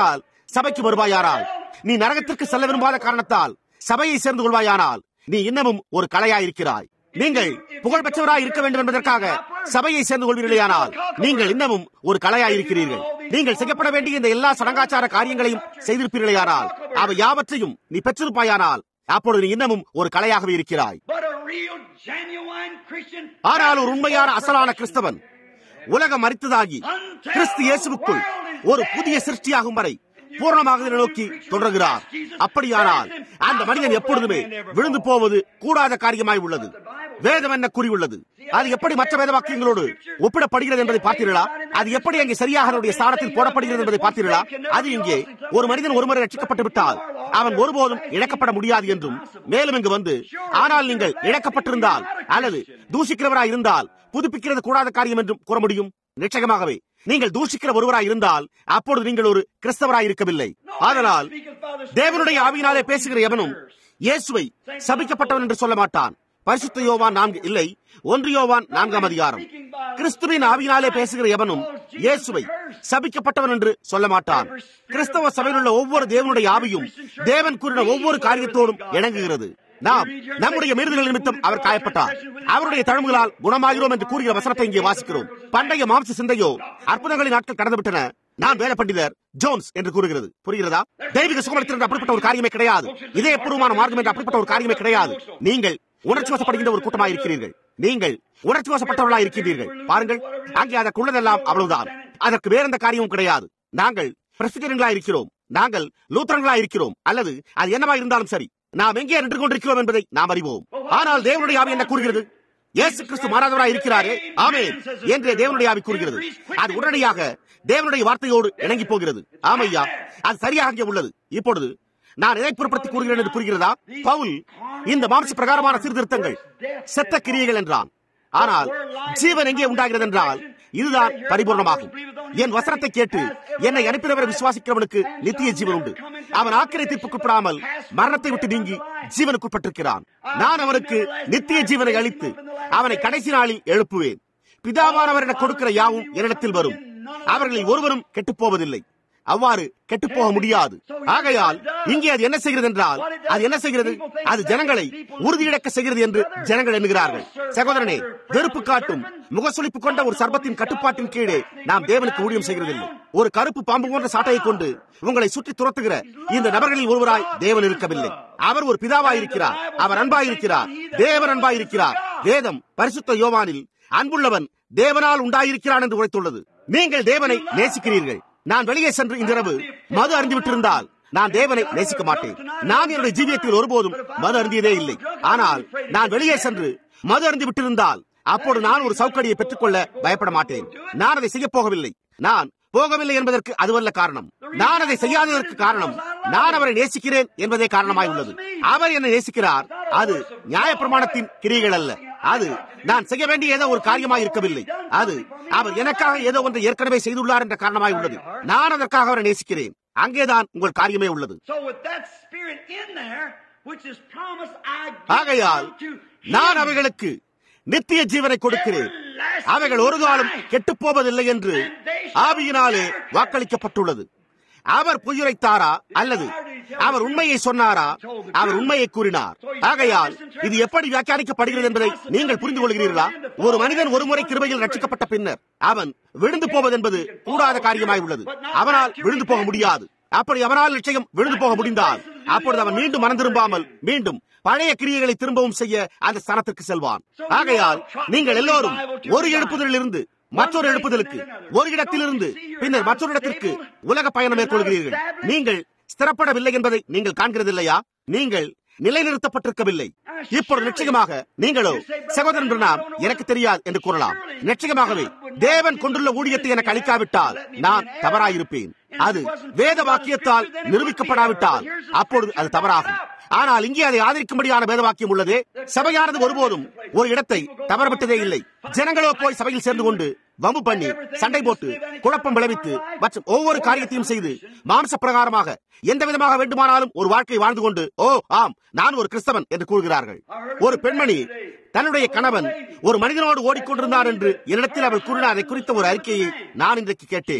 சபைக்கு வருவாயானால் நீ நரகத்திற்கு செல்ல விரும்பாத காரணத்தால் சபையை சேர்ந்து கொள்வாயானால் நீ இன்னமும் ஒரு கலையாயிருக்கிறாய் நீங்கள் புகழ் பெற்றவராய் இருக்க வேண்டும் என்பதற்காக சபையை சேர்ந்து கொள்வீர்களேயானால் நீங்கள் இன்னமும் ஒரு கலையாயிருக்கிறீர்கள் நீங்கள் செய்யப்பட வேண்டிய இந்த எல்லா சடங்காச்சார காரியங்களையும் செய்திருப்பீர்களேயானால் அவை யாவற்றையும் நீ பெற்றிருப்பாயானால் அப்பொழுது நீ இன்னமும் ஒரு கலையாகவே இருக்கிறாய் But a real, genuine Christian. ஆனால் ஒரு உண்மையான அசலான கிறிஸ்தவன் உலகம் மறித்ததாகி கிறிஸ்து இயேசுவுக்குள் ஒரு புதிய சிருஷ்டியாகும் வரை பூர்ணமாக இதனை நோக்கி தொடர்கிறார் அப்படியானால் அந்த மனிதன் எப்பொழுதுமே விழுந்து போவது கூடாத காரியமாய் உள்ளது வேதம் என்ன கூறியுள்ளது அது எப்படி மற்ற வேத வாக்கியங்களோடு ஒப்பிடப்படுகிறது என்பதை பார்த்தீர்களா அது எப்படி அங்கே சரியாக அதனுடைய ஸ்தானத்தில் போடப்படுகிறது என்பதை பார்த்தீர்களா அது இங்கே ஒரு மனிதன் ஒருமுறை ரட்சிக்கப்பட்டு விட்டால் அவன் ஒருபோதும் இழக்கப்பட முடியாது என்றும் மேலும் இங்கு வந்து ஆனால் நீங்கள் இழக்கப்பட்டிருந்தால் அல்லது தூஷிக்கிறவராய் இருந்தால் புதுப்பிக்கிறது கூடாத காரியம் என்றும் கூற முடியும் நிச்சயமாகவே நீங்கள் தூஷிக்கிற ஒருவராய் இருந்தால் அப்பொழுது நீங்கள் ஒரு கிறிஸ்தவராய் இருக்கவில்லை அதனால் தேவனுடைய ஆவியினாலே பேசுகிற எவனும் இயேசுவை சபிக்கப்பட்டவன் என்று சொல்ல மாட்டான் பரிசுத்த யோவான் நான்கு இல்லை ஒன்று யோவான் நான்காம் அதிகாரம் கிறிஸ்துவின் ஆவியினாலே பேசுகிற எவனும் இயேசுவை சபிக்கப்பட்டவன் என்று சொல்ல மாட்டான் கிறிஸ்தவ சபையில் உள்ள ஒவ்வொரு தேவனுடைய ஆவியும் தேவன் கூறின ஒவ்வொரு காரியத்தோடும் இணங்குகிறது நாம் நம்முடைய மீறுதல் நிமித்தம் அவர் காயப்பட்டார் அவருடைய தழும்புகளால் குணமாகிறோம் என்று கூறுகிற வசனத்தை இங்கே வாசிக்கிறோம் பண்டைய மாம்ச சிந்தையோ அற்புதங்களின் நாட்கள் கடந்துவிட்டன நான் வேத பண்டிதர் ஜோன்ஸ் என்று கூறுகிறது புரிகிறதா தெய்வீக சுகமளித்தல் என்று அப்படிப்பட்ட ஒரு காரியமே கிடையாது இதயபூர்வமான மார்க்கம் என்று அப்படிப்பட்ட ஒரு காரியமே கிடையாது நீங்கள் உணர்ச்சி வசப்படுகின்ற ஒரு கூட்டமாக இருக்கிறீர்கள் நீங்கள் உணர்ச்சி வசப்பட்டவர்களாக இருக்கின்றீர்கள் பாருங்கள் அங்கே அதற்குள்ளதெல்லாம் அவ்வளவுதான் அதற்கு வேற எந்த காரியமும் கிடையாது நாங்கள் பிரசிடர்களா இருக்கிறோம் நாங்கள் லூத்தரங்களா இருக்கிறோம் அல்லது அது என்னவா இருந்தாலும் சரி நாம் எங்கே நின்று கொண்டிருக்கிறோம் என்பதை நாம் அறிவோம் ஆனால் தேவனுடைய ஆவி என்ன கூறுகிறது இயேசு கிறிஸ்து மாறாதவராய் இருக்கிறாரே ஆமென் என்று தேவனுடைய ஆவி கூறுகிறது அது உடனடியாக தேவனுடைய வார்த்தையோடு இணங்கி போகிறது ஆமையா அது சரியாக அங்கே உள்ளது இப்பொழுது நான் எதை புறப்படுத்தி கூறுகிறேன் என்று புரிகிறதா பவுல் இந்த மாம்ச பிரகாரமான சீர்திருத்தங்கள் செத்த கிரியைகள் என்றான் ஆனால் ஜீவன் எங்கே உண்டாகிறது என்றால் இதுதான் பரிபூர்ணமாகும் என் வசனத்தை கேட்டு என்னை அனுப்பினவரை விசுவாசிக்கிறவனுக்கு நித்திய ஜீவன் உண்டு அவன் ஆக்கிரை தீர்ப்புக்குட்படாமல் மரணத்தை விட்டு நீங்கி ஜீவனுக்குட்பட்டிருக்கிறான் நான் அவனுக்கு நித்திய ஜீவனை அளித்து அவனை கடைசி நாளில் எழுப்புவேன் பிதாவானவர் கொடுக்கிற யாவும் என்னிடத்தில் வரும் அவர்களில் ஒருவரும் கெட்டுப் போவதில்லை அவ்வாறு கெட்டுப் போக முடியாது ஆகையால் இங்கே அது என்ன செய்கிறது என்றால் அது என்ன செய்கிறது அது ஜனங்களை உறுதியிழக்க செய்கிறது என்று ஜனங்கள் எண்ணுகிறார்கள் சகோதரனே வெறுப்பு காட்டும் முகசுளிப்பு கொண்ட ஒரு சர்பத்தின் கட்டுப்பாட்டின் கீழே நாம் தேவனுக்கு ஊழியம் செய்கிறதில்லை ஒரு கருப்பு பாம்பு போன்ற சாட்டையை கொண்டு உங்களை சுற்றி துரத்துகிற இந்த நபர்களில் ஒருவராய் தேவன் இருக்கவில்லை அவர் ஒரு பிதாவாய் இருக்கிறார் அவர் அன்பாய் இருக்கிறார் தேவன் அன்பாய் இருக்கிறார் வேதம் பரிசுத்த யோவானில் அன்புள்ளவன் தேவனால் உண்டாயிருக்கிறான் என்று உரைத்துள்ளது நீங்கள் தேவனை நேசிக்கிறீர்கள் நான் வெளியே சென்று இந்த இரவு மது அருந்தி விட்டிருந்தால் நான் தேவனை நேசிக்க மாட்டேன் நான் என்னுடைய ஜீவியத்தில் ஒருபோதும் மது அருந்தியதே இல்லை ஆனால் நான் வெளியே சென்று மது அருந்தி விட்டிருந்தால் அப்போது நான் ஒரு சவுக்கடியை பெற்றுக்கொள்ள பயப்பட மாட்டேன் நான் அதை செய்ய போகவில்லை நான் போகவில்லை என்பதற்கு அதுவல்ல காரணம் நான் அதை செய்யாததற்கு காரணம் நான் அவரை நேசிக்கிறேன் என்பதே காரணமாய் உள்ளது அவர் என்னை நேசிக்கிறார் அது நியாயப்பிரமாணத்தின் கிரிகள் அல்ல அது நான் செய்ய வேண்டிய ஏதோ ஒரு காரியமாய் இருக்கவில்லை அது அவர் எனக்காக ஏதோ ஒன்றை ஏற்கனவே செய்துள்ளார் என்ற காரணமாய் உள்ளது நான் அதற்காக அவரை நேசிக்கிறேன் அங்கேதான் உங்கள் காரியமே உள்ளது So with that spirit in there, which is promised, I ஆகையால் give unto நான் him அவைகளுக்கு நித்திய ஜீவனை கொடுக்கிறேன் அவைகள் ஒரு காலம் கெட்டுப் போவதில்லை என்று ஆவியினாலே வாக்களிக்கப்பட்டுள்ளது அவர் பொய்யுரைத்தாரா அல்லது அவர் உண்மையை சொன்னாரா அவர் உண்மையை கூறினார் ஆகையால் இது எப்படி வியாக்கியானிக்கப்படுகிறது என்பதை நீங்கள் புரிந்து கொள்கிறீர்களா ஒரு மனிதன் ஒருமுறை கிருபையில் ரட்சிக்கப்பட்ட பின்னர் அவன் விழுந்து போவது என்பது கூடாத காரியமாய் உள்ளது அவனால் விழுந்து போக முடியாது அப்படி அவனால் நிச்சயம் விழுந்து போக முடிந்தால் அப்பொழுது அவன் மீண்டும் மனம் திரும்பாமல் மீண்டும் பழைய கிரியைகளை திரும்பவும் செய்ய அந்த ஸ்தானத்திற்கு செல்வான் ஆகையால் நீங்கள் எல்லோரும் ஒரு எழுப்புதலில் இருந்து மற்றொரு எழுப்புதலுக்கு ஒரு இடத்திலிருந்து பின்னர் மற்றொரு இடத்திற்கு உலக பயணம் மேற்கொள்கிறீர்கள் நீங்கள் ஸ்திரப்படவில்லை என்பதை நீங்கள் காண்கிறதில்லையா நீங்கள் நிலைநிறுத்தப்பட்டிருக்கவில்லை இப்பொழுது நிச்சயமாக நீங்களோ சகோதரன் பிரணாம் எனக்கு தெரியாது என்று கூறலாம் நிச்சயமாகவே தேவன் கொண்டுள்ள ஊழியத்தை எனக்கு அளிக்காவிட்டால் நான் தவறாயிருப்பேன் அது வேத வாக்கியத்தால் நிரூபிக்கப்படாவிட்டால் அப்பொழுது அது தவறாகும் ஆனால் இங்கே அதை ஆதரிக்கும்படியான வேத வாக்கியம் உள்ளது சபையானது ஒருபோதும் ஒரு இடத்தை தவறவிட்டதே இல்லை ஜனங்களோ போய் சபையில் சேர்ந்து கொண்டு வம்பு பண்ணி சண்டை போட்டு குழப்பம் விளைவித்து மற்றும் ஒவ்வொரு காரியத்தையும் செய்து மாம்ச பிரகாரமாக எந்த விதமாக வேண்டுமானாலும் ஒரு வாழ்க்கை வாழ்ந்து கொண்டு ஓ ஆம் நான் ஒரு கிறிஸ்தவன் என்று கூறுகிறார்கள் ஒரு பெண்மணி தன்னுடைய கணவன் ஒரு மனிதனோடு ஓடிக்கொண்டிருந்தார் என்று என்னிடத்தில் அவள் கூறின அதை குறித்த ஒரு அறிக்கையை நான் இன்றைக்கு கேட்டேன்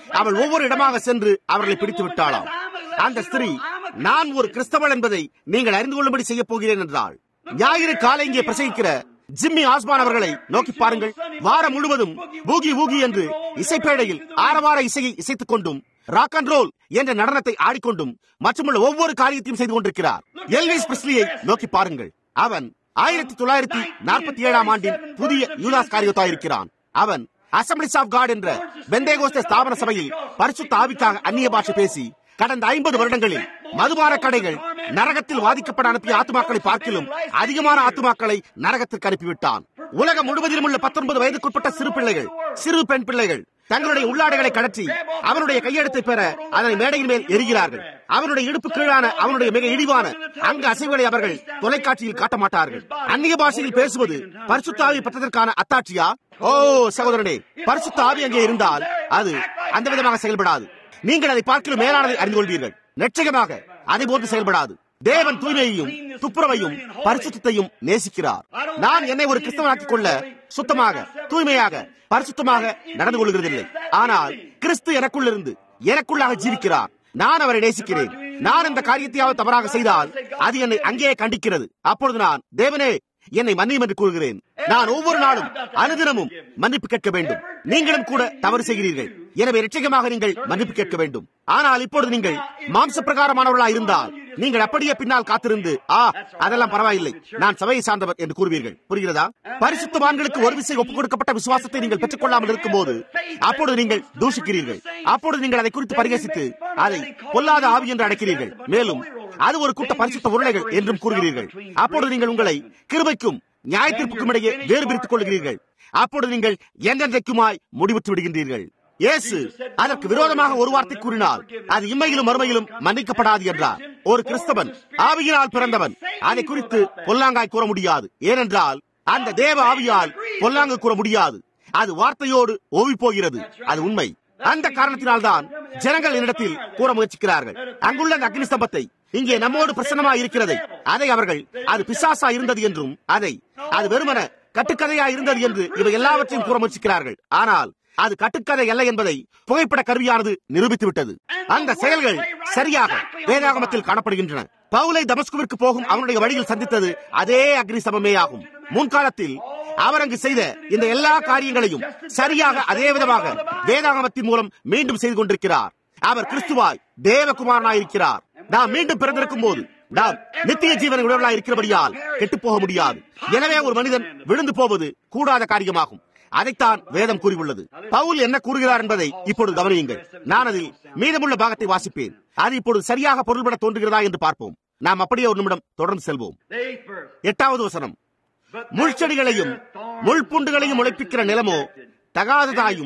அவள் ஒவ்வொரு இடமாக சென்று அவர்களை பிடித்து விட்டாளாம் அந்த ஸ்திரீ நான் ஒரு கிறிஸ்தவள் என்பதை நீங்கள் அறிந்து கொள்ளும்படி செய்ய போகிறேன் என்றாள் ஞாயிறு காலை இங்கே பிரசங்கிக்கிற ஜிம்மி ஆஸ்மான் அவர்களை நோக்கி பாருங்கள் வாரம் முழுவதும் பூகி ஊகி என்று இசைப்பேடையில் ஆரவார இசையை இசைத்துக் கொண்டும் ராக் அண்ட் ரோல் என்ற நடனத்தை ஆடிக்கொண்டும் மற்றுமுள்ள ஒவ்வொரு காரியத்தையும் செய்து கொண்டிருக்கிறார் எல்விஸ் பிஸ்லியை நோக்கி பாருங்கள் அவன் ஆயிரத்தி தொள்ளாயிரத்தி நாற்பத்தி ஏழாம் ஆண்டின் புதிய யூதாஸ் காரியத்தா இருக்கிறான் அவன் அசம்பிளிஸ் ஆஃப் காட் என்ற பெந்தேகோஸ்த ஸ்தாபன சபையில் பரிசுத்த ஆவிக்காக அந்நிய பாஷை பேசி கடந்த ஐம்பது வருடங்களில் மதுபான கடைகள் நரகத்தில் வாதிக்கப்பட அனுப்பிய ஆத்துமாக்களை பார்க்கிலும் அதிகமான ஆத்துமாக்களை நரகத்திற்கு அனுப்பிவிட்டான் உலகம் முழுவதிலும் உள்ள பத்தொன்பது வயதுக்குட்பட்ட சிறு பிள்ளைகள் சிறு பெண் பிள்ளைகள் தங்களுடைய உள்ளாடைகளை கடற்றி அவனுடைய கையெழுத்தை பெற அதனை மேடையின் மேல் எரிகிறார்கள் அவனுடைய இடுப்பு கீழான அவனுடைய மிக இழிவான அங்கு அசைவுகளை அவர்கள் தொலைக்காட்சியில் காட்ட மாட்டார்கள் அந்நிய பாஷையில் பேசுவது பரிசுத்த ஆவி பெற்றதற்கான அத்தாட்சியா ஓ சகோதரனே பரிசுத்த ஆவி அங்கே இருந்தால் அது அந்த விதமாக செயல்படாது நீங்கள் அதை பார்க்கலும் மேலானதை அறிந்து கொள்வீர்கள் நிச்சயமாக அதை போன்று செயல்படாது தேவன் தூய்மையையும் துப்புரவையும் பரிசுத்தையும் நேசிக்கிறார் நான் என்னை ஒரு கிறிஸ்தவனாக்கிக் கொள்ள சுத்தமாக தூய்மையாக பரிசுத்தமாக நடந்து கொள்கிறதில்லை ஆனால் கிறிஸ்து எனக்குள்ளிருந்து எனக்குள்ளாக ஜீவிக்கிறார் நான் அவரை நேசிக்கிறேன் நான் இந்த காரியத்தையாவது தவறாக செய்தால் அது என்னை அங்கேயே கண்டிக்கிறது அப்பொழுது நான் தேவனே என்னை மன்னியும் என்று கூறுகிறேன் நான் ஒவ்வொரு நாளும் அனுதினமும் மன்னிப்பு கேட்க வேண்டும் நீங்களும் கூட தவறு செய்கிறீர்கள் எனவே நிச்சயமாக நீங்கள் மன்னிப்பு கேட்க வேண்டும் ஆனால் இப்பொழுது நீங்கள் மாம்ச பிரகாரமானவர்களா இருந்தால் நீங்கள் அப்படியே பின்னால் காத்திருந்து ஆ அதெல்லாம் பரவாயில்லை நான் சபையை சார்ந்தவர் என்று கூறுவீர்கள் புரிகிறதா பரிசுத்தவான்களுக்கு ஒரு விசை ஒப்புக் கொடுக்கப்பட்ட விசுவாசத்தை நீங்கள் பெற்றுக் கொள்ளாமல் இருக்கும் போது அப்பொழுது நீங்கள் தூஷிக்கிறீர்கள் அப்பொழுது நீங்கள் அதை குறித்து பரிகசித்து அதை பொல்லாத ஆவி என்று அழைக்கிறீர்கள் மேலும் அது ஒரு கூட்ட பரிசுத்த உருளைகள் என்றும் கூறுகிறீர்கள் அப்பொழுது நீங்கள் உங்களை கிருபைக்கும் நியாயத்திற்கும் இடையே வேறு பிரித்துக் கொள்கிறீர்கள் அப்பொழுது நீங்கள் என்றென்றைக்குமாய் முடிவுற்று விடுகின்றீர்கள் இயேசு அதற்கு விரோதமாக ஒரு வார்த்தை கூறினால் அது இம்மையிலும் மறுமையிலும் மன்னிக்கப்படாது என்றார் ஒரு கிறிஸ்தவன் ஆவியினால் பிறந்தவன் அதை குறித்து பொல்லாங்காய் கூற முடியாது ஏனென்றால் அந்த தேவ ஆவியால் பொல்லாங்கு கூற முடியாது அது வார்த்தையோடு ஓவி போகிறது அது உண்மை அந்த காரணத்தினால்தான் ஜனங்கள் என்னிடத்தில் கூற முயற்சிக்கிறார்கள் அங்குள்ள அந்த அக்னி ஸ்தம்பத்தை இங்கே நம்மோடு பிரசன்னமா இருக்கிறதை அதை அவர்கள் அது பிசாசா இருந்தது என்றும் அதை அது வெறுமன கட்டுக்கதையா இருந்தது என்று இவை எல்லாவற்றையும் கூற முயற்சிக்கிறார்கள் ஆனால் அது கட்டுக்கதை அல்ல என்பதை புகைப்பட கருவியானது நிரூபித்து விட்டது அந்த செயல்கள் சரியாக வேதாகமத்தில் காணப்படுகின்றன பவுலை தமஸ்குவிற்கு போகும் அவனுடைய வழியில் சந்தித்தது அதே அக்னி சமமே ஆகும் முன்காலத்தில் அவர் அங்கு செய்த இந்த எல்லா காரியங்களையும் சரியாக அதே விதமாக வேதாகமத்தின் மூலம் மீண்டும் செய்து கொண்டிருக்கிறார் அவர் கிறிஸ்துவாய் தேவகுமாரனாயிருக்கிறார் நாம் மீண்டும் பிறந்திருக்கும் போது நாம் நித்திய ஜீவனை உடலாய் இருக்கிறபடியால் கெட்டு போக முடியாது எனவே ஒரு மனிதன் விழுந்து போவது கூடாத காரியமாகும் அதைத்தான் வேதம் கூறியுள்ளது பவுல் என்ன கூறுகிறார் என்பதை இப்பொழுது கவனியுங்கள் நான் அதில் மீதமுள்ள பாகத்தை வாசிப்பேன் அது இப்பொழுது சரியாக பொருள்பட தோன்றுகிறதா என்று பார்ப்போம் நாம் அப்படியே ஒரு நிமிடம் தொடர்ந்து செல்வோம் எட்டாவது வசனம் முள்செடிகளையும் முள்புண்டுகளையும் உழைப்பிக்கிற நிலமோ தகாததாயும்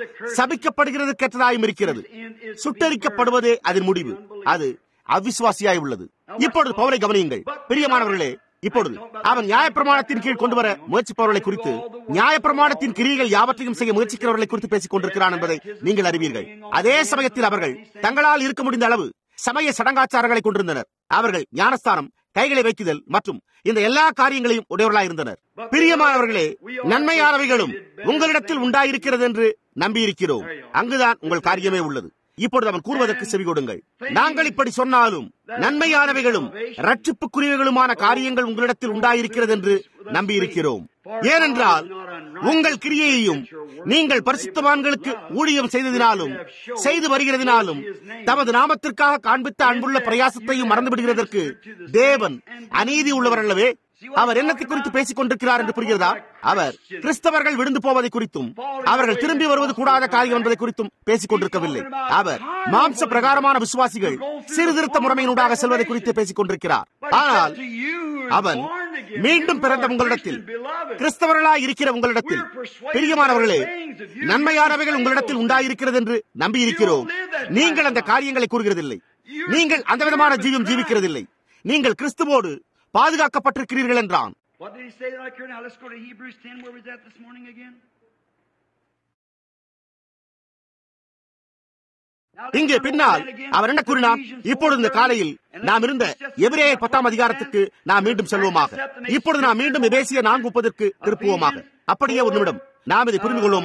சபிக்கப்படுகிறதுக்கற்றதாயும் இருக்கிறது சுட்டரிக்கப்படுவதே அதன் முடிவு அது அவிசுவாசியாய் உள்ளது இப்பொழுது பவுலை கவனியுங்கள் பிரியமானவர்களே இப்பொழுது அவன் நியாயப்பிரமாணத்தின் கீழ் கொண்டு வர முயற்சிப்பவர்களை குறித்து நியாயப்பிரமாணத்தின் கிரியைகள் யாவற்றையும் செய்ய முயற்சிக்கிறவர்களை குறித்து பேசிக் கொண்டிருக்கிறான் என்பதை நீங்கள் அறிவீர்கள் அதே சமயத்தில் அவர்கள் தங்களால் இருக்க முடிந்த அளவு சமய சடங்காச்சாரங்களை கொண்டிருந்தனர் அவர்கள் ஞானஸ்தானம் கைகளை வைக்குதல் மற்றும் இந்த எல்லா காரியங்களையும் உடையவர்களாக இருந்தனர் பிரியமானவர்களே நன்மையானவைகளும் உங்களிடத்தில் உண்டாயிருக்கிறது என்று நம்பியிருக்கிறோம் அங்குதான் உங்கள் காரியமே உள்ளது இப்பொழுது அவன் கூறுவதற்கு செவி கொடுங்கள் நாங்கள் இப்படி சொன்னாலும் நன்மையானவைகளும் ரட்சிப்புக்குரியவைகளுமான காரியங்கள் உங்களிடத்தில் உண்டாயிருக்கிறது என்று நம்பியிருக்கிறோம் ஏனென்றால் உங்கள் கிரியையையும் நீங்கள் பரிசுத்தவான்களுக்கு ஊழியம் செய்ததினாலும் செய்து வருகிறதினாலும் தமது நாமத்திற்காக காண்பித்த அன்புள்ள பிரயாசத்தையும் மறந்துவிடுகிறதற்கு தேவன் அநீதி உள்ளவர் அல்லவே அவர் என்னத்தை குறித்து பேசிக் கொண்டிருக்கிறார் என்று புரிகிறதா அவர் கிறிஸ்தவர்கள் விழுந்து போவதை குறித்தும் அவர்கள் திரும்பி வருவது கூடாத காரியம் என்பதை குறித்தும் பேசிக் கொண்டிருக்கவில்லை அவர் மாம்ச பிரகாரமான விசுவாசிகள் சீர்திருத்த முறைமையினூடாக செல்வதை குறித்து பேசிக் கொண்டிருக்கிறார் ஆனால் அவன் மீண்டும் பிறந்த உங்களிடத்தில் கிறிஸ்தவர்களாய் இருக்கிற உங்களிடத்தில் பிரியமானவர்களே நன்மையானவைகள் உங்களிடத்தில் உண்டாயிருக்கிறது என்று நம்பியிருக்கிறோம் நீங்கள் அந்த காரியங்களை கூறுகிறதில்லை நீங்கள் அந்த விதமான ஜீவம் ஜீவிக்கிறதில்லை நீங்கள் கிறிஸ்துவோடு பாதுகாக்கப்பட்டிருக்கிறீர்கள் என்றான் What did he say like here? Now let's go to Hebrews 10. Where was that this morning again? இங்கே பின்னால் அவர் என்ன கூறினார் இப்பொழுது இந்த காலையில் நாம் இருந்த எபிரேயர் பத்தாம் அதிகாரத்துக்கு நாம் மீண்டும் செல்வோமாக இப்பொழுது நாம் மீண்டும் எபேசிய நான்கு முப்பதற்கு திருப்புவோமாக அப்படியே ஒரு நிமிடம் நாம் இதை புரிந்து கொள்வோமாக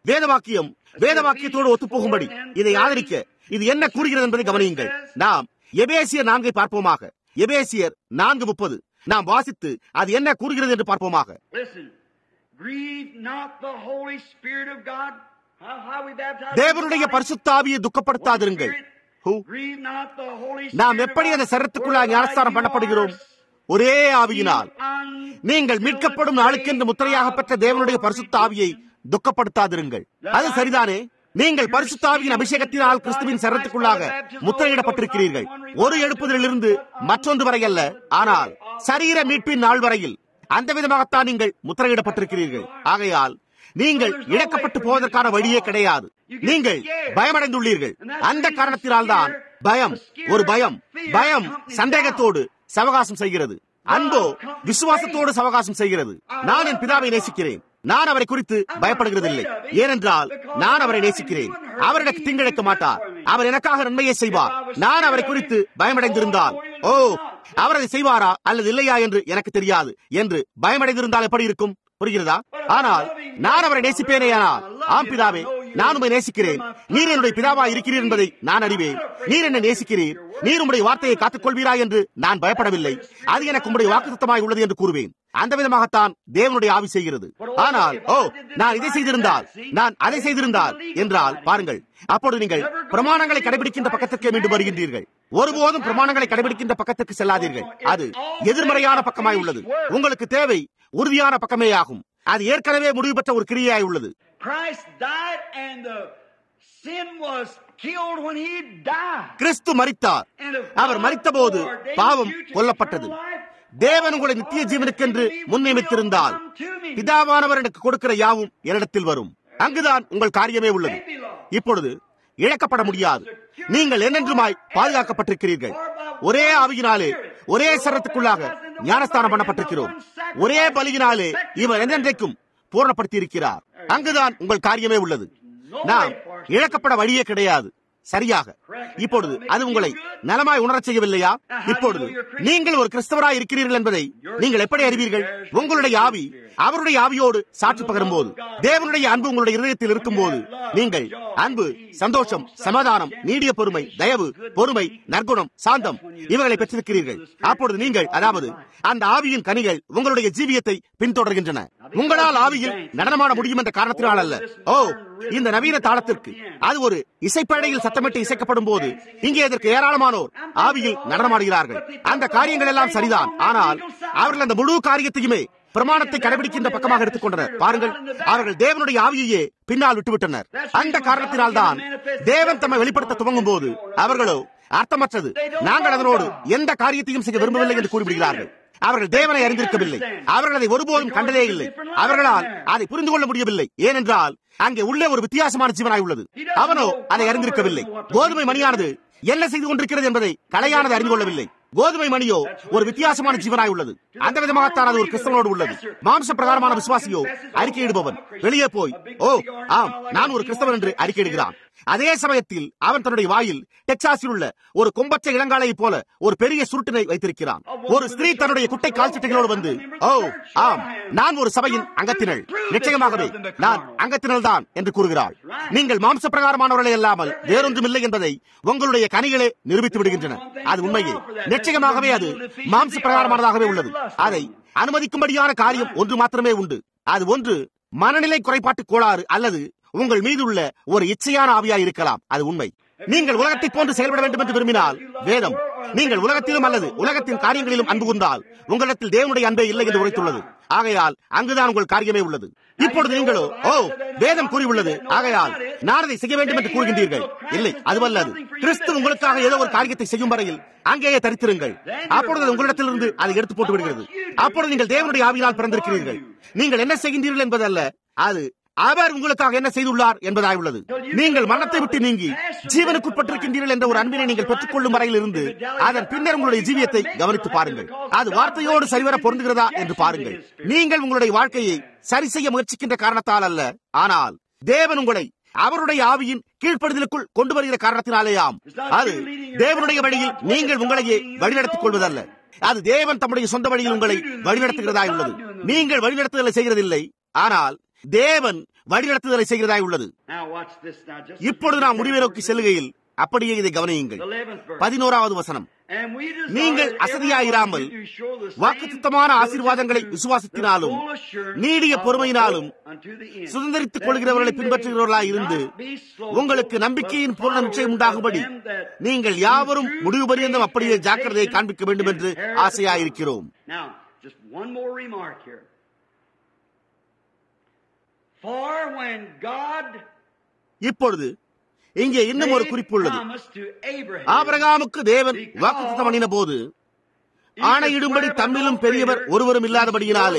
வேதவாக்கியம் வேதவாக்கியத்தோடு ஒத்துப்போகும்படி இதை ஆதரிக்க இது என்ன கூறுகிறது என்பதை கவனியுங்கள் நாம் எபேசியர் நான்கை பார்ப்போமாக எபேசியர் நான்கு முப்பது நாம் வாசித்து அது என்ன கூறுகிறது என்று பார்ப்போமாக Listen. Grieve not the Holy Spirit of God. How, how we baptize தேவனுடைய பரிசுத்த ஆவியை துக்கப்படுத்தாதிருங்கள் ஹூ? Grieve not the Holy Spirit நாம் of எப்படி God, அந்த சரத்துக்குள்ளாக ஞானஸ்தானம் பண்ணப்படுகிறோம் ஒரே ஆவியினால் நீங்கள் மீட்கப்படும் நாளுக்கென்று முத்திரையாக பெற்ற தேவனுடைய பரிசுத்த ஆவியை துக்கப்படுத்தாதிருங்கள் அது சரிதானே நீங்கள் பரிசுத்த ஆவியின் அபிஷேகத்தினால் கிறிஸ்துவின் சரத்துக்குள்ளாக முத்திரையிடப்பட்டிருக்கிறீர்கள் ஒரு எழுப்புதலிலிருந்து மற்றொன்று வரை அல்ல ஆனால் சரீர மீட்பின் நாள் வரையில் அந்த விதமாகத்தான் நீங்கள் முத்திரையிடப்பட்டிருக்கிறீர்கள் ஆகையால் நீங்கள் இழக்கப்பட்டு போவதற்கான வழியே கிடையாது நீங்கள் பயமடைந்துள்ளீர்கள் அந்த காரணத்தினால்தான் பயம் ஒரு பயம் பயம் சந்தேகத்தோடு சவகாசம் செய்கிறது அன்போ விசுவாசத்தோடு சவகாசம் செய்கிறது நான் என் பிதாவை நேசிக்கிறேன் நான் அவரை குறித்து பயப்படுகிறதில்லை ஏனென்றால் நான் அவரை நேசிக்கிறேன் அவர் எனக்கு தீங்கிழைக்க மாட்டார் அவர் எனக்காக நன்மையை செய்வார் நான் அவரை குறித்து பயமடைந்திருந்தால் ஓ அவர் அதை செய்வாரா அல்லது இல்லையா என்று எனக்கு தெரியாது என்று பயமடைந்திருந்தால் எப்படி இருக்கும் புரிகிறதா ஆனால் நான் அவரை நேசிப்பேனேயானால் ஆம் பிதாவே நான் உண்மை நேசிக்கிறேன் நீர் என்னுடைய பிதாவா இருக்கிறீர் என்பதை நான் அறிவேன் நீர் என்னை நேசிக்கிறீர் நீர் உம்முடைய வார்த்தையை காத்துக் கொள்வீரா என்று நான் பயப்படவில்லை அது எனக்கு உம்முடைய வாக்குத்தமாய் உள்ளது என்று கூறுவேன் அந்த விதமாகத்தான் தேவனுடைய ஆவி செய்கிறது ஆனால் ஓ நான் இதை செய்திருந்தால் நான் அதை செய்திருந்தால் என்றால் பாருங்கள் அப்பொழுது நீங்கள் பிரமாணங்களை கடைபிடிக்கின்ற பக்கத்திற்கே மீண்டும் வருகின்றீர்கள் ஒருபோதும் பிரமாணங்களை கடைபிடிக்கின்ற பக்கத்திற்கு செல்லாதீர்கள் அது எதிர்மறையான பக்கமாய் உள்ளது உங்களுக்கு தேவை உறுதியான பக்கமே ஆகும் அது ஏற்கனவே முடிவு பெற்ற ஒரு கிரியாய் உள்ளது Christ died and the sin was killed when he died. கிறிஸ்து மரித்தார் And if our God மரித்தபோது ordained பாவம் you to கொல்லப்பட்டது eternal life, தேவன் உங்களை நித்திய ஜீவனுக்கென்று முன்னியமித்திருந்தால் பிதாவானவர் எனக்கு கொடுக்கிற யாவும் என்னிடத்தில் வரும் அங்குதான் உங்கள் காரியமே உள்ளது இப்பொழுது இழக்கப்பட முடியாது நீங்கள் என்னென்றுமாய் பாதுகாக்கப்பட்டிருக்கிறீர்கள் ஒரே ஆவியினாலே ஒரே சரத்துக்குள்ளாக ஞானஸ்தானம் பண்ணப்பட்டிருக்கிறோம் ஒரே பலியினாலே இவர் என்னென்றைக்கும் பூரணப்படுத்தி இருக்கிறார் அங்குதான் உங்கள் காரியமே உள்ளது நாம் இழக்கப்பட வழியே கிடையாது சரியாக இப்பொழுது அது உங்களை நலமாய் உணரச் செய்யவில்லையா இப்பொழுது நீங்கள் ஒரு கிறிஸ்தவராய் இருக்கிறீர்கள் என்பதை நீங்கள் எப்படி அறிவீர்கள் உங்களுடைய ஆவி அவருடைய ஆவியோடு சாட்சி பகரும்போது தேவனுடைய அன்பு உங்களுடைய இருதயத்தில் இருக்கும்போது நீங்கள் அன்பு சந்தோஷம் சமாதானம் நீடிய பொறுமை தயவு பொறுமை நற்குணம் சாந்தம் இவர்களை பெற்றிருக்கிறீர்கள் அப்பொழுது நீங்கள் அதாவது அந்த ஆவியின் கனிகள் உங்களுடைய ஜீவியத்தை பின்தொடர்கின்றன உங்களால் ஆவியில் நடனமாட முடியும் என்ற காரணத்தினால் அல்ல ஓ இந்த நவீன தாளத்திற்கு அது ஒரு இசைப்பேடையில் சத்தமிட்டு இசைக்கப்படும் போது இங்கே அதற்கு ஏராளமானோர் ஆவியில் நடனமாடுகிறார்கள் அந்த காரியங்கள் எல்லாம் சரிதான் ஆனால் அவர்கள் அந்த முழு காரியத்தையுமே பிரமாணத்தை கடைபிடிக்கின்ற பக்கமாக எடுத்துக்கொண்டனர் பாருங்கள் அவர்கள் தேவனுடைய ஆவியையே பின்னால் விட்டுவிட்டனர் அந்த காரணத்தினால் தான் தேவன் தம்மை வெளிப்படுத்த துவங்கும் போது அவர்களோ அர்த்தமற்றது நாங்கள் அதனோடு எந்த காரியத்தையும் செய்ய விரும்பவில்லை என்று கூறிவிடுகிறார்கள் அவர்கள் தேவனை அறிந்திருக்கவில்லை அவர்கள் அதை ஒருபோதும் கண்டதே இல்லை அவர்களால் அதை புரிந்து கொள்ள முடியவில்லை ஏனென்றால் அங்கே உள்ளே ஒரு வித்தியாசமான ஜீவனாய் உள்ளது அவனோ அதை அறிந்திருக்கவில்லை கோதுமை மணியானது என்ன செய்து கொண்டிருக்கிறது என்பதை கலையானது அறிந்து கொள்ளவில்லை கோதுமை மணியோ ஒரு வித்தியாசமான ஜீவனாய் உள்ளது அந்த விதமாகத்தான் அது ஒரு கிறிஸ்தவனோடு உள்ளது மாம்ச பிரகாரமான விசுவாசியோ அறிக்கையிடுபவன் வெளியே போய் ஓ ஆம் நான் ஒரு கிறிஸ்தவன் என்று அறிக்கையிடுகிறான் அதே சமயத்தில் அவன் தன்னுடைய வாயில் டெக்சாஸில் உள்ள ஒரு கொம்பற்ற இளங்காலையை போல ஒரு பெரிய சுருட்டினை வைத்திருக்கிறான் ஒரு ஸ்திரீ தன்னுடைய குட்டை கால்சட்டைகளோடு வந்து ஓ ஆம் நான் ஒரு சபையின் அங்கத்தினள் நிச்சயமாகவே நான் அங்கத்தினள் தான் என்று கூறுகிறாள் நீங்கள் மாம்ச பிரகாரமானவர்களே அல்லாமல் வேறொன்றும் இல்லை என்பதை உங்களுடைய கனிகளே நிரூபித்து விடுகின்றன அது உண்மையே நிச்சயமாகவே அது மாம்ச பிரகாரமானதாகவே உள்ளது அதை அனுமதிக்கும்படியான காரியம் ஒன்று மாத்திரமே உண்டு அது ஒன்று மனநிலை குறைபாட்டு கோளாறு அல்லது உங்கள் மீது உள்ள ஒரு இச்சையான ஆவியா இருக்கலாம் அது உண்மை நீங்கள் உலகத்தை போன்று செயல்பட வேண்டும் என்று விரும்பினால் வேதம் நீங்கள் உலகத்திலும் அல்லது உலகத்தின் காரியங்களிலும் அன்பு கொண்டால் உங்களிடத்தில் தேவனுடைய அன்பே இல்லை என்று உரைத்துள்ளது ஆகையால் அங்குதான் உங்கள் காரியமே உள்ளது இப்பொழுது நீங்களோ ஓ வேதம் கூறியுள்ளது ஆகையால் நான் அதை செய்ய வேண்டும் என்று கூறுகின்றீர்கள் இல்லை அதுவல்ல அது கிறிஸ்து உங்களுக்காக ஏதோ ஒரு காரியத்தை செய்யும் வரையில் அங்கேயே தரித்திருங்கள் அப்பொழுது உங்களிடத்திலிருந்து அதை எடுத்து போட்டு விடுகிறது அப்பொழுது நீங்கள் தேவனுடைய ஆவியினால் பிறந்திருக்கிறீர்கள் நீங்கள் என்ன செய்கின்றீர்கள் என்பதல்ல அது அவர் உங்களுக்காக என்ன செய்துள்ளார் என்பதாய் உள்ளது நீங்கள் மரணத்தை விட்டு நீங்கி ஜீவனுக்குட்பட்டிருக்கின்றீர்கள் என்ற ஒரு அன்பினை நீங்கள் பெற்றுக்கொள்ளும் வரையில் இருந்து அதன் பின்னர் உங்களுடைய ஜீவியத்தை கவனித்து பாருங்கள் அது வார்த்தையோடு சரிவர பொருந்துகிறதா என்று பாருங்கள் நீங்கள் உங்களுடைய வாழ்க்கையை சரி செய்ய முயற்சிக்கின்ற காரணத்தால் அல்ல ஆனால் தேவன் உங்களை அவருடைய ஆவியின் கீழ்ப்படுதலுக்குள் கொண்டு வருகிற காரணத்தினாலேயாம் அது தேவனுடைய வழியில் நீங்கள் உங்களையே வழிநடத்திக் கொள்வதல்ல அது தேவன் தம்முடைய சொந்த வழியில் உங்களை வழிநடத்துகிறதா உள்ளது நீங்கள் வழிநடத்துதலை செய்கிறதில்லை ஆனால் தேவன் வழிநடத்துதலை செய்கிறதாய் உள்ளது Now watch this now. Just இப்பொழுது நாம் முடிவை நோக்கி செல்லுகையில் அப்படியே இதை கவனியுங்கள் the 11th verse. பதினோராவது வசனம் And we desire நீங்கள் that அசதியாயிராமல் everyone to show the same வாக்குத்தத்தமான diligence ஆசீர்வாதங்களை to விசுவாசத்தினாலும் the full assurance நீடிய of the பொறுமையினாலும் hope unto the end. சுதந்திரித்துக் கொள்கிறவர்களை That we பின்பற்றுகிறவர்களாய் may இருந்து not be slow, உங்களுக்கு நம்பிக்கையின் but பூர்ண நிச்சயம் followers உண்டாகும்படி of them that நீங்கள் யாவரும் முடிவு பரியந்தம் அப்படியே ஜாக்கிரதையை காண்பிக்க வேண்டும் என்று ஆசையாயிருக்கிறோம் Now, just one more remark here. For when God இப்பொழுது இங்கே இன்னும் ஒரு குறிப்பு உள்ளது promised to Abraham, ஆபிரகாமுக்கு தேவன் வாக்குத்தத்தம் பண்ணின போது ஆணையிடும்படி தம்மிலும் பெரியவர் ஒருவரும் இல்லாதபடியினாலே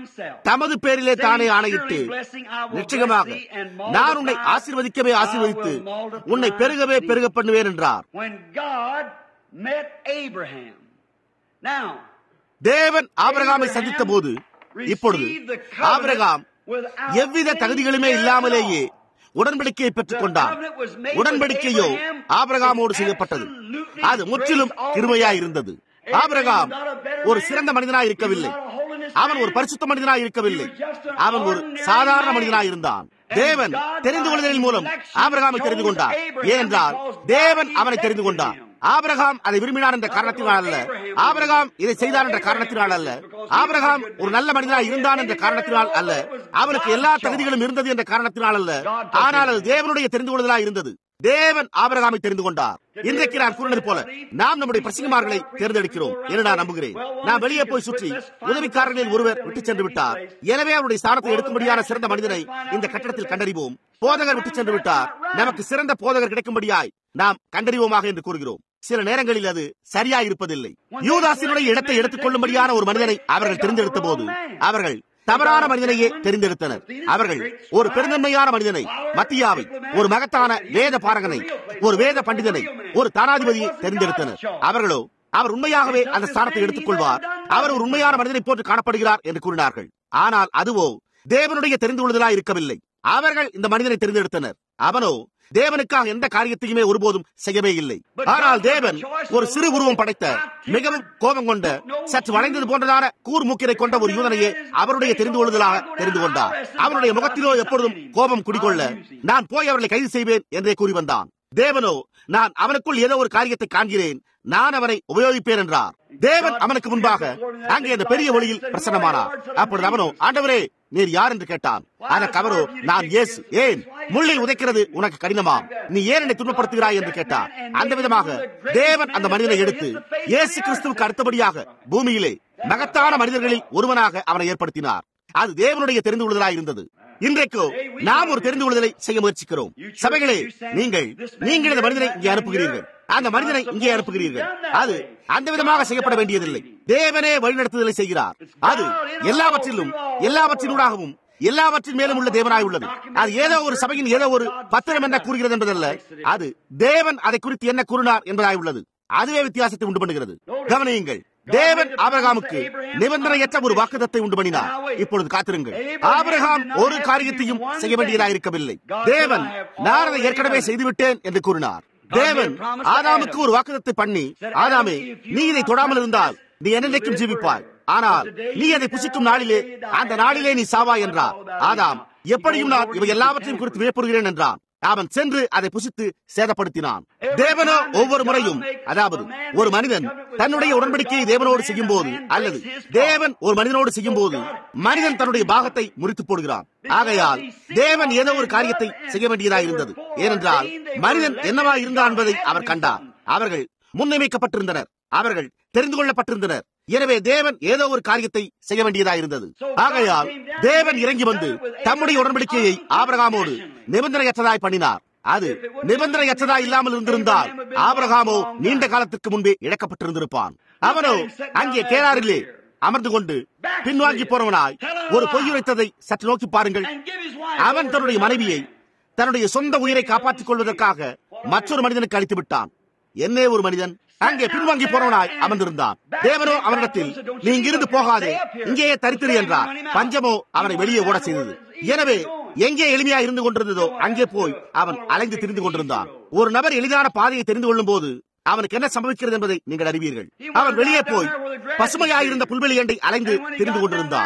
தமது பேரிலே தானே ஆணையிட்டு நிச்சயமாக நான் உன்னை ஆசீர்வதிக்கவே ஆசீர்வதித்து உன்னை பெருகவே பெருக பண்ணுவேன் என்றார் When God met Abraham. Now, தேவன் ஆபிரகாமை சந்தித்த போது இப்பொழுது ஆபிரகாம் எவ்வித தகுதிகளுமே இல்லாமலேயே உடன்படிக்கையை பெற்றுக் கொண்டார் உடன்படிக்கையோ ஆபிரகாமோடு செய்யப்பட்டது அது முற்றிலும் கிருமையாய் இருந்தது ஆபிரகாம் ஒரு சிறந்த மனிதனாய் இருக்கவில்லை அவன் ஒரு பரிசுத்த மனிதனாய் இருக்கவில்லை அவன் ஒரு சாதாரண மனிதனாய் இருந்தான் தேவன் தெரிந்து கொள்வதன் மூலம் ஆபிரகாமை தெரிந்து கொண்டார் ஏனென்றால் தேவன் அவனை தெரிந்து கொண்டார் ஆபிரகாம் அதை விரும்பினார் என்ற காரணத்தினால் அல்ல ஆபிரகாம் இதை செய்தார் என்ற காரணத்தினால் அல்ல ஆபிரகாம் ஒரு நல்ல மனிதனாய் இருந்தான் என்ற காரணத்தினால் அல்ல அவனுக்கு எல்லா தகுதிகளும் இருந்தது என்ற காரணத்தினால் அல்ல ஆனால் அது தேவனுடைய தெரிந்து கொள்வதாய் இருந்தது தேவன் ஆபிரகாமை தெரிந்து கொண்டார் இன்றைக்கு நான் கூறினது போல நாம் நம்முடைய பிரசங்கமார்களை தேர்ந்தெடுக்கிறோம் என்று நான் நம்புகிறேன் நான் வெளியே போய் சுற்றி உதவிக்காரர்களில் ஒருவர் விட்டு சென்று விட்டார் எனவே அவருடைய ஸ்தானத்தை எடுக்கும்படியான சிறந்த மனிதனை இந்த கட்டடத்தில் கண்டறிவோம் போதகர் விட்டு சென்று விட்டார் நமக்கு சிறந்த போதகர் கிடைக்கும்படியாய் நாம் கண்டறிவோமாக என்று கூறுகிறோம் சில நேரங்களில் அது சரியாய் இருப்பதில்லை யூதாசினுடைய இடத்தை எடுத்துக் கொள்ளும்படியான ஒரு மனிதனை அவர்கள் தெரிந்தெடுத்த போது அவர்கள் தவறான மனிதனையே தெரிந்தெடுத்தனர் அவர்கள் ஒரு பெருந்தன்மையான மனிதனை மத்தியாவை ஒரு மகத்தான வேத பாரகனை ஒரு வேத பண்டிதனை ஒரு தானாதிபதியை தெரிந்தெடுத்தனர் அவர்களோ அவர் உண்மையாகவே அந்த ஸ்தானத்தை எடுத்துக் கொள்வார் அவர் ஒரு உண்மையான மனிதனை போன்று காணப்படுகிறார் என்று கூறினார்கள் ஆனால் அதுவோ தேவனுடைய தெரிந்து கொள்வதாய் இருக்கவில்லை அவர்கள் இந்த மனிதனை தெரிந்தெடுத்தனர் அவனோ தேவனுக்காக எந்த காரியத்தையுமே ஒருபோதும் செய்யவே இல்லை ஆனால் தேவன் ஒரு சிறு உருவம் படைத்த மிகவும் கோபம் கொண்ட சற்று வளைந்தது போன்றதான கூர் மூக்கினை கொண்ட ஒரு யூதனையே அவருடைய தெரிந்து கொள்வதாக தெரிந்து கொண்டார் அவருடைய முகத்திலோ எப்பொழுதும் கோபம் குடிகொள்ள நான் போய் அவர்களை கைது செய்வேன் என்றே கூறி வந்தான் தேவனோ நான் அவனுக்குள் ஏதோ ஒரு காரியத்தை காண்கிறேன் நான் அவனை உபயோகிப்பேன் என்றார் தேவன் அவனுக்கு முன்பாக அங்கே அந்த பெரிய ஒளியில் பிரசன்னமானார் அப்பொழுது அவனோ ஆண்டவரே நீர் யார் என்று கேட்டான் அதற்கு அவரோ நான் இயேசு ஏன் முள்ளில் உதைக்கிறது உனக்கு கடினமா நீ ஏன் என்னை துன்பப்படுத்துகிறாய் என்று கேட்டார் அந்த விதமாக தேவன் அந்த மனிதனை எடுத்து இயேசு கிறிஸ்துவுக்கு அடுத்தபடியாக பூமியிலே மகத்தான மனிதர்களில் ஒருவனாக அவனை ஏற்படுத்தினார் அது தேவனுடைய தெரிந்து கொள்வதாய் இருந்தது இன்றைக்கோ நாம் ஒரு தெரிந்து கொள்வதை செய்ய முயற்சிக்கிறோம் சபைகளே நீங்கள் நீங்கள் இந்த மனிதனை இங்கே அனுப்புகிறீர்கள் அந்த மனிதனை இங்கே அனுப்புகிறீர்கள் அது அந்த விதமாக செய்யப்பட வேண்டியதில்லை தேவனே வழிநடத்துதலை செய்கிறார் அது எல்லாவற்றிலும் எல்லாவற்றினூடாகவும் எல்லாவற்றின் மேலும் உள்ள தேவனாய் உள்ளது அது ஏதோ ஒரு சபையின் ஏதோ ஒரு பத்திரம் என்ன கூறுகிறது என்பதல்ல அது தேவன் அதை குறித்து என்ன கூறினார் என்பதாய் உள்ளது அதுவே வித்தியாசத்தை உண்டு பண்ணுகிறது கவனியுங்கள் தேவன் ஆபிரகாமுக்கு நிபந்தனையற்ற ஒரு வாக்குதத்தை உண்டு பண்ணினார் இப்பொழுது காத்திருங்கள் ஆபிரகாம் ஒரு காரியத்தையும் செய்ய வேண்டியதாக இருக்கவில்லை தேவன் நான் அதை ஏற்கனவே செய்துவிட்டேன் என்று கூறினார் தேவன் ஆதாமுக்கு ஒரு வாக்குதத்தை பண்ணி ஆதாமே நீ இதை தொடாமல் இருந்தால் நீ என்னைக்கும் ஜீவிப்பாய் ஆனால் நீ அதை புசிக்கும் நாளிலே அந்த நாளிலே நீ சாவாய் என்றார் ஆதாம் எப்படியும் நான் இவை எல்லாவற்றையும் குறித்து வியப்புறுகிறேன் என்றான் அவன் சென்று அதை புசித்து சேதப்படுத்தினான் தேவனோ ஒவ்வொரு முறையும் அதாவது ஒரு மனிதன் தன்னுடைய உடன்படிக்கையை தேவனோடு செய்யும் போது அல்லது தேவன் ஒரு மனிதனோடு செய்யும் போது மனிதன் தன்னுடைய பாகத்தை முறித்து போடுகிறான் ஆகையால் தேவன் ஏதோ ஒரு காரியத்தை செய்ய வேண்டியதாக இருந்தது ஏனென்றால் மனிதன் என்னவா இருந்தான் என்பதை அவர் கண்டார் அவர்கள் முன்னியமிக்கப்பட்டிருந்தனர் அவர்கள் தெரிந்து கொள்ளப்பட்டிருந்தனர் எனவே தேவன் ஏதோ ஒரு காரியத்தை செய்ய வேண்டியதாக இருந்தது ஆகையால் தேவன் இறங்கி வந்து தம்முடைய உடன்படிக்கையை ஆபரகாமோடு நிபந்தனையற்றதாய் பண்ணினார் அது நிபந்தனையற்றதாய் இல்லாமல் இருந்திருந்தால் ஆபரகாமோ நீண்ட காலத்துக்கு முன்பே இழக்கப்பட்டிருந்திருப்பான் அவனோ அங்கே கேராரிலே அமர்ந்து கொண்டு பின்வாங்கி போறவனாய் ஒரு பொய்யுரைத்ததை சற்று நோக்கி பாருங்கள் அவன் தன்னுடைய மனைவியை தன்னுடைய சொந்த உயிரை காப்பாற்றிக் கொள்வதற்காக மற்றொரு மனிதனுக்கு அளித்து விட்டான் என்னே ஒரு மனிதன் அங்கே பின்வாங்கி போறவனாய் அமர்ந்திருந்தான் தேவனோ அவனிடத்தில் நீ இங்கிருந்து போகாதே இங்கேயே தரித்திரு என்றார் பஞ்சமோ அவனை வெளியே ஓட செய்தது எனவே எங்கே எளிமையா இருந்து கொண்டிருந்ததோ அங்கே போய் அவன் அலைந்து திரிந்து கொண்டிருந்தான் ஒரு நபர் எளிதான பாதையை தெரிந்து கொள்ளும் போது அவனுக்கு என்ன சம்பவிக்கிறது என்பதை நீங்கள் அறிவீர்கள் அவன் வெளியே போய் பசுமையாயிருந்த புல்வெளி எண்டை அலைந்து திரிந்து கொண்டிருந்தான்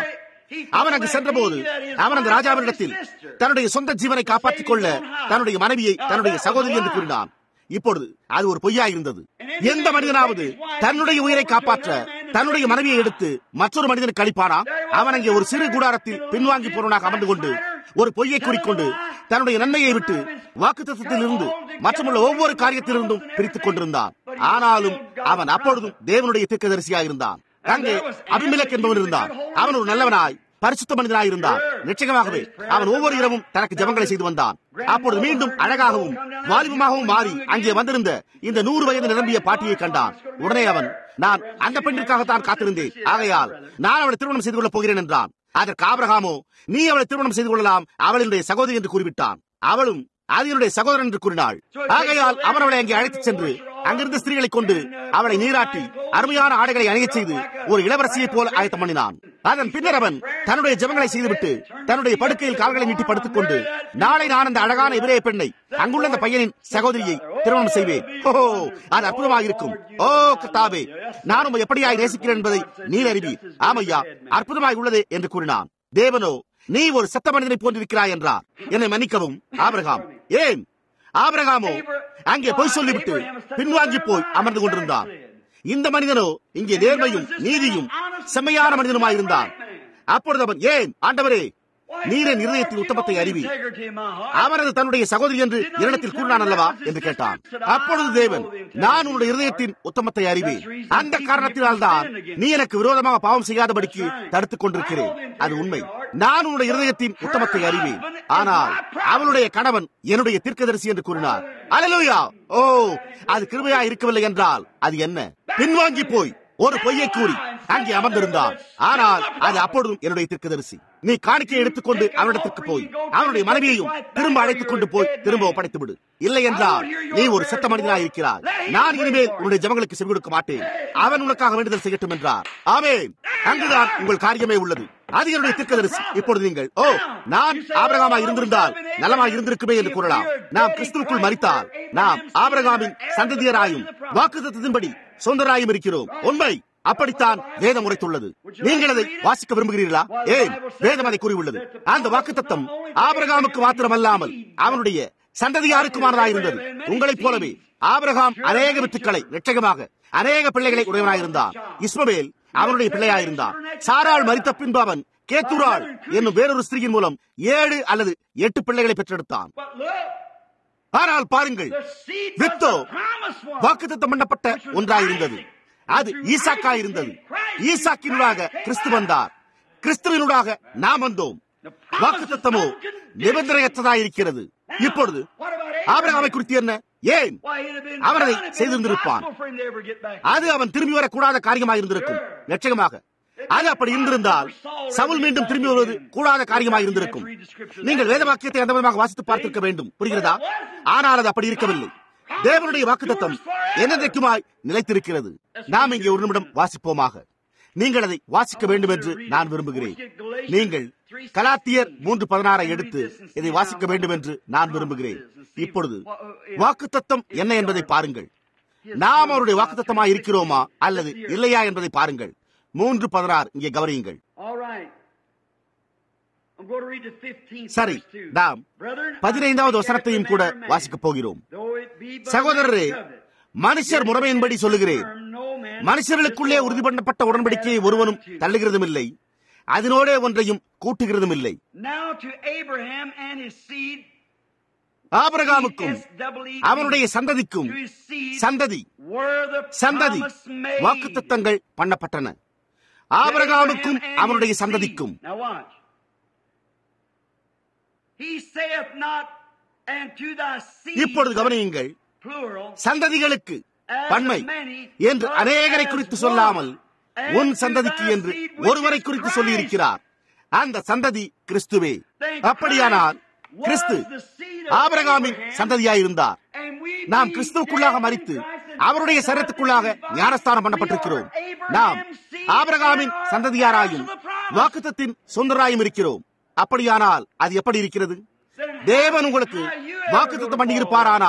அவன் அங்கு சென்றபோது அவன் அந்த ராஜாவினிடத்தில் தன்னுடைய சொந்த ஜீவனை காப்பாற்றிக் கொள்ள தன்னுடைய மனைவியை தன்னுடைய சகோதரி என்று கூறினான் இப்பொழுது அது ஒரு பொய்யா இருந்தது எந்த மனிதனாவது தன்னுடைய உயிரை காப்பாற்ற தன்னுடைய மனைவியை எடுத்து மற்றொரு மனிதனுக்கு அளிப்பானா அவன் அங்கே ஒரு சிறு கூடாரத்தில் பின்வாங்கி போனவனாக அமர்ந்து கொண்டு ஒரு பொய்யை கூறிக்கொண்டு தன்னுடைய நன்மையை விட்டு வாக்குத்தத்தில் இருந்து மற்றமுள்ள ஒவ்வொரு காரியத்திலிருந்தும் பிரித்துக் கொண்டிருந்தான் ஆனாலும் அவன் அப்பொழுதும் தேவனுடைய தீர்க்கதரிசியாக இருந்தான் அங்கே அபிமிலக் என்பவன் இருந்தான் அவன் ஒரு நல்லவனாய் பரிசுத்த மனிதனாய் இருந்தான் நிச்சயமாகவே அவன் ஒவ்வொரு இரவும் தனக்கு ஜபங்களை செய்து வந்தான் அப்பொழுது மீண்டும் அழகாகவும் வாலிபமாகவும் மாறி அங்கே வந்திருந்த இந்த நூறு வயது நிரம்பிய பாட்டியை கண்டான் உடனே அவன் நான் அந்த பெண்ணிற்காகத்தான் காத்திருந்தேன் ஆகையால் நான் அவளை திருமணம் செய்து கொள்ளப் போகிறேன் என்றான் அதற்கு ஆபிரகாமோ நீ அவளை திருமணம் செய்து கொள்ளலாம் அவளுடைய சகோதரி என்று கூறிவிட்டான் அவளும் அது என்னுடைய சகோதரன் என்று கூறினாள் ஆகையால் அவன் அவளை அங்கே அழைத்துச் சென்று அங்கிருந்த ஸ்திரீகளை கொண்டு அவளை நீராட்டி அருமையான ஆடைகளை அணியச் செய்து ஒரு இளவரசியைப் போல ஆயத்தம் பண்ணினான் அதன் பின்னர் அவன் தன்னுடைய ஜபங்களை செய்துவிட்டு தன்னுடைய படுக்கையில் கால்களை நீட்டி படுத்துக் கொண்டு நாளை நான் அந்த அழகான இவரே பெண்ணை அங்குள்ள அந்த பையனின் சகோதரியை திருமணம் செய்வேன் ஓ அது அற்புதமாக இருக்கும் ஓ கத்தாவே நான் உண்மை எப்படியாய் நேசிக்கிறேன் என்பதை நீர் அறிவீர் ஆமையா அற்புதமாய் உள்ளதே என்று கூறினான் தேவனோ நீ ஒரு சத்த மனிதனை போன்றிருக்கிறாய் என்றார் என்னை மன்னிக்கவும் ஆபிரகாம் ஏன் ஆபிரகாமோ அங்கே பொய் சொல்லிவிட்டு பின்வாங்கி போய் அமர்ந்து கொண்டிருந்தான் இந்த மனிதனோ இங்கே நேர்மையும் நீதியும் செம்மையான மனிதனுமாயிருந்தான் அப்பொழுது அவன் ஏன் ஆண்டவரே நீரின் இருதயத்தின் உத்தமத்தை அறிவி அவரது தன்னுடைய சகோதரி என்று என்னிடத்தில் கூறினான் அல்லவா என்று கேட்டான் அப்பொழுது தேவன் நான் உன்னுடைய இருதயத்தின் உத்தமத்தை அறிவேன் அந்த காரணத்தினால் தான் நீ எனக்கு விரோதமாக பாவம் செய்யாதபடிக்கு தடுத்துக் கொண்டிருக்கிறேன் அது உண்மை நான் உன்னுடைய இருதயத்தின் உத்தமத்தை அறிவேன் ஆனால் அவளுடைய கணவன் என்னுடைய தீர்க்கதரிசி என்று கூறினார் அலலுயா ஓ அது கிருபையா இருக்கவில்லை என்றால் அது என்ன பின்வாங்கி போய் ஒரு பொய்யை கூறி அங்கே அமர்ந்திருந்தான் ஆனால் அது அப்பொழுதும் என்னுடைய தீர்க்கதரிசி நீ காணிக்கையை எடுத்துக்கொண்டு அவனிடத்திற்கு போய் அவனுடைய மனைவியையும் திரும்ப அழைத்துக் கொண்டு போய் திரும்ப ஒப்படைத்து விடு இல்லை என்றால் நீ ஒரு சத்த மனிதனாய் இருக்கிறாய் நான் இனிமேல் உன்னுடைய ஜபங்களுக்கு செவி கொடுக்க மாட்டேன் அவன் உனக்காக வேண்டுதல் செய்யட்டும் என்றார் ஆமேன் அங்குதான் உங்கள் காரியமே உள்ளது அது என்னுடைய தீர்க்கதரிசி இப்பொழுது நீங்கள் ஓ நான் ஆபரகாமா இருந்திருந்தால் நலமாய் இருந்திருக்குமே என்று கூறலாம் நாம் கிறிஸ்துவுக்குள் மறித்தால் நாம் ஆபரகாமின் சந்ததியராயும் வாக்குத்தத்தின்படி சொந்தராயும் இருக்கிறோம் உண்மை அப்படித்தான் வேதம் உரைத்துள்ளது நீங்கள் அதை வாசிக்க விரும்புகிறீர்களா ஏன் வேதம் அதை கூறியுள்ளது அந்த வாக்குத்தத்தம் ஆபரகாமுக்கு மாத்திரமல்லாமல் அவனுடைய சந்ததியாருக்குமானதாயிருந்தது உங்களைப் போலவே ஆபரகாம் அநேக வித்துக்களை நிச்சயமாக அநேக பிள்ளைகளை உடையவனாயிருந்தான் இஸ்மவேல் அவனுடைய பிள்ளையாயிருந்தான் சாராள் மறித்த பின்பு அவன் கேத்துராள் என்னும் வேறொரு ஸ்திரீயின் மூலம் ஏழு அல்லது எட்டு பிள்ளைகளை பெற்றெடுத்தான் ஆனால் பாருங்கள் வித்தோ வாக்குத்தத்தம் பண்ணப்பட்ட ஒன்றாயிருந்தது அது ஈசாக்கா இருந்தது ஈசாக்கினூடாக கிறிஸ்து வந்தார் கிறிஸ்துவினூடாக நாம் வந்தோம் வாக்குத்தத்தமோ நிபந்தனையற்றதாயிருக்கிறது இப்பொழுது ஆபிரகாமை குறித்து என்ன ஏன் அவன் அதை செய்திருந்திருப்பான் அது அவன் திரும்பி வரக்கூடாத காரியமாக இருந்திருக்கும் நிச்சயமாக அது அப்படி இருந்திருந்தால் சவுல் மீண்டும் திரும்பி வருவது கூடாத காரியமாக இருந்திருக்கும் நீங்கள் வேத வாக்கியத்தை அந்த விதமாக வாசித்து பார்த்திருக்க வேண்டும் புரிகிறதா ஆனால் அது அப்படி இருக்கவில்லை தேவனுடைய வாக்குத்தத்தம் என்னென்றைக்குமாய் நிலைத்திருக்கிறது நாம் இங்கே ஒரு நிமிடம் வாசிப்போமாக நீங்கள் அதை வாசிக்க வேண்டும் என்று நான் விரும்புகிறேன் நீங்கள் கலாத்தியர் மூன்று பதினாறை எடுத்து இதை வாசிக்க வேண்டும் என்று நான் விரும்புகிறேன் இப்பொழுது வாக்குத்தத்தம் என்ன என்பதை பாருங்கள் நாம் அவருடைய வாக்குத்தத்தமா இருக்கிறோமா அல்லது இல்லையா என்பதை பாருங்கள் மூன்று பதினாறு இங்கே கவனியுங்கள் சரி நாம் பதினைந்தாவது வசனத்தையும் கூட வாசிக்கப் போகிறோம் சகோதரரே மனுஷர் முறைமையின்படி சொல்லுகிறேன் மனுஷர்களுக்குள்ளே உறுதி பண்ணப்பட்ட உடன்படிக்கையை ஒருவனும் தள்ளுகிறதும் இல்லை அதனோட ஒன்றையும் கூட்டுகிறதும் இல்லை ஆபரகாமுக்கும் அவனுடைய சந்ததிக்கும் சந்ததி சந்ததி வாக்குத்தத்தங்கள் பண்ணப்பட்டன ஆபரகாமுக்கும் அவனுடைய சந்ததிக்கும் இப்பொழுது கவனியுங்கள் சந்ததிகளுக்கு பன்மை என்று அநேகரை குறித்து சொல்லாமல் உன் சந்ததிக்கு என்று ஒருவரை குறித்து சொல்லி இருக்கிறார் அந்த சந்ததி கிறிஸ்துவே அப்படியானால் கிறிஸ்து ஆபரகாமின் சந்ததியாயிருந்தார் நாம் கிறிஸ்துவுக்குள்ளாக மறித்து அவருடைய சரத்துக்குள்ளாக ஞானஸ்தானம் பண்ணப்பட்டிருக்கிறோம் நாம் ஆபரகாமின் சந்ததியாராயும் வாக்குத்தத்தின் சுந்தராயும் இருக்கிறோம் அப்படியானால் அது எப்படி இருக்கிறது தேவன் உங்களுக்கு வாக்குத்தத்தம் பண்ணியிருப்பாரானால்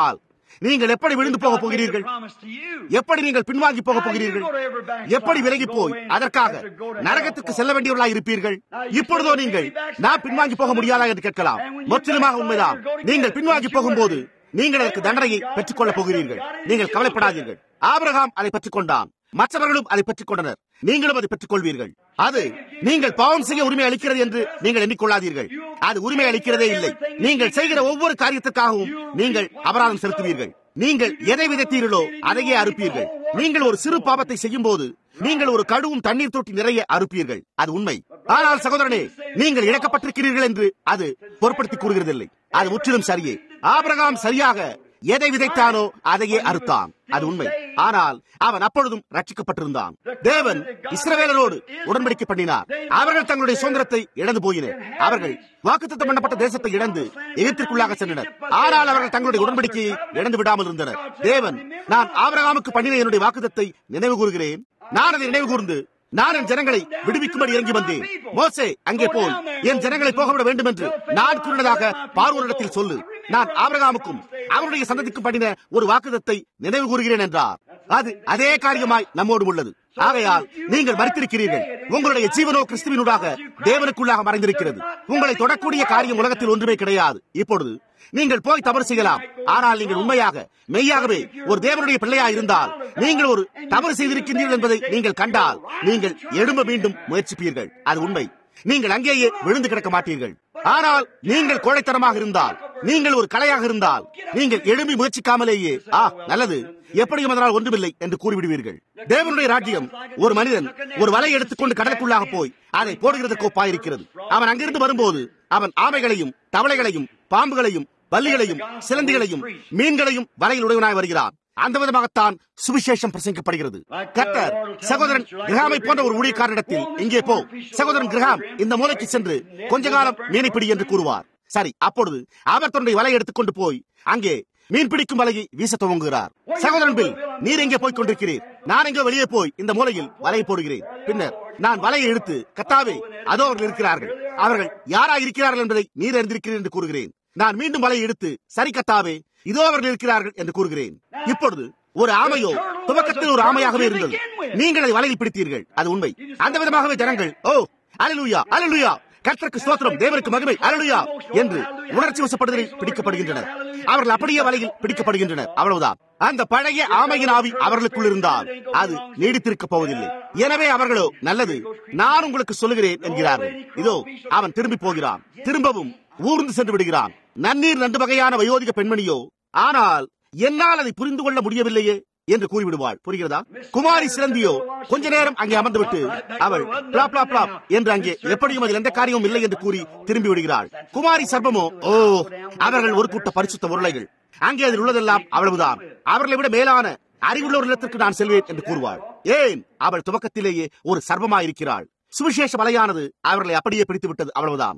நீங்கள் எப்படி விழுந்து போக போகிறீர்கள் promise to you. எப்படி நீங்கள் பின்வாங்கி போக போகிறீர்கள் எப்படி விலகி போய் அதற்காக நரகத்துக்கு செல்ல வேண்டியவர்களாக இருப்பீர்கள் இப்பொழுதோ நீங்கள் நான் பின்வாங்கி போக முடியாதா என்று கேட்கலாம் முற்றிலுமாக உண்மைதான் நீங்கள் பின்வாங்கி போகும்போது நீங்கள் அதற்கு தண்டனையை பெற்றுக் கொள்ளப் போகிறீர்கள் நீங்கள் கவலைப்படாதீர்கள் ஆபிரகாம் அதை பெற்றுக் கொண்டான் மற்றவர்களும் அதை பெற்றுக் கொண்டனர் நீங்களும் அதை பெற்றுக் கொள்வீர்கள் அது நீங்கள் பாவம் செய்ய உரிமை அளிக்கிறது என்று நீங்கள் எண்ணிக்கொள்ளாதீர்கள் அது உரிமை அளிக்கிறதே இல்லை நீங்கள் செய்கிற ஒவ்வொரு காரியத்திற்காகவும் நீங்கள் அபராதம் செலுத்துவீர்கள் நீங்கள் எதை விதைத்தீர்களோ அதையே அறுப்பீர்கள் நீங்கள் ஒரு சிறு பாவத்தை செய்யும் போது நீங்கள் ஒரு கழுவும் தண்ணீர் தொட்டி நிறைய அறுப்பீர்கள் அது உண்மை ஆனால் சகோதரனே நீங்கள் இழக்கப்பட்டிருக்கிறீர்கள் என்று அது பொருட்படுத்தி கூறுகிறதில்லை அது முற்றிலும் சரியே ஆபிரகாம் சரியாக எதை விதைத்தானோ அதையே அறுத்தான் அது உண்மை ஆனால் அவன் அப்பொழுதும் ரட்சிக்கப்பட்டிருந்தான் தேவன் இஸ்ரவேலரோடு உடன்படிக்கை பண்ணினார் அவர்கள் தங்களுடைய சுதந்திரத்தை இழந்து போயினர் அவர்கள் வாக்குத்தத்தம் பண்ணப்பட்ட தேசத்தை இழந்து எகிப்திற்குள்ளாக சென்றனர் ஆனால் அவர்கள் தங்களுடைய உடன்படிக்கையை இழந்து விடாமல் இருந்தனர் தேவன் நான் ஆபிரகாமுக்கு பண்ணின என்னுடைய வாக்குத்தத்தை நினைவு கூறுகிறேன் நான் அதை நினைவு கூர்ந்து நான் என் ஜனங்களை விடுவிக்கும்படி இறங்கி வந்தேன் மோசே அங்கே போய் என் ஜனங்களை போகவிட வேண்டும் என்று நான் கூறினதாக பார்வோரிடத்தில் சொல்லு நான் ஆபிரகாமுக்கும் அவருடைய சந்ததிக்கும் பண்ணின ஒரு வாக்குதத்தை நினைவு கூறுகிறேன் என்றார் அது அதே காரியமாய் நம்மோடு உள்ளது ஆகையால் நீங்கள் மறித்திருக்கிறீர்கள் உங்களுடைய ஜீவனோ கிறிஸ்துவினூடாக தேவனுக்குள்ளாக மறைந்திருக்கிறது உங்களை தொடக்கூடிய காரியம் உலகத்தில் ஒன்றுமே கிடையாது இப்பொழுது நீங்கள் போய் தவறு செய்யலாம் ஆனால் நீங்கள் உண்மையாக மெய்யாகவே ஒரு தேவனுடைய பிள்ளையா இருந்தால் நீங்கள் ஒரு தவறு செய்திருக்கின்றீர்கள் என்பதை நீங்கள் கண்டால் நீங்கள் எழும்ப மீண்டும் முயற்சிப்பீர்கள் அது உண்மை நீங்கள் அங்கேயே விழுந்து கிடக்க மாட்டீர்கள் ஆனால் நீங்கள் கோழைத்தனமாக இருந்தால் நீங்கள் ஒரு கலையாக இருந்தால் நீங்கள் எழும்பி முயற்சிக்காமலேயே ஆ நல்லது எப்படியும் அதனால் ஒன்றுமில்லை என்று கூறிவிடுவீர்கள் தேவனுடைய ராஜ்யம் ஒரு மனிதன் ஒரு வலை எடுத்துக்கொண்டு கடலுக்குள்ளாக போய் அதை போடுகிறதுக்கு ஒப்பாயிருக்கிறது அவன் அங்கிருந்து வரும்போது அவன் ஆமைகளையும் தவளைகளையும் பாம்புகளையும் பல்லிகளையும் சிலந்திகளையும் மீன்களையும் வலையில் உடையவனாய் வருகிறான் அந்த விதமாகத்தான் சுவிசேஷம் பிரசங்கிக்கப்படுகிறது கர்த்தர் சகோதரன் கிரகாமை போன்ற ஒரு ஊழியக்காரனிடத்தில் இங்கே போ சகோதரன் கிரகாம் இந்த மூலைக்கு சென்று கொஞ்ச காலம் மீனைப்பிடி என்று கூறுவார் சரி அப்பொழுது அவர் தன்னுடைய வலையை எடுத்துக்கொண்டு போய் அங்கே மீன் பிடிக்கும் வலையை வீச துவங்குகிறார் சகோதரன் பில் நீர் எங்கே போய் கொண்டிருக்கிறீர் நான் எங்கே வெளியே போய் இந்த மூலையில் வலையை போடுகிறேன் பின்னர் நான் வலையை எடுத்து கத்தாவே அதோ அவர்கள் இருக்கிறார்கள் அவர்கள் யாரா இருக்கிறார்கள் என்பதை நீர் அறிந்திருக்கிறீர் என்று கூறுகிறேன் நான் மீண்டும் வலையை எடுத்து சரி கத்தாவே இதோ அவர்கள் இருக்கிறார்கள் என்று கூறுகிறேன் இப்பொழுது ஒரு ஆமையோ துவக்கத்தில் ஒரு ஆமையாகவே இருந்தது நீங்கள் அதை வலையில் பிடித்தீர்கள் அது உண்மை அந்த விதமாகவே ஜனங்கள் ஓ அலலுயா அலலுயா கர்த்தருக்கு ஸ்தோத்திரம் தேவனுக்கு மகிமை அலலுயா என்று உணர்ச்சி வசப்படுதலில் பிடிக்கப்படுகின்றனர் அவர்கள் அப்படியே வலையில் பிடிக்கப்படுகின்றனர் அவ்வளவுதான் அந்த பழைய ஆமையின் ஆவி அவர்களுக்குள் இருந்தால் அது நீடித்திருக்க போவதில்லை எனவே அவர்களோ நல்லது நான் உங்களுக்கு சொல்லுகிறேன் என்கிறார்கள் இதோ அவன் திரும்பி போகிறான் திரும்பவும் ஊர்ந்து சென்று விடுகிறான் நன்னீர் நண்டு வகையான வயோதிக பெண்மணியோ ஆனால் என்னால் அதை புரிந்து கொள்ள முடியவில்லையே என்று கூறிவிடுவாள் புரிகிறதா குமாரி சிலந்தியோ கொஞ்ச நேரம் அங்கே அமர்ந்துவிட்டு அவள் பிளா பிளா பிளா என்று அங்கே எப்படியும் அதில் எந்த காரியமும் இல்லை என்று கூறி திரும்பி விடுகிறாள் குமாரி சர்பமோ ஓ அவர்கள் ஒரு கூட்ட பரிசுத்த உருளைகள் அங்கே அதில் உள்ளதெல்லாம் அவ்வளவுதான் அவர்களை விட மேலான அறிவுள்ள இடத்திற்கு நான் செல்வேன் என்று கூறுவாள் ஏன் அவள் துவக்கத்திலேயே ஒரு சர்வமாயிருக்கிறாள் சுவிசேஷ வலையானது அவர்களை அப்படியே பிடித்து விட்டது அவ்வளவுதான்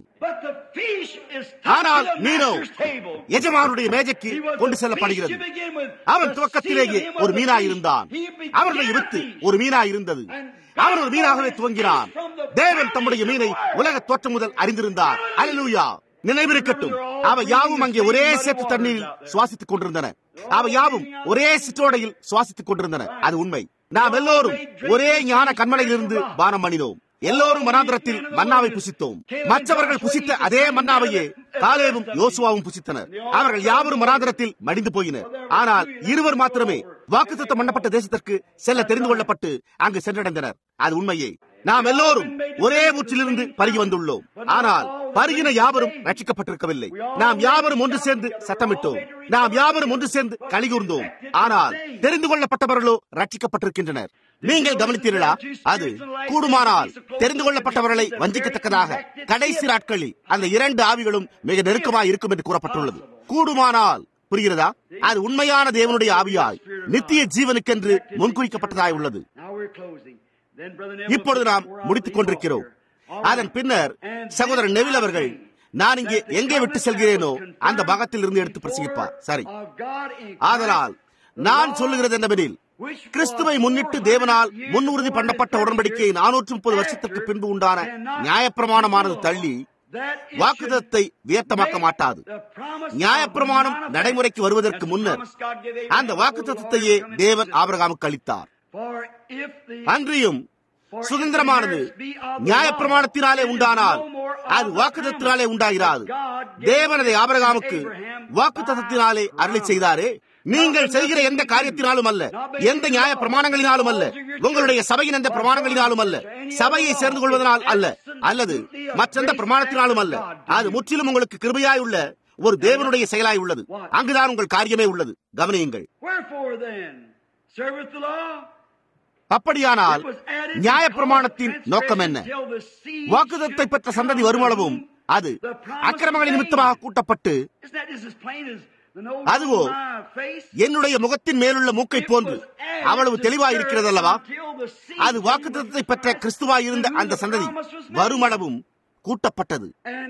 ஆனால் மீனோ எஜமானுடைய மேஜைக்கு கொண்டு செல்லப்படுகிறது அவன் துவக்கத்திலேயே ஒரு மீனாயிருந்தான் அவருடைய வித்து ஒரு மீனாயிருந்தது அவன் ஒரு மீனாகவே துவங்கினான் தேவன் தம்முடைய மீனை உலக தோற்றம் முதல் அறிந்திருந்தார் அலலூயா நினைவிருக்கட்டும் அவை யாவும் அங்கே ஒரே சேற்று தண்ணீரில் சுவாசித்துக் கொண்டிருந்தன அவை யாவும் ஒரே சிற்றோடையில் சுவாசித்துக் கொண்டிருந்தன அது உண்மை நாம் எல்லோரும் ஒரே ஞான கண்மனையிலிருந்து பானம் பண்ணினோம் எல்லோரும் மனாந்திரத்தில் மன்னாவை புசித்தோம் மற்றவர்கள் புசித்த அதே மன்னாவையே காலேவும் யோசுவாவும் புசித்தனர் அவர்கள் யாவரும் மனாந்திரத்தில் மடிந்து போயினர் ஆனால் இருவர் மாத்திரமே வாக்குத்தத்தம் பண்ணப்பட்ட தேசத்திற்கு செல்ல தெரிந்து கொள்ளப்பட்டு அங்கு சென்றடைந்தனர் அது உண்மையே நாம் எல்லோரும் ஒரே ஊற்றிலிருந்து பருகி வந்துள்ளோம் ஆனால் பருகின யாவரும் ரட்சிக்கப்பட்டிருக்கவில்லை நாம் யாவரும் ஒன்று சேர்ந்து சத்தமிட்டோம் நாம் யாவரும் ஒன்று சேர்ந்து கலிகூர்ந்தோம் ஆனால் தெரிந்து கொள்ளப்பட்டவர்களோ ரட்சிக்கப்பட்டிருக்கின்றனர் நீங்கள் கவனித்தீர்களா அது கூடுமானால் தெரிந்து கொள்ளப்பட்டவர்களை வஞ்சிக்கத்தக்கதாக கடைசி நாட்களில் அந்த இரண்டு ஆவிகளும் மிக நெருக்கமாக இருக்கும் என்று கூறப்பட்டுள்ளது கூடுமானால் புரிகிறதா அது உண்மையான தேவனுடைய ஆவியாய் நித்திய ஜீவனுக்கென்று முன்குறிக்கப்பட்டதாய் உள்ளது இப்பொழுது நாம் முடித்துக் கொண்டிருக்கிறோம் அதன் பின்னர் சகோதரர் நெவில் அவர்கள் நான் இங்கே எங்கே விட்டு செல்கிறேனோ அந்த பாகத்தில் இருந்து எடுத்து பிரசங்கிப்பார் சரி ஆதலால் நான் சொல்லுகிறது என்னவெனில் கிறிஸ்துவை முன்னிட்டு தேவனால் முன்னுறுதி பண்ணப்பட்ட உடன்படிக்கை நானூற்று முப்பது வருஷத்திற்கு பின்பு உண்டான நியாயப்பிரமாணமானது தள்ளி வாக்குதத்தை வியர்த்தமாக்க மாட்டாது நியாயப்பிரமாணம் நடைமுறைக்கு வருவதற்கு முன்னர் அந்த வாக்குத்தத்தையே தேவன் ஆபிரகாமுக்கு அளித்தார் அன்றியும் சுதந்திரமானது நியாயப்பிரமாணத்தினாலே உண்டானால் அது வாக்குத்தத்தினாலே உண்டாகிறாது தேவனதை ஆபரகாமுக்கு வாக்குத்தத்தினாலே அருளி செய்தாரே நீங்கள் செய்கிற எந்த காரியத்தினாலும் அல்ல எந்த நியாய பிரமாணங்களினாலும் அல்ல உங்களுடைய சபையின் எந்த பிரமாணங்களினாலும் அல்ல சபையை சேர்ந்து கொள்வதனால் அல்ல அல்லது மற்றெந்த பிரமாணத்தினாலும் அல்ல அது முற்றிலும் உங்களுக்கு கிருபையாய் உள்ள ஒரு தேவனுடைய செயலாய் உள்ளது அங்குதான் உங்கள் காரியமே உள்ளது கவனியுங்கள் அப்படியானால் நியாயப்பிரமாணத்தின் நோக்கம் என்ன வாக்குதத்தை பெற்ற சந்ததி வருமளவும் அது அக்கிரமங்களின் நிமித்தமாக கூட்டப்பட்டு அதுவோ என்னுடைய முகத்தின் மேலுள்ள மூக்கை போன்று அவ்வளவு தெளிவாய் இருக்கிறது அல்லவா அது வாக்குத்தத்தை பெற்ற கிறிஸ்துவாய் இருந்த அந்த சந்ததி வருமளவும் கூட்டப்பட்டது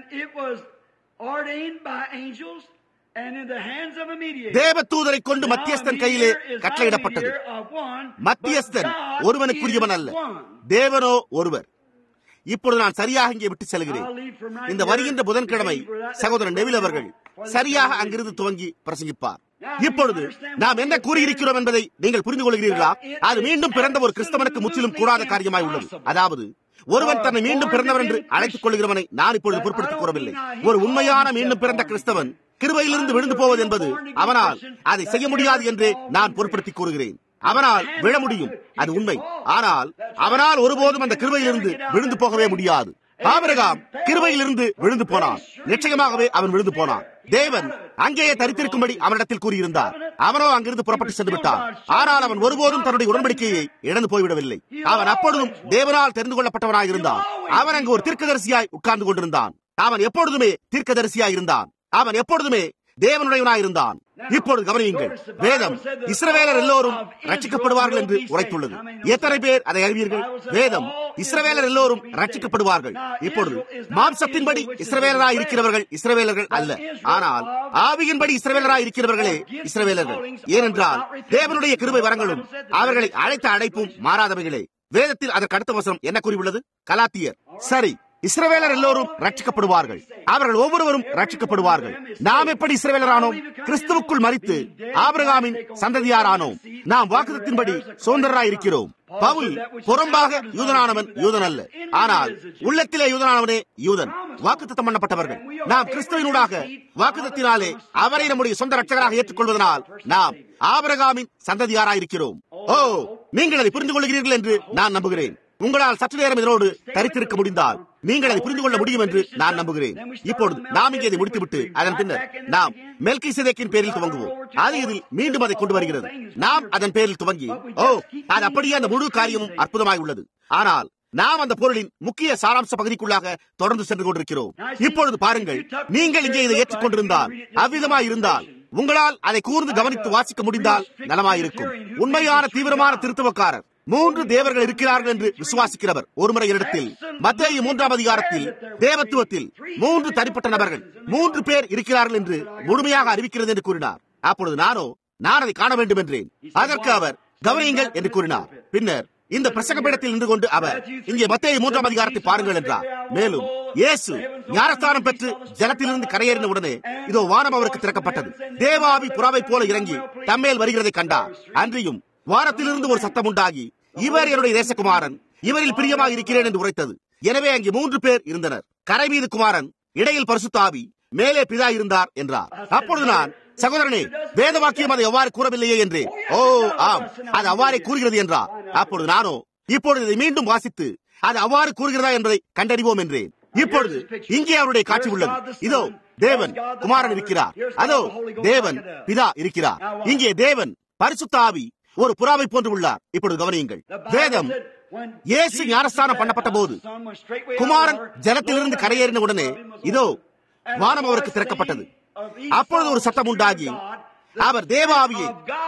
தேவ தூதரை கொண்டு மத்தியஸ்தன் கையிலே கட்டளையிடப்பட்டது மத்தியஸ்தன் ஒருவனுக்குரியவன் அல்ல தேவனோ ஒருவர் இப்பொழுது நான் சரியாக இங்கே விட்டு செல்கிறேன் இந்த வருகின்ற புதன்கிழமை சகோதரன் நெவில் அவர்கள் சரியாக அங்கிருந்து துவங்கி பிரசங்கிப்பார் இப்பொழுது நாம் என்ன கூறியிருக்கிறோம் என்பதை நீங்கள் புரிந்து கொள்கிறீர்களா அது மீண்டும் பிறந்த ஒரு கிறிஸ்தவனுக்கு முற்றிலும் கூடாத காரியமாய் உள்ளது அதாவது ஒருவன் தன்னை மீண்டும் பிறந்தவன் என்று அழைத்துக் கொள்கிறவனை நான் இப்பொழுது பொருட்படுத்திக் கூறவில்லை ஒரு உண்மையான மீண்டும் பிறந்த கிறிஸ்தவன் கிருபையிலிருந்து விழுந்து போவது என்பது அவனால் அதை செய்ய முடியாது என்று நான் பொருட்படுத்தி கூறுகிறேன் அவனால் விழ முடியும் அது உண்மை ஆனால் அவனால் ஒருபோதும் அந்த கிருபையிலிருந்து விழுந்து போகவே முடியாது ஆபிரகாம் கிருபையிலிருந்து விழுந்து போனான் நிச்சயமாகவே அவன் விழுந்து போனான் தேவன் அங்கேயே தரித்திருக்கும்படி அவனிடத்தில் கூறியிருந்தார் அவனோ அங்கிருந்து புறப்பட்டு சென்று விட்டான் ஆனால் அவன் ஒருபோதும் தன்னுடைய உடன்படிக்கையை இழந்து போய்விடவில்லை அவன் அப்பொழுதும் தேவனால் தெரிந்து கொள்ளப்பட்டவனாக இருந்தான் அவன் அங்கு ஒரு தீர்க்கதரிசியாய் உட்கார்ந்து கொண்டிருந்தான் அவன் எப்பொழுதுமே தீர்க்கதரிசியாய் இருந்தான் அவன் எப்பொழுதுமே தேவனுடையவனாயிருந்தான் இப்பொழுது கவனியுங்கள் வேதம் இஸ்ரவேலர் எல்லோரும் ரட்சிக்கப்படுவார்கள் என்று உரைத்துள்ளது எத்தனை பேர் அதை அறிவீர்கள் வேதம் இஸ்ரவேலர் எல்லோரும் ரட்சிக்கப்படுவார்கள் இப்பொழுது மாம்சத்தின்படி இஸ்ரவேலராய் இருக்கிறவர்கள் இஸ்ரவேலர்கள் அல்ல ஆனால் ஆவியின்படி இஸ்ரவேலராய் இருக்கிறவர்களே இஸ்ரவேலர்கள் ஏனென்றால் தேவனுடைய கிருபை வரங்களும் அவர்களை அழைத்த அழைப்பும் மாறாதவைகளே வேதத்தில் அதற்கு அடுத்த வசனம் என்ன கூறியுள்ளது கலாத்தியர் சரி இஸ்ரவேலர் எல்லோரும் ரட்சிக்கப்படுவார்கள் அவர்கள் ஒவ்வொருவரும் ரட்சிக்கப்படுவார்கள் நாம் எப்படி இஸ்ரவேலரானோம் கிறிஸ்துவுக்குள் மறித்து ஆபிரகாமின் சந்ததியாரானோம் நாம் வாக்குதத்தின்படி சுதந்திரராய் இருக்கிறோம் பவுல் புறம்பாக யூதனானவன் யூதன் அல்ல ஆனால் உள்ளத்திலே யூதனானவனே யூதன் வாக்குத்தம் பண்ணப்பட்டவர்கள் நாம் கிறிஸ்துவனூடாக வாக்குதத்தினாலே அவரை நம்முடைய சொந்த ரட்சகராக ஏற்றுக்கொள்வதனால் நாம் ஆபரகாமின் சந்ததியாராயிருக்கிறோம் ஓ நீங்கள் அதை புரிந்து கொள்கிறீர்கள் என்று நான் நம்புகிறேன் உங்களால் சற்று நேரம் இதனோடு தரித்திருக்க முடிந்தால் நீங்கள் அதை புரிந்து கொள்ள முடியும் என்று நான் நம்புகிறேன் இப்பொழுது நாம் இங்கே இதை முடித்துவிட்டு அதன் பின்னர் நாம் மெல்கி சிதைக்கின் பேரில் துவங்குவோம் அது இதில் மீண்டும் அதை கொண்டு வருகிறது நாம் அதன் பேரில் துவங்கி ஓ அது அப்படியே அந்த முழு காரியமும் அற்புதமாய் உள்ளது ஆனால் நாம் அந்த பொருளின் முக்கிய சாராம்ச பகுதிக்குள்ளாக தொடர்ந்து சென்று கொண்டிருக்கிறோம் இப்பொழுது பாருங்கள் நீங்கள் இங்கே இதை ஏற்றுக்கொண்டிருந்தால் அவ்விதமாய் இருந்தால் உங்களால் அதை கூர்ந்து கவனித்து வாசிக்க முடிந்தால் நலமாயிருக்கும் உண்மையான தீவிரமான திருத்துவக்காரர் மூன்று தேவர்கள் இருக்கிறார்கள் என்று விசுவாசிக்கிறவர் ஒருமுறை இடத்தில் மத்திய மூன்றாம் அதிகாரத்தில் தேவத்துவத்தில் மூன்று தனிப்பட்ட நபர்கள் மூன்று பேர் இருக்கிறார்கள் என்று முழுமையாக அறிவிக்கிறது என்று கூறினார் அப்பொழுது நானோ நான் அதை காண வேண்டும் என்றேன் அதற்கு அவர் கவனியுங்கள் என்று கூறினார் பின்னர் இந்த பிரசங்க பீடத்தில் நின்று கொண்டு அவர் இங்கே மத்திய மூன்றாம் அதிகாரத்தை பாருங்கள் என்றார் மேலும் இயேசு ஞானஸ்தானம் பெற்று ஜலத்திலிருந்து கரையேறின உடனே இதோ வானம் அவருக்கு திறக்கப்பட்டது தேவாவி புறாவை போல இறங்கி தம்மேல் வருகிறதை கண்டார் அன்றியும் வானத்திலிருந்து ஒரு சத்தம் உண்டாகி இவர் என்னுடைய தேசகுமாரன் இவரில் பிரியமாக இருக்கிறேன் என்று உரைத்தது எனவே அங்கே மூன்று பேர் இருந்தனர் கரை மீது குமாரன் இடையில் பரிசுத்தாவி மேலே பிதா இருந்தார் என்றார் அப்பொழுது நான் சகோதரனே வேத வாக்கியம் அதை எவ்வாறு கூறவில்லையே என்று ஓ ஆம் அது அவ்வாறே கூறுகிறது என்றார் அப்பொழுது நானோ இப்பொழுது இதை மீண்டும் வாசித்து அது அவ்வாறு கூறுகிறதா என்பதை கண்டறிவோம் என்றேன் இப்பொழுது இங்கே அவருடைய காட்சி உள்ளது இதோ தேவன் குமாரன் இருக்கிறார் அதோ தேவன் பிதா இருக்கிறார் இங்கே தேவன் பரிசுத்த ஆவி ஒரு புறாவை போன்று உள்ளார் இப்பொழுது கவனியுங்கள் வேதம் இயேசு ஞானஸ்தானம் பண்ணப்பட்ட போது குமாரன் ஜலத்திலிருந்து கரையேறின உடனே இதோ வானம் அவருக்கு திறக்கப்பட்டது அப்பொழுது ஒரு சத்தம் உண்டாகி அவர் தேவ ஆவியை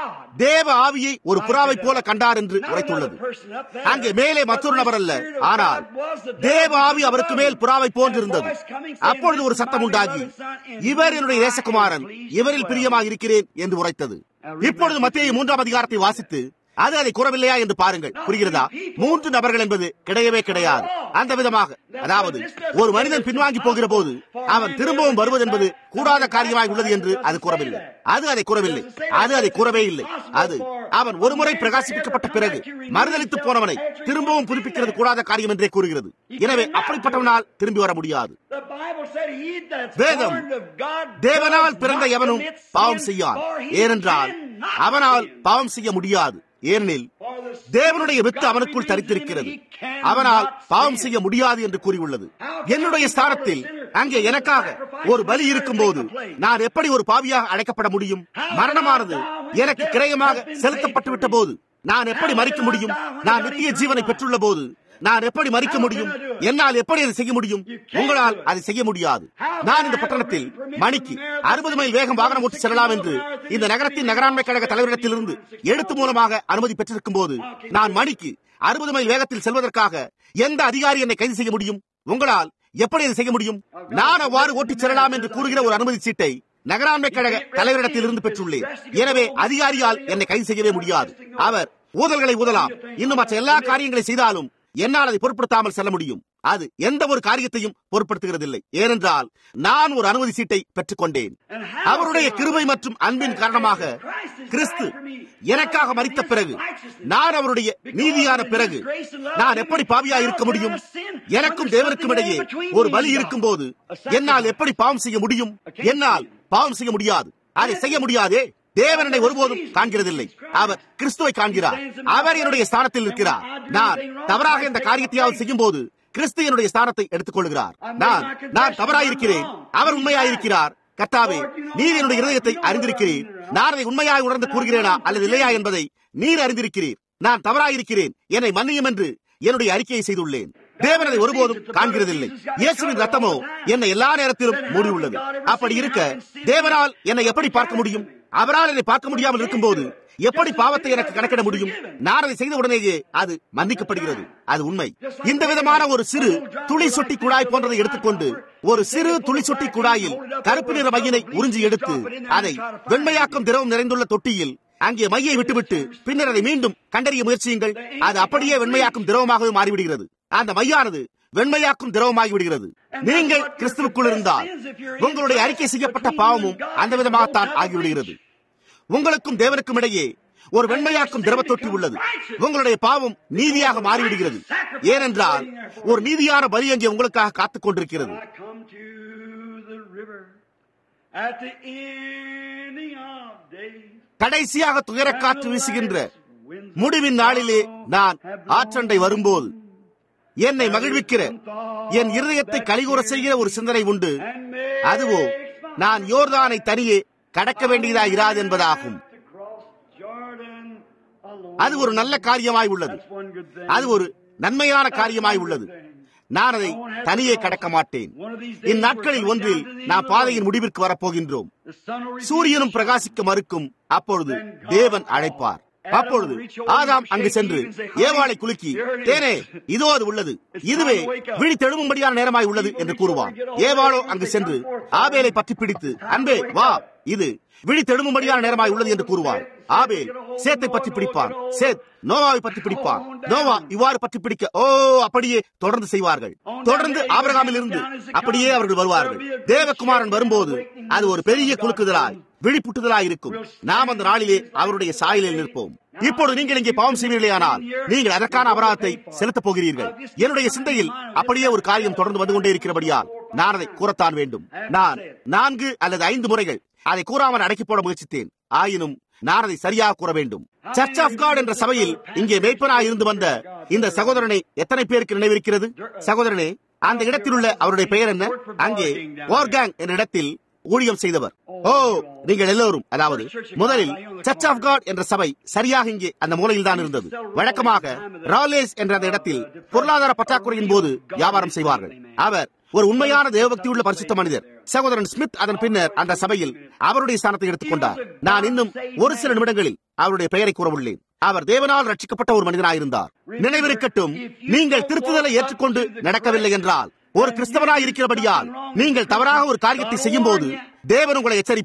தேவ ஆவியை ஒரு புறாவை போல கண்டார் என்று உரைத்துள்ளது அங்கே மேலே மற்றொரு நபர் அல்ல ஆனால் தேவ ஆவி அவருக்கு மேல் புறாவை போன்றிருந்தது அப்பொழுது ஒரு சத்தம் உண்டாகி இவர் என்னுடைய தேசகுமாரன் இவரில் பிரியமாக இருக்கிறேன் என்று உரைத்தது இப்பொழுது மத்திய மூன்றாம் அதிகாரத்தை வாசித்து அது அதை கூறவில்லையா என்று பாருங்கள் புரிகிறதா மூன்று நபர்கள் என்பது கிடையவே கிடையாது அந்த விதமாக அதாவது ஒரு மனிதன் பின்வாங்கி போகிற போது அவன் திரும்பவும் வருவது என்பது கூடாத காரியமாய் உள்ளது என்று அது கூறவில்லை அது அதை கூறவில்லை அது அதை கூறவே இல்லை அது அவன் ஒருமுறை பிரகாசிப்பிக்கப்பட்ட பிறகு மறுதளித்து போனவனை திரும்பவும் புதுப்பிக்கிறது கூடாத காரியம் என்றே கூறுகிறது எனவே அப்படிப்பட்டவனால் திரும்பி வர முடியாது வேதம் தேவனால் பிறந்த எவனும் பாவம் செய்யான் ஏனென்றால் அவனால் பாவம் செய்ய முடியாது ஏனெனில் தேவனுடைய வித்து அவனுக்குள் தரித்திருக்கிறது அவனால் பாவம் செய்ய முடியாது என்று கூறியுள்ளது என்னுடைய ஸ்தானத்தில் அங்கே எனக்காக ஒரு பலி இருக்கும் போது நான் எப்படி ஒரு பாவியாக அழைக்கப்பட முடியும் மரணமானது எனக்கு கிரயமாக செலுத்தப்பட்டு விட்ட போது நான் எப்படி மறிக்க முடியும் நான் நித்திய ஜீவனை பெற்றுள்ள போது நான் எப்படி மறிக்க முடியும் என்னால் எப்படி அதை செய்ய முடியும் உங்களால் அதை செய்ய முடியாது நான் இந்த பட்டணத்தில் மணிக்கு அறுபது மைல் வேகம் வாகனம் ஓட்டி செல்லலாம் என்று இந்த நகரத்தின் நகராண்மை கழக தலைவரிடத்திலிருந்து எழுத்து மூலமாக அனுமதி பெற்றிருக்கும் போது நான் மணிக்கு அறுபது மைல் வேகத்தில் செல்வதற்காக எந்த அதிகாரி என்னை கைது செய்ய முடியும் உங்களால் எப்படி அதை செய்ய முடியும் நான் அவ்வாறு ஓட்டிச் செல்லலாம் என்று கூறுகிற ஒரு அனுமதி சீட்டை நகராண்மை கழக தலைவரிடத்தில் இருந்து பெற்றுள்ளேன் எனவே அதிகாரியால் என்னை கைது செய்யவே முடியாது அவர் ஊதல்களை ஊதலாம் இன்னும் மற்ற எல்லா காரியங்களை செய்தாலும் என்னால் அதை பொருட்படுத்தாமல் செல்ல முடியும் அது எந்த ஒரு காரியத்தையும் பொருட்படுத்துகிறதில்லை ஏனென்றால் நான் ஒரு அனுமதி சீட்டை பெற்றுக் கொண்டேன் அவருடைய கிருபை மற்றும் அன்பின் காரணமாக கிறிஸ்து எனக்காக மறித்த பிறகு நான் அவருடைய நீதியான பிறகு நான் எப்படி பாவியா இருக்க முடியும் எனக்கும் தேவனுக்கும் இடையே ஒரு பலி இருக்கும் போது என்னால் எப்படி பாவம் செய்ய முடியும் என்னால் பாவம் செய்ய முடியாது அதை செய்ய முடியாதே தேவனை ஒருபோதும் காண்கிறதில்லை அவர் கிறிஸ்துவை காண்கிறார் அவர் என்னுடைய ஸ்தானத்தில் இருக்கிறார் நான் தவறாக இந்த காரியத்தையாவது செய்யும் போது கிறிஸ்து என்னுடைய ஸ்தானத்தை எடுத்துக் கொள்கிறார் நான் நான் தவறாயிருக்கிறேன் அவர் உண்மையாயிருக்கிறார் கர்த்தாவே நீர் என்னுடைய இருதயத்தை அறிந்திருக்கிறீர் நான் அதை உண்மையாய் உணர்ந்து கூறுகிறேனா அல்லது இல்லையா என்பதை நீர் அறிந்திருக்கிறீர் நான் தவறாயிருக்கிறேன் என்னை மன்னியும் என்று என்னுடைய அறிக்கையை செய்துள்ளேன் தேவன் அதை ஒருபோதும் காண்கிறதில்லை இயேசுவின் ரத்தமோ என்னை எல்லா நேரத்திலும் மூடியுள்ளது அப்படி இருக்க தேவனால் என்னை எப்படி பார்க்க முடியும் அவரால் என்னை பார்க்க முடியாமல் இருக்கும்போது எப்படி பாவத்தை எனக்கு கணக்கிட முடியும் நான் அதை செய்த உடனேயே அது மன்னிக்கப்படுகிறது அது உண்மை இந்த விதமான ஒரு சிறு துளி சொட்டி குழாய் போன்றதை எடுத்துக்கொண்டு ஒரு சிறு துளி சொட்டி குழாயில் கருப்பு நிற மையினை உறிஞ்சி எடுத்து அதை வெண்மையாக்கும் திரவம் நிறைந்துள்ள தொட்டியில் அங்கே மையை விட்டுவிட்டு பின்னர் அதை மீண்டும் கண்டறிய முயற்சியுங்கள் அது அப்படியே வெண்மையாக்கும் திரவமாகவே மாறிவிடுகிறது அந்த மையானது வெண்மையாக்கும் திரவமாகி விடுகிறது நீங்கள் கிறிஸ்துவுக்குள் இருந்தால் உங்களுடைய அறிக்கை செய்யப்பட்ட பாவமும் அந்த விதமாகத்தான் ஆகிவிடுகிறது உங்களுக்கும் தேவனுக்கும் இடையே ஒரு வெண்மையாக்கும் திரவ தொட்டி உள்ளது உங்களுடைய பாவம் நீதியாக மாறிவிடுகிறது ஏனென்றால் ஒரு நீதியான பலி அங்கே உங்களுக்காக காத்துக் கொண்டிருக்கிறது கடைசியாக துயரக்காற்று வீசுகின்ற முடிவின் நாளிலே நான் ஆற்றண்டை வரும்போது என்னை மகிழ்விக்கிற என் இருதயத்தை கலிகூற செய்கிற ஒரு சிந்தனை உண்டு அதுவோ நான் யோர்தானை தனியே கடக்க வேண்டியதா இராது என்பதாகும் அது ஒரு நல்ல காரியமாய் உள்ளது அது ஒரு நன்மையான காரியமாய் உள்ளது நான் அதை தனியே கடக்க மாட்டேன் இந்நாட்களில் ஒன்றில் நான் பாதையின் முடிவிற்கு வரப்போகின்றோம் சூரியனும் பிரகாசிக்க மறுக்கும் அப்பொழுது தேவன் அழைப்பார் அப்பொழுது ஆதாம் அங்கு சென்று ஏவாளை குலுக்கி தேனே இதோ அது உள்ளது இதுவே விழி தெழும்படியான நேரமாய் உள்ளது என்று கூறுவான் ஏவாளோ அங்கு சென்று ஆபேலை பற்றி பிடித்து அன்பே வா இது விழி தெழும்படியான நேரமாய் உள்ளது என்று கூறுவார் ஆபேல் சேத்தை பற்றி பிடிப்பான் சேத் நோவாவை பற்றி பிடிப்பான் நோவா இவ்வாறு பற்றி பிடிக்க ஓ அப்படியே தொடர்ந்து செய்வார்கள் தொடர்ந்து ஆபரகாமில் இருந்து அப்படியே அவர்கள் வருவார்கள் தேவகுமாரன் வரும்போது அது ஒரு பெரிய குலுக்குதலாய் விழிப்புட்டுதலாய் இருக்கும் நாம் அந்த நாளிலே அவருடைய சாயலில் நிற்போம் இப்பொழுது நீங்கள் இங்கே பாவம் செய்வீர்களேயானால் நீங்கள் அதற்கான அபராதத்தை செலுத்தப் போகிறீர்கள் என்னுடைய சிந்தையில் அப்படியே ஒரு காரியம் தொடர்ந்து வந்து கொண்டே இருக்கிறபடியால் நான் அதை கூறத்தான் வேண்டும் நான் நான்கு அல்லது ஐந்து முறைகள் அதை கூறாமல் அடக்கி போட முயற்சித்தேன் ஆயினும் நான் அதை சரியாக கூற வேண்டும் சர்ச் ஆஃப் காட் என்ற சபையில் இங்கே மேய்ப்பனாய் இருந்து வந்த இந்த சகோதரனை எத்தனை பேருக்கு நினைவிருக்கிறது சகோதரனே அந்த இடத்தில் உள்ள அவருடைய பெயர் என்ன அங்கே ஓர்காங் என்ற இடத்தில் ஊழியம் செய்தவர் ஓ நீங்கள் எல்லோரும் அதாவது முதலில் சர்ச் ஆஃப் காட் என்ற சபை சரியாக இங்கே அந்த மூலையில் தான் இருந்தது வழக்கமாக ராலேஸ் என்ற அந்த இடத்தில் பொருளாதார பற்றாக்குறையின் போது வியாபாரம் செய்வார்கள் அவர் ஒரு உண்மையான தேவபக்தி உள்ள பரிசுத்த மனிதர் சகோதரன் ஸ்மித் அதன் பின்னர் அந்த சபையில் அவருடைய ஸ்தானத்தை எடுத்துக் கொண்டார் நான் இன்னும் ஒரு சில நிமிடங்களில் அவருடைய பெயரை கூற உள்ளேன் அவர் தேவனால் ரட்சிக்கப்பட்ட ஒரு மனிதனாயிருந்தார் நினைவிருக்கட்டும் நீங்கள் திருத்துதலை ஏற்றுக்கொண்டு நடக்கவில்லை என்றால் ஒரு கிறிஸ்தவனாய் இருக்கிறபடியால் நீங்கள் தவறாக ஒரு காரியத்தை செய்யும் போது தேவன் உங்களை எச்சரிப்பார்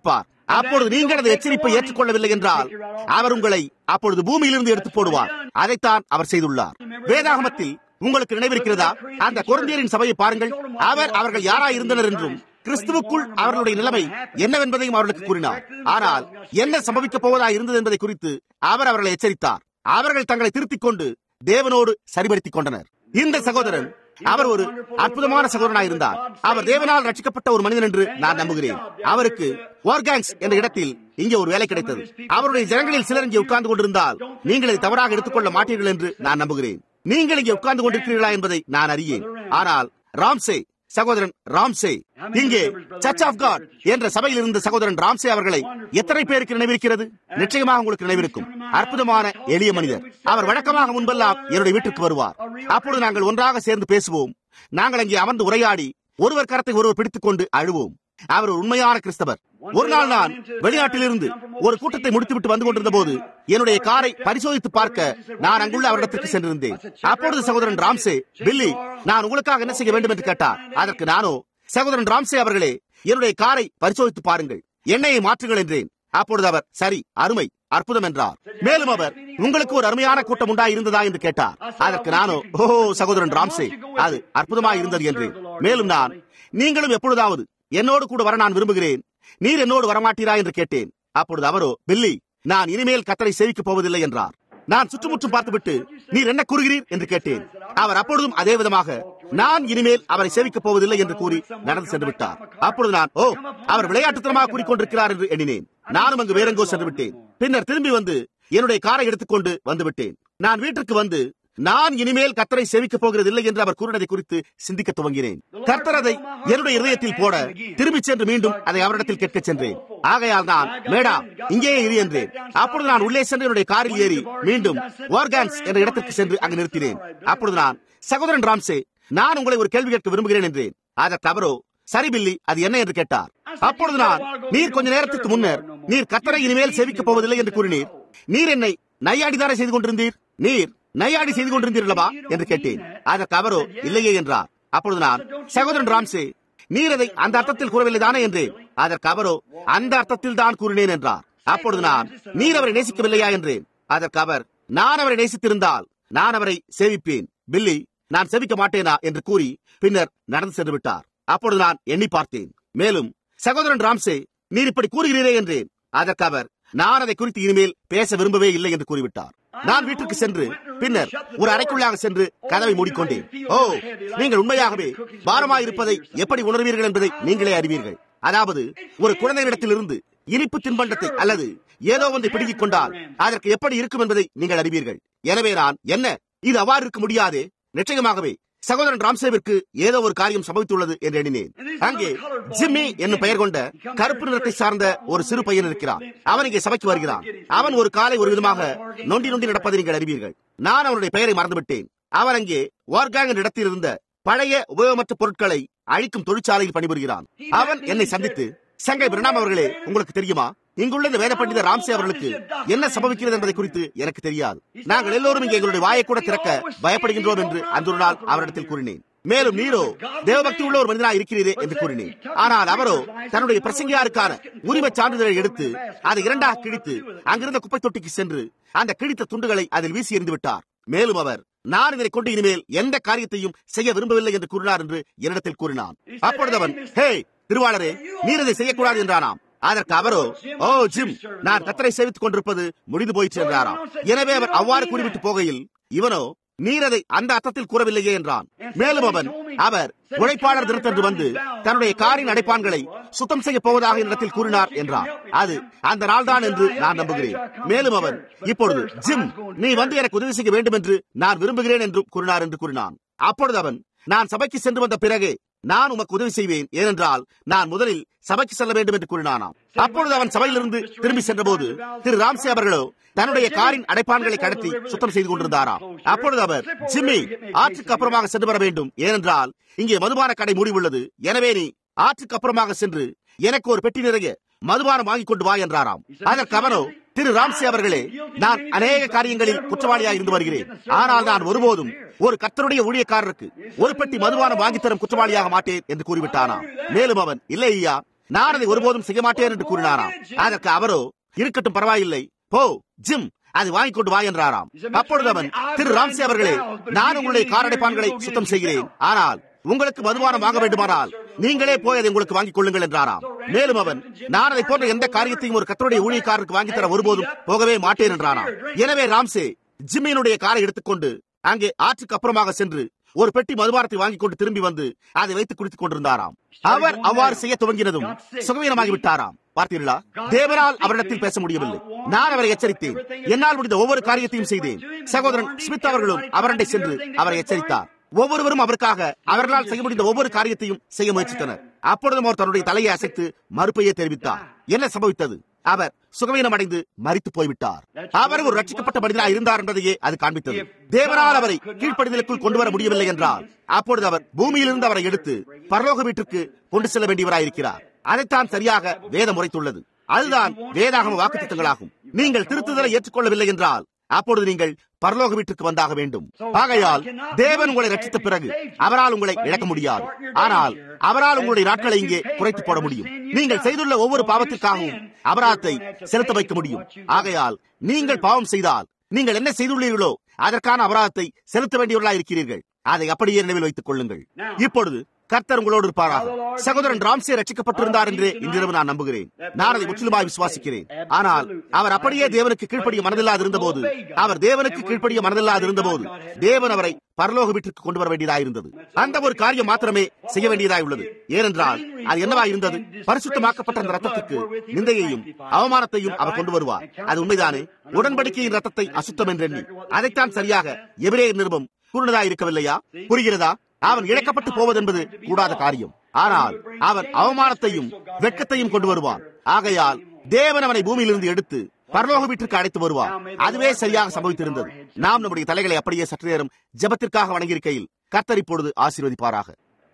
அப்பொழுது நீங்கள் அந்த எச்சரிப்பை ஏற்றுக்கொள்ளவில்லை என்றால் அவர் உங்களை அப்பொழுது பூமியிலிருந்து எடுத்து போடுவார் அதைத்தான் அவர் செய்துள்ளார் வேதாகமத்தில் உங்களுக்கு நினைவிருக்கிறதா அந்த குழந்தையரின் சபையை பாருங்கள் அவர் அவர்கள் யாராய் இருந்தனர் என்றும் கிறிஸ்துவுக்குள் அவர்களுடைய நிலைமை என்னவென்பதையும் அவர்களுக்கு கூறினார் ஆனால் என்ன சம்பவிக்கப் போவதாக இருந்தது என்பதை குறித்து அவர் அவர்களை எச்சரித்தார் அவர்கள் தங்களை திருத்திக் கொண்டு தேவனோடு சரிபடுத்திக் கொண்டனர் இந்த சகோதரன் அவர் ஒரு அற்புதமான சகோதரனாக இருந்தார் அவர் தேவனால் ரட்சிக்கப்பட்ட ஒரு மனிதன் என்று நான் நம்புகிறேன் அவருக்கு வார்காங்ஸ் என்ற இடத்தில் இங்கே ஒரு வேலை கிடைத்தது அவருடைய ஜனங்களில் சிலர் இங்கே உட்கார்ந்து கொண்டிருந்தால் நீங்கள் இதை தவறாக எடுத்துக்கொள்ள மாட்டீர்கள் என்று நான் நம்புகிறேன் நீங்கள் இங்கே உட்கார்ந்து கொண்டிருக்கிறீர்களா என்பதை நான் அறியேன் ஆனால் ராம்சே சகோதரன் ராம்சே இங்கே சர்ச் ஆஃப் காட் என்ற சபையில் இருந்த சகோதரன் ராம்சே அவர்களை எத்தனை பேருக்கு நினைவிருக்கிறது நிச்சயமாக உங்களுக்கு நினைவிருக்கும் அற்புதமான எளிய மனிதர் அவர் வழக்கமாக முன்பெல்லாம் என்னுடைய வீட்டிற்கு வருவார் அப்பொழுது நாங்கள் ஒன்றாக சேர்ந்து பேசுவோம் நாங்கள் அங்கே அமர்ந்து உரையாடி ஒருவர் கரத்தை ஒருவர் பிடித்துக் கொண்டு அழுவோம் அவர் ஒரு உண்மையான கிறிஸ்தவர் ஒரு நாள் நான் வெளிநாட்டிலிருந்து ஒரு கூட்டத்தை முடித்துவிட்டு வந்து கொண்டிருந்த போது என்னுடைய காரை பரிசோதித்து பார்க்க நான் அங்குள்ள அவரிடத்திற்கு சென்றிருந்தேன் அப்பொழுது சகோதரன் ராம்சே பில்லி நான் உங்களுக்காக என்ன செய்ய வேண்டும் என்று கேட்டார் அதற்கு நானோ சகோதரன் ராம்சே அவர்களே என்னுடைய காரை பரிசோதித்து பாருங்கள் எண்ணெயை மாற்றுங்கள் என்றேன் அப்பொழுது அவர் சரி அருமை அற்புதம் என்றார் மேலும் அவர் உங்களுக்கு ஒரு அருமையான கூட்டம் உண்டா இருந்ததா என்று கேட்டார் அதற்கு நானோ ஓ சகோதரன் ராம்சே அது அற்புதமா இருந்தது என்று மேலும் நான் நீங்களும் எப்பொழுதாவது என்னோடு கூட வர நான் விரும்புகிறேன் நீர் என்னோடு வரமாட்டீரா என்று கேட்டேன் அப்பொழுது அவரோ பில்லி நான் இனிமேல் கத்தரை சேவிக்கப் போவதில்லை என்றார் நான் சுற்றுமுற்றும் பார்த்துவிட்டு நீர் என்ன கூறுகிறீர் என்று கேட்டேன் அவர் அப்பொழுதும் அதே விதமாக நான் இனிமேல் அவரை சேவிக்கப் போவதில்லை என்று கூறி நடந்து சென்று விட்டார் அப்பொழுது நான் ஓ அவர் விளையாட்டுத்தனமாக கூறிக்கொண்டிருக்கிறார் என்று எண்ணினேன் நானும் அங்கு வேறெங்கோ சென்று விட்டேன் பின்னர் திரும்பி வந்து என்னுடைய காரை எடுத்துக்கொண்டு வந்து விட்டேன் நான் வீட்டிற்கு வந்து நான் இனிமேல் கத்தரை சேவிக்கப் போகிறதில்லை என்று அவர் கூறினதை குறித்து சிந்திக்க துவங்கினேன் கர்த்தர் அதை என்னுடைய இதயத்தில் போட திரும்பிச் சென்று மீண்டும் அதை அவரிடத்தில் கேட்கச் சென்றேன் ஆகையால் நான் மேடா இங்கேயே இரு என்றேன் அப்பொழுது நான் உள்ளே சென்று என்னுடைய காரில் ஏறி மீண்டும் வார்கான்ஸ் என்ற இடத்திற்கு சென்று அங்கு நிறுத்தினேன் அப்பொழுது நான் சகோதரன் ராம்சே நான் உங்களை ஒரு கேள்வி கேட்க விரும்புகிறேன் என்றேன் அதற்கு அவரோ சரி பில்லி அது என்ன என்று கேட்டார் அப்பொழுது நான் நீர் கொஞ்ச நேரத்துக்கு முன்னர் நீர் கத்தரை இனிமேல் சேவிக்கப் போவதில்லை என்று கூறினீர் நீர் என்னை நையாடிதானே செய்து கொண்டிருந்தீர் நீர் நையாடி செய்து கொண்டிருந்தீர்களவா என்று கேட்டேன் அதற்கு அவரோ இல்லையே என்றார் அப்பொழுது நான் சகோதரன் ராம்சே நீர் அதை அந்த அர்த்தத்தில் கூறவில்லை தானே என்றேன் அதற்கு அவரோ அந்த அர்த்தத்தில் தான் கூறினேன் என்றார் அப்பொழுது நான் நீர் அவரை நேசிக்கவில்லையா என்றேன் அதற்கு அவர் நான் அவரை நேசித்திருந்தால் நான் அவரை சேவிப்பேன் பில்லி நான் செவிக்க மாட்டேனா என்று கூறி பின்னர் நடந்து சென்று விட்டார் அப்பொழுது நான் எண்ணி பார்த்தேன் மேலும் சகோதரன் ராம்சே நீர் இப்படி கூறுகிறீரே என்றேன் அதற்கு அவர் நான் அதை குறித்து இனிமேல் பேச விரும்பவே இல்லை என்று கூறிவிட்டார் நான் வீட்டுக்கு சென்று பின்னர் ஒரு அறைக்குள்ளாக சென்று கதவை மூடிக்கொண்டேன் ஓ நீங்கள் உண்மையாகவே பாரமாய் இருப்பதை எப்படி உணர்வீர்கள் என்பதை நீங்களே அறிவீர்கள் அதாவது ஒரு குழந்தையிடத்திலிருந்து இனிப்பு தின்பண்டத்தை அல்லது ஏதோ ஒன்றை பிடுங்கிக் கொண்டால் அதற்கு எப்படி இருக்கும் என்பதை நீங்கள் அறிவீர்கள் எனவே நான் என்ன இது அவ்வாறு இருக்க முடியாதே நிச்சயமாகவே சகோதரன் ராம்சேவிற்கு ஏதோ ஒரு காரியம் சம்பவித்துள்ளது என்று எண்ணினேன் அங்கே ஜிம்மி என்னும் பெயர் கொண்ட கருப்பு நிறத்தை சார்ந்த ஒரு சிறு பையன் இருக்கிறான் அவன் இங்கே சபைக்கு வருகிறான் அவன் ஒரு காலை ஒரு விதமாக நொண்டி நொண்டி நடப்பதை நீங்கள் அறிவீர்கள் நான் அவனுடைய பெயரை மறந்துவிட்டேன் அவன் அங்கே வார்காங் என்ற இடத்தில் இருந்த பழைய உபயோகமற்ற பொருட்களை அழிக்கும் தொழிற்சாலையில் பணிபுரிகிறான் அவன் என்னை சந்தித்து சங்கை பிரணாம் அவர்களே உங்களுக்கு தெரியுமா இங்குள்ள இந்த வேத பண்டிதர் ராம்சே அவர்களுக்கு என்ன சம்பவிக்கிறது என்பதை குறித்து எனக்கு தெரியாது நாங்கள் எல்லோரும் இங்கே எங்களுடைய வாயை கூட திறக்க பயப்படுகின்றோம் என்று அந்த ஒரு நாள் அவரிடத்தில் கூறினேன் மேலும் நீரோ தேவபக்தி உள்ள ஒரு மனிதனாக இருக்கிறீரே என்று கூறினேன் ஆனால் அவரோ தன்னுடைய பிரசங்கியாருக்கான உரிம சான்றிதழை எடுத்து அதை இரண்டாக கிழித்து அங்கிருந்த குப்பை தொட்டிக்கு சென்று அந்த கிழித்த துண்டுகளை அதில் வீசி எறிந்து விட்டார் மேலும் அவர் நான் இதனை கொண்டு இனிமேல் எந்த காரியத்தையும் செய்ய விரும்பவில்லை என்று கூறினார் என்று என்னிடத்தில் கூறினான் அப்பொழுது அவன் ஹே திருவாளரே நீர் இதை செய்யக்கூடாது என்றானாம் அதற்கு அவரோ ஓ ஜிம் நான் கத்தரை சேவித்துக் கொண்டிருப்பது முடிந்து போயிற்று என்றாராம் எனவே அவர் அவ்வாறு கூறிவிட்டு போகையில் இவனோ நீர் அதை அந்த அர்த்தத்தில் கூறவில்லையே என்றான் மேலும் அவன் அவர் உழைப்பாளர் தினத்தன்று வந்து தன்னுடைய காரின் அடைப்பான்களை சுத்தம் செய்ய போவதாக என்னிடத்தில் கூறினார் என்றார் அது அந்த நாள்தான் என்று நான் நம்புகிறேன் மேலும் அவன் இப்பொழுது ஜிம் நீ வந்து எனக்கு உதவி செய்ய வேண்டும் என்று நான் விரும்புகிறேன் என்றும் கூறினார் என்று கூறினான் அப்பொழுது அவன் நான் சபைக்கு சென்று வந்த பிறகு நான் உமக்கு உதவி செய்வேன் ஏனென்றால் நான் முதலில் சபைக்கு செல்ல வேண்டும் என்று கூறினானாம் அப்பொழுது அவன் சபையிலிருந்து திரும்பி சென்றபோது திரு ராம்சே அவர்களோ தன்னுடைய காரின் அடைப்பான்களை கடத்தி சுத்தம் செய்து கொண்டிருந்தாராம் அப்பொழுது அவர் ஜிம்மி ஆற்றுக்கு அப்புறமாக சென்று வர வேண்டும் ஏனென்றால் இங்கே மதுபான கடை முடிவுள்ளது எனவே நீ ஆற்றுக்கு அப்புறமாக சென்று எனக்கு ஒரு பெட்டி நிறைய மதுபானம் வாங்கிக் கொண்டு வா என்றாராம் அதற்கு அவனோ திரு ராம்சே அவர்களே நான் அநேக காரியங்களில் குற்றவாளியாக இருந்து வருகிறேன் ஆனால் நான் ஒருபோதும் ஒரு கத்தருடைய ஊழியக்காரருக்கு ஒரு பெட்டி மதுபானம் வாங்கித் தரும் குற்றவாளியாக மாட்டேன் என்று கூறிவிட்டானாம் மேலும் அவன் இல்லை ஐயா நான் அதை ஒருபோதும் செய்ய மாட்டேன் என்று கூறினாராம் அதற்கு அவரோ இருக்கட்டும் பரவாயில்லை போ ஜிம் அதை வாங்கிக் கொண்டு வா என்றாராம் அப்பொழுது அவன் திரு ராம்சே அவர்களே நான் உங்களுடைய காரடைப்பான்களை சுத்தம் செய்கிறேன் ஆனால் உங்களுக்கு மதுபானம் வாங்க வேண்டுமானால் நீங்களே போய் அதை உங்களுக்கு வாங்கிக் கொள்ளுங்கள் என்றாராம் மேலும் அவன் நான் அதை போன்ற எந்த காரியத்தையும் ஒரு கத்தருடைய ஊழியக்காரருக்கு வாங்கி தர ஒருபோதும் போகவே மாட்டேன் என்றாராம் எனவே ராம்சே ஜிம்மியினுடைய காரை எடுத்துக்கொண்டு அங்கே ஆற்றுக்கு அப்புறமாக சென்று ஒரு பெட்டி மதுபானத்தை வாங்கிக் கொண்டு திரும்பி வந்து அதை வைத்து குடித்துக் கொண்டிருந்தாராம் அவர் அவ்வாறு செய்ய துவங்கினதும் சுகவீனமாகி விட்டாராம் பார்த்தீர்களா தேவனால் அவரிடத்தில் பேச முடியவில்லை நான் அவரை எச்சரித்தேன் என்னால் முடிந்த ஒவ்வொரு காரியத்தையும் செய்தேன் சகோதரன் ஸ்மித் அவர்களும் அவரண்டை சென்று அவரை எச்சரித்தார் ஒவ்வொருவரும் அவருக்காக அவர்களால் செய்ய முடிந்த ஒவ்வொரு காரியத்தையும் செய்ய முயற்சித்தனர் அப்பொழுதும் அவர் தன்னுடைய தலையை அசைத்து மறுப்பையே தெரிவித்தார் என்ன சம்பவித்தது அவர் சுகவீனம் அடைந்து மறித்து போய்விட்டார் அவர் ஒரு ரட்சிக்கப்பட்ட மனிதனாக இருந்தார் என்பதையே அது காண்பித்தது தேவனால் அவரை கீழ்ப்படிதலுக்குள் கொண்டு வர முடியவில்லை என்றால் அப்பொழுது அவர் பூமியிலிருந்து அவரை எடுத்து பரலோக வீட்டிற்கு கொண்டு செல்ல வேண்டியவராயிருக்கிறார் அதைத்தான் சரியாக வேதம் உரைத்துள்ளது அதுதான் வேதாகம வாக்குத்தங்களாகும் நீங்கள் திருத்துதலை ஏற்றுக்கொள்ளவில்லை என்றால் அப்பொழுது நீங்கள் பரலோக வீட்டுக்கு வந்தாக வேண்டும் ஆகையால் தேவன் உங்களை ரட்சித்த பிறகு அவரால் உங்களை இழக்க முடியாது ஆனால் அவரால் உங்களுடைய நாட்களை இங்கே குறைத்து போட முடியும் நீங்கள் செய்துள்ள ஒவ்வொரு பாவத்திற்காகவும் அபராதத்தை செலுத்த வைக்க முடியும் ஆகையால் நீங்கள் பாவம் செய்தால் நீங்கள் என்ன செய்துள்ளீர்களோ அதற்கான அபராதத்தை செலுத்த வேண்டியவர்களா இருக்கிறீர்கள் அதை அப்படியே நினைவில் வைத்துக் கொள்ளுங்கள் இப்பொழுது கர்த்தர் உங்களோடு இருப்பாராக சகோதரன் ராம்சே ரட்சிக்கப்பட்டிருந்தார் என்று இன்றிரவு நான் நம்புகிறேன் நான் அதை முற்றிலுமாய் விசுவாசிக்கிறேன் ஆனால் அவர் அப்படியே தேவனுக்கு கீழ்ப்படிய மனதில்லாது இருந்தபோது அவர் தேவனுக்கு கீழ்ப்படிய மனதில்லாது இருந்தபோது தேவன் அவரை பரலோக வீட்டிற்கு கொண்டு வர வேண்டியதாக இருந்தது அந்த ஒரு காரியம் மாத்திரமே செய்ய வேண்டியதாக உள்ளது ஏனென்றால் அது என்னவா இருந்தது பரிசுத்தமாக்கப்பட்ட அந்த ரத்தத்துக்கு நிந்தையையும் அவமானத்தையும் அவர் கொண்டு வருவார் அது உண்மைதானே உடன்படிக்கையின் ரத்தத்தை அசுத்தம் என்றெண்ணி அதைத்தான் சரியாக எவரே நிருபம் கூறினதா இருக்கவில்லையா புரிகிறதா அவன் இழக்கப்பட்டு போவதென்பது கூடாத காரியம் ஆனால் அவன் அவமானத்தையும் வெட்கத்தையும் கொண்டு வருவான் ஆகையால் தேவன் அவனை பூமியிலிருந்து எடுத்து பரலோக வீட்டிற்கு அழைத்து வருவார் அதுவே சரியாக சம்பவித்திருந்தது நாம் நம்முடைய தலைகளை அப்படியே சற்று நேரம் ஜபத்திற்காக வணங்கியிருக்கையில் கர்த்தர் இப்பொழுது ஆசீர்வதிப்பாராக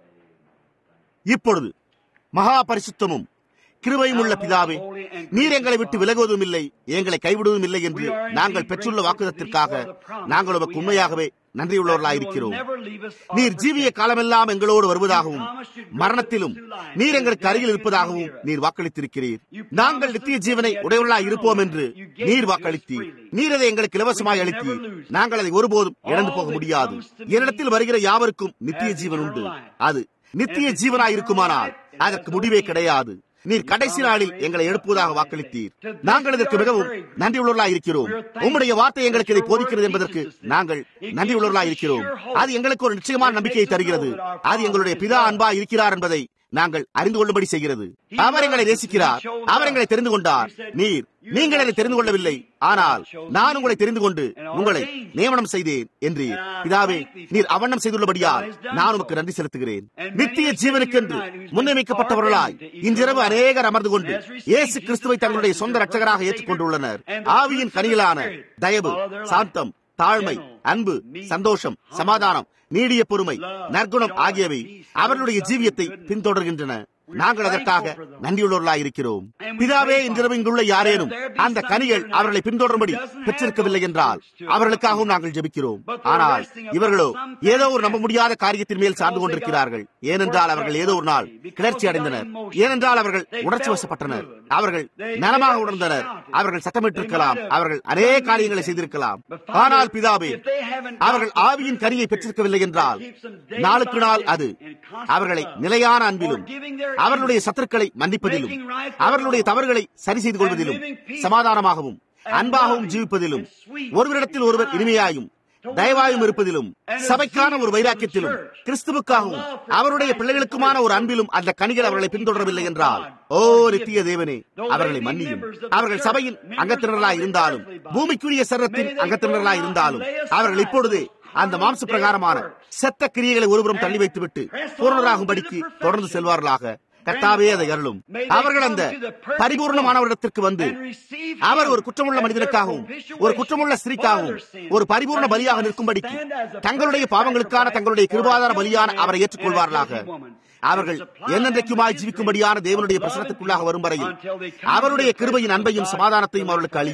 இப்பொழுது மகா பரிசுத்தமும் கிருபையும் உள்ள பிதாவே நீர் எங்களை விட்டு விலகுவதும் இல்லை எங்களை கைவிடுவதும் இல்லை என்று நாங்கள் பெற்றுள்ள வாக்குதத்திற்காக நாங்கள் உமக்கு உண்மையாகவே நன்றியுள்ளவர்களாயிருக்கிறோம் நீர் ஜீவிய காலமெல்லாம் எங்களோடு வருவதாகவும் மரணத்திலும் நீர் எங்களுக்கு அருகில் இருப்பதாகவும் நீர் வாக்களித்திருக்கிறீர் நாங்கள் நித்திய ஜீவனை உடையவர்களாய் இருப்போம் என்று நீர் வாக்களித்தீர் நீர் அதை எங்களுக்கு இலவசமாய் அளித்தீர் நாங்கள் அதை ஒருபோதும் இழந்து போக முடியாது என்னிடத்தில் வருகிற யாவருக்கும் நித்திய ஜீவன் உண்டு அது நித்திய ஜீவனாய் இருக்குமானால் அதற்கு முடிவே கிடையாது நீர் கடைசி நாளில் எங்களை எழுப்புவதாக வாக்களித்தீர் நாங்கள் இதற்கு மிகவும் நன்றியுள்ளவர்களாக இருக்கிறோம் உம்முடைய வார்த்தை எங்களுக்கு இதை போதிக்கிறது என்பதற்கு நாங்கள் நன்றியுள்ளவர்களாக இருக்கிறோம் அது எங்களுக்கு ஒரு நிச்சயமான நம்பிக்கையை தருகிறது அது எங்களுடைய பிதா அன்பா இருக்கிறார் என்பதை நாங்கள் அறிந்து கொள்ளும்படி செய்கிறது அவர் எங்களை நேசிக்கிறார் அவர் எங்களை தெரிந்து கொண்டார் நீர் நீங்கள் என்னை தெரிந்து கொள்ளவில்லை ஆனால் நான் உங்களை தெரிந்து கொண்டு உங்களை நியமனம் செய்தேன் என்று பிதாவே நீர் அவண்ணம் செய்துள்ளபடியால் நான் உமக்கு நன்றி செலுத்துகிறேன் நித்திய ஜீவனுக்கென்று முன்னமைக்கப்பட்டவர்களாய் இன்றிரவு அநேகர் அமர்ந்து கொண்டு இயேசு கிறிஸ்துவை தங்களுடைய சொந்த ரட்சகராக ஏற்றுக்கொண்டுள்ளனர் ஆவியின் கனிகளான தயவு சாந்தம் தாழ்மை அன்பு சந்தோஷம் சமாதானம் நீடிய பொறுமை நற்குணம் ஆகியவை அவர்களுடைய ஜீவியத்தை பின்தொடர்கின்றன நாங்கள் அதற்காக நன்றியுள்ளவர்களாக இருக்கிறோம் பிதாவே இன்றிரவு இங்குள்ள யாரேனும் அந்த கனிகள் அவர்களை பின்தொடரும்படி பெற்றிருக்கவில்லை என்றால் அவர்களுக்காகவும் நாங்கள் ஜெபிக்கிறோம் ஆனால் இவர்களோ ஏதோ ஒரு நம்ப முடியாத காரியத்தின் மேல் சார்ந்து கொண்டிருக்கிறார்கள் ஏனென்றால் அவர்கள் ஏதோ ஒரு நாள் கிளர்ச்சி அடைந்தனர் ஏனென்றால் அவர்கள் உணர்ச்சி வசப்பட்டனர் அவர்கள் நலமாக உணர்ந்தனர் அவர்கள் சத்தமிட்டிருக்கலாம் அவர்கள் அநேக காரியங்களை செய்திருக்கலாம் ஆனால் பிதாவே அவர்கள் ஆவியின் கனியை பெற்றிருக்கவில்லை என்றால் நாளுக்கு நாள் அது அவர்களை நிலையான அன்பிலும் அவர்களுடைய சத்துருக்களை மன்னிப்பதிலும் அவர்களுடைய தவறுகளை சரி செய்து கொள்வதிலும் சமாதானமாகவும் அன்பாகவும் ஜீவிப்பதிலும் ஒருவரிடத்தில் ஒருவர் இனிமையாயும் தயவாயும் இருப்பதிலும் சபைக்கான ஒரு வைராக்கியத்திலும் கிறிஸ்துவுக்காகவும் அவருடைய பிள்ளைகளுக்குமான ஒரு அன்பிலும் அந்த கனிகள் அவர்களை பின்தொடரவில்லை என்றால் ஓ நித்திய தேவனே அவர்களை மன்னியும் அவர்கள் சபையின் அங்கத்தினர்களாய் இருந்தாலும் பூமிக்குரிய சரத்தின் அங்கத்தினர்களாய் இருந்தாலும் அவர்கள் இப்பொழுதே அந்த மாம்ச பிரகாரமான செத்த கிரியைகளை ஒருபுறம் தள்ளி வைத்துவிட்டு பூர்ணராகும்படிக்கு தொடர்ந்து செல்வார்களாக கர்த்தாவே அதை அருளும் அவர்கள் அந்த பரிபூர்ணமானவரிடத்திற்கு வந்து அவர் ஒரு குற்றமுள்ள மனிதனுக்காகவும் ஒரு குற்றமுள்ள ஸ்திரீக்காகவும் ஒரு பரிபூர்ண பலியாக நிற்கும்படிக்கு தங்களுடைய பாவங்களுக்கான தங்களுடைய கிருபாதார பலியான அவரை ஏற்றுக்கொள்வார்களாக அவர்கள் என்னென்றைக்குமாய் ஜீவிக்கும்படியான தேவனுடைய பிரசனத்துக்குள்ளாக வரும் வரையில் அவருடைய கிருபையின் அன்பையும் சமாதானத்தையும் அவர்களுக்கு அழியும்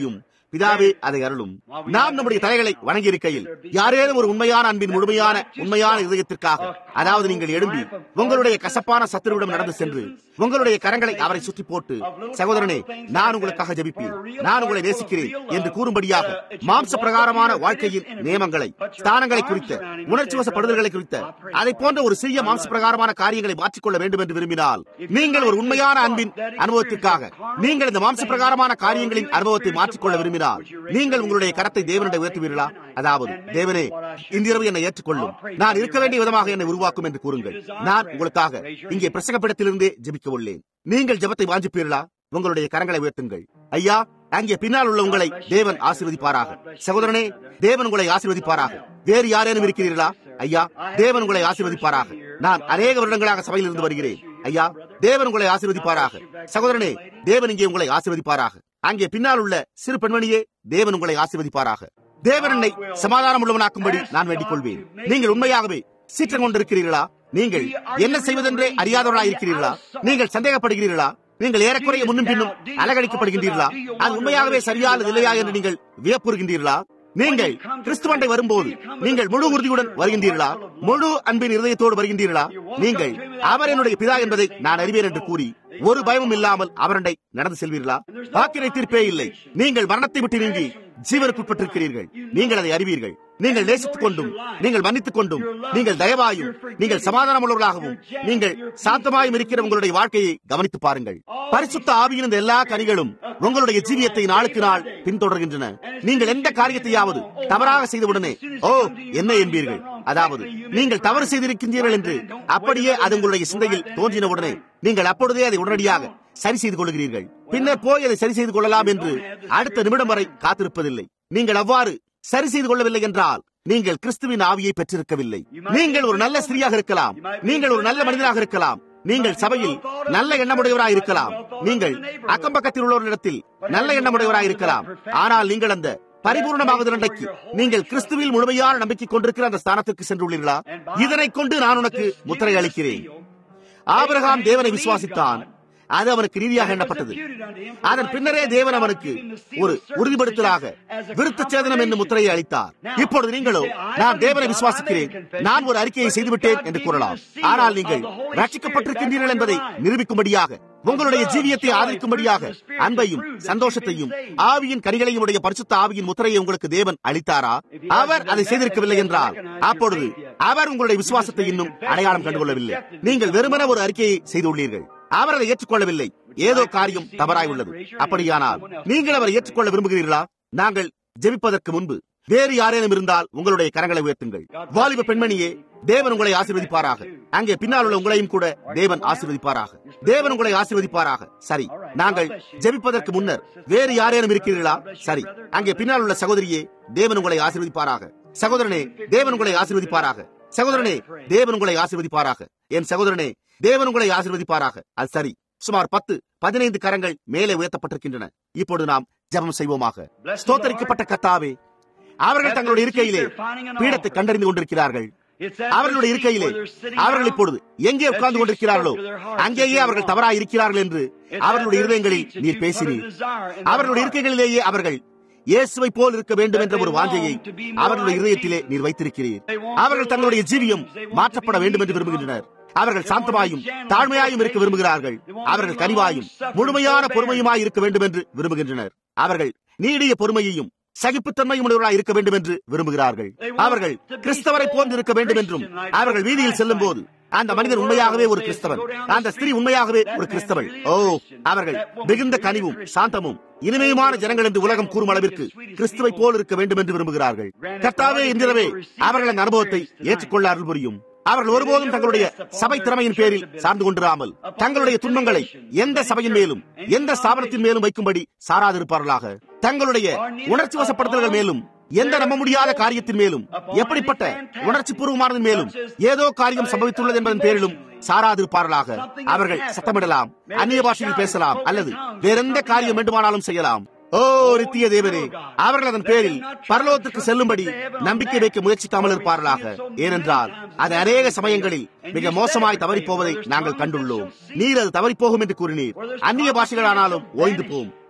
பிதாவே அதை அருளும் நாம் நம்முடைய தலைகளை வணங்கி இருக்கையில் யாரேனும் ஒரு உண்மையான அன்பின் முழுமையான உண்மையான இதயத்திற்காக அதாவது நீங்கள் எழும்பி உங்களுடைய கசப்பான சத்துருவிடம் நடந்து சென்று உங்களுடைய கரங்களை அவரை சுற்றி போட்டு சகோதரனே நான் உங்களுக்காக ஜெபிப்பேன் நான் உங்களை நேசிக்கிறேன் என்று கூறும்படியாக மாம்ச பிரகாரமான வாழ்க்கையின் நியமங்களை ஸ்தானங்களை குறித்த உணர்ச்சி வசப்படுதல்களை குறித்த அதை போன்ற ஒரு சிறிய மாம்ச பிரகாரமான காரியங்களை மாற்றிக்கொள்ள வேண்டும் என்று விரும்பினால் நீங்கள் ஒரு உண்மையான அன்பின் அனுபவத்திற்காக நீங்கள் இந்த மாம்ச பிரகாரமான காரியங்களின் அனுபவத்தை மாற்றிக்கொள்ள விரும்பினால் நீங்கள் உங்களுடைய கரத்தை தேவனிடம் உயர்த்துவீர்களா அதாவது தேவனே இன்றிரவு என்னை ஏற்றுக்கொள்ளும் நான் இருக்க வேண்டிய விதமாக என்னை உருவாக்கும் என்று கூறுங்கள் நான் உங்களுக்காக இங்கே பிரசங்கப்படத்திலிருந்தே ஜெபிக்க உள்ளேன் நீங்கள் ஜெபத்தை வாஞ்சிப்பீர்களா உங்களுடைய கரங்களை உயர்த்துங்கள் ஐயா அங்கே பின்னால் உள்ள உங்களை தேவன் ஆசீர்வதிப்பாராக சகோதரனே தேவன் உங்களை ஆசீர்வதிப்பாராக வேறு யாரேனும் இருக்கிறீர்களா ஐயா தேவன் உங்களை ஆசீர்வதிப்பாராக நான் அநேக வருடங்களாக சபையில் இருந்து வருகிறேன் ஐயா தேவன் உங்களை ஆசீர்வதிப்பாராக சகோதரனே தேவன் இங்கே உங்களை ஆசீர்வதிப்பாராக அங்கே பின்னால் உள்ள சிறு பெண்மணியே தேவன் உங்களை ஆசீர்வதிப்பாராக தேவன் என்னை சமாதானம் உள்ளவனாக்கும்படி நான் வேண்டிக் கொள்வேன் நீங்கள் உண்மையாகவே சீற்றம் கொண்டிருக்கிறீர்களா நீங்கள் என்ன செய்வதென்றே அறியாதவர்களாக இருக்கிறீர்களா நீங்கள் சந்தேகப்படுகிறீர்களா நீங்கள் ஏறக்குறைய முன்னும் பின்னும் அலகழிக்கப்படுகின்றீர்களா அது உண்மையாகவே சரியானது இல்லையா என்று நீங்கள் வியப்புறுகின்றீர்களா நீங்கள் கிறிஸ்துவண்டை வரும்போது நீங்கள் முழு உறுதியுடன் வருகின்றீர்களா முழு அன்பின் இருதயத்தோடு வருகின்றீர்களா நீங்கள் அவர் என்னுடைய பிதா என்பதை நான் அறிவேன் என்று கூறி ஒரு பயமும் இல்லாமல் அவரண்டை நடந்து செல்வீர்களா வாக்கினை தீர்ப்பே இல்லை நீங்கள் மரணத்தை விட்டு நீங்கி ஜீவனுக்குட்பட்டிருக்கிறீர்கள் நீங்கள் அதை அறிவீர்கள் நீங்கள் நேசித்துக் கொண்டும் நீங்கள் மன்னித்துக் கொண்டும் நீங்கள் தயவாயும் நீங்கள் சமாதானம் உள்ளவர்களாகவும் நீங்கள் சாந்தமாயும் இருக்கிற உங்களுடைய வாழ்க்கையை கவனித்து பாருங்கள் பரிசுத்த ஆவியின் இந்த எல்லா கனிகளும் உங்களுடைய ஜீவியத்தை நாளுக்கு நாள் பின்தொடர்கின்றன நீங்கள் எந்த காரியத்தையாவது தவறாக செய்தவுடனே ஓ என்ன என்பீர்கள் அதாவது நீங்கள் தவறு செய்திருக்கின்றீர்கள் என்று அப்படியே அது உங்களுடைய சிந்தையில் தோன்றினவுடனே நீங்கள் அப்பொழுதே அதை உடனடியாக சரி செய்து கொள்கிறீர்கள் பின்னர் போய் அதை சரி செய்து கொள்ளலாம் என்று அடுத்த நிமிடம் வரை காத்திருப்பதில்லை நீங்கள் அவ்வாறு சரி செய்து கொள்ளவில்லை என்றால் நீங்கள் கிறிஸ்துவின் ஆவியை பெற்றிருக்கவில்லை நீங்கள் ஒரு நல்ல ஸ்திரீயாக இருக்கலாம் நீங்கள் ஒரு நல்ல மனிதனாக இருக்கலாம் நீங்கள் சபையில் நல்ல எண்ணமுடையவராக இருக்கலாம் நீங்கள் அக்கம் பக்கத்தில் உள்ளவர்களிடத்தில் நல்ல எண்ணமுடையவராக இருக்கலாம் ஆனால் நீங்கள் அந்த பரிபூர்ணமாவது அன்றைக்கு நீங்கள் கிறிஸ்துவில் முழுமையான நம்பிக்கை கொண்டிருக்கிற அந்த ஸ்தானத்திற்கு சென்றுள்ளீர்களா இதனை கொண்டு நான் உனக்கு முத்திரை அளிக்கிறேன் ஆபிரகாம் தேவனை விசுவாசித்தான் அது அவனுக்கு நீதியாக எண்ணப்பட்டது அதன் பின்னரே தேவன் அவனுக்கு ஒரு உறுதிப்படுத்தலாக விருத்த சேதனம் என்னும் முத்திரையை அளித்தார் இப்பொழுது நீங்களோ நான் தேவனை விசுவாசிக்கிறேன் நான் ஒரு அறிக்கையை செய்துவிட்டேன் என்று கூறலாம் ஆனால் நீங்கள் ரட்சிக்கப்பட்டிருக்கின்றீர்கள் என்பதை நிரூபிக்கும்படியாக உங்களுடைய ஜீவியத்தை ஆதரிக்கும்படியாக அன்பையும் சந்தோஷத்தையும் ஆவியின் கனிகளையும் உடைய பரிசுத்த ஆவியின் முத்திரையை உங்களுக்கு தேவன் அளித்தாரா அவர் அதை செய்திருக்கவில்லை என்றால் அப்பொழுது அவர் உங்களுடைய விசுவாசத்தை இன்னும் அடையாளம் கண்டுகொள்ளவில்லை நீங்கள் வெறுமன ஒரு அறிக்கையை செய்துள்ளீர்கள் அவர் அதை ஏற்றுக்கொள்ளவில்லை ஏதோ காரியம் தவறாய் உள்ளது அப்படியானால் நீங்கள் அவரை ஏற்றுக்கொள்ள விரும்புகிறீர்களா நாங்கள் ஜெபிப்பதற்கு முன்பு வேறு யாரேனும் இருந்தால் உங்களுடைய கரங்களை உயர்த்துங்கள் வாலிப பெண்மணியே தேவன் உங்களை ஆசீர்வதிப்பாராக அங்கே பின்னால் உள்ள உங்களையும் கூட தேவன் ஆசீர்வதிப்பாராக தேவன் உங்களை ஆசீர்வதிப்பாராக சரி நாங்கள் ஜெபிப்பதற்கு முன்னர் வேறு யாரேனும் இருக்கிறீர்களா சரி அங்கே பின்னால் உள்ள சகோதரியே தேவன் உங்களை ஆசீர்வதிப்பாராக சகோதரனே தேவன் உங்களை ஆசீர்வதிப்பாராக சகோதரனே தேவன் உங்களை ஆசீர்வதிப்பாராக என் சகோதரனே தேவன் உங்களை ஆசீர்வதிப்பாராக அது சரி சுமார் பத்து பதினைந்து கரங்கள் மேலே உயர்த்தப்பட்டிருக்கின்றன இப்பொழுது நாம் ஜெபம் செய்வோமாக ஸ்தோத்தரிக்கப்பட்ட கத்தாவே அவர்கள் தங்களுடைய இருக்கையிலே பீடத்தை கண்டறிந்து கொண்டிருக்கிறார்கள் அவர்களுடைய இருக்கையிலே அவர்கள் இப்பொழுது எங்கே உட்கார்ந்து கொண்டிருக்கிறார்களோ அங்கேயே அவர்கள் தவறாக இருக்கிறார்கள் என்று அவர்களுடைய இருதயங்களில் நீர் பேசினீர் அவர்களுடைய இருக்கைகளிலேயே அவர்கள் இயேசுவை போல் இருக்க வேண்டும் என்ற ஒரு வாஞ்சையை அவர்களுடைய இதயத்திலே நீர் வைத்திருக்கிறீர் அவர்கள் தங்களுடைய ஜீவியம் மாற்றப்பட வேண்டும் என்று விரும்புகின்றனர் அவர்கள் சாந்தமாயும் தாழ்மையாயும் இருக்க விரும்புகிறார்கள் அவர்கள் கனிவாயும் முழுமையான பொறுமையுமாய் இருக்க வேண்டும் என்று விரும்புகின்றனர் அவர்கள் நீடிய பொறுமையையும் சகிப்புத்தன்மையும் உடையவர்களாக இருக்க வேண்டும் என்று விரும்புகிறார்கள் அவர்கள் கிறிஸ்தவரை போன்று இருக்க வேண்டும் என்றும் அவர்கள் வீதியில் செல்லும் போது அந்த மனிதன் உண்மையாகவே ஒரு கிறிஸ்தவன் அந்த ஸ்திரீ உண்மையாகவே ஒரு கிறிஸ்தவள் ஓ அவர்கள் மிகுந்த கனிவும் சாந்தமும் இனிமையுமான ஜனங்கள் என்று உலகம் கூறும் அளவிற்கு கிறிஸ்துவை போல் இருக்க வேண்டும் என்று விரும்புகிறார்கள் கர்த்தாவே இன்றிரவே அவர்கள் அந்த அனுபவத்தை ஏற்றுக்கொள்ள அருள் புரியும் அவர்கள் ஒருபோதும் தங்களுடைய சபை திறமையின் பேரில் சார்ந்து கொண்டிராமல் தங்களுடைய துன்பங்களை எந்த சபையின் மேலும் எந்த ஸ்தாபனத்தின் மேலும் வைக்கும்படி சாராதிருப்பார்களாக தங்களுடைய உணர்ச்சி வசப்படுத்தல்கள் மேலும் எந்த நம்ப முடியாத காரியத்தின் மேலும் எப்படிப்பட்ட உணர்ச்சி பூர்வமானதன் மேலும் ஏதோ காரியம் சம்பவித்துள்ளது என்பதன் பேரிலும் சாராதிருப்பார்களாக அவர்கள் சத்தமிடலாம் அந்நிய பாஷையில் பேசலாம் அல்லது வேறெந்த காரியம் வேண்டுமானாலும் செய்யலாம் ஓ நித்திய தேவனே அவர்கள் அதன் பேரில் பரலோகத்துக்கு செல்லும்படி நம்பிக்கை வைக்க முயற்சிக்காமல் இருப்பார்களாக ஏனென்றால் அது அநேக சமயங்களில் மிக மோசமாய் தவறிப்போவதை நாங்கள் கண்டுள்ளோம் நீர் அது தவறிப்போகும் என்று கூறினீர் அந்நிய பாஷைகளானாலும் ஓய்ந்து போம்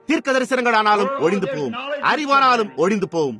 தீர்க்க தரிசனங்களானாலும் ஒழிந்து போகும் அறிவானாலும் ஒழிந்து போகும்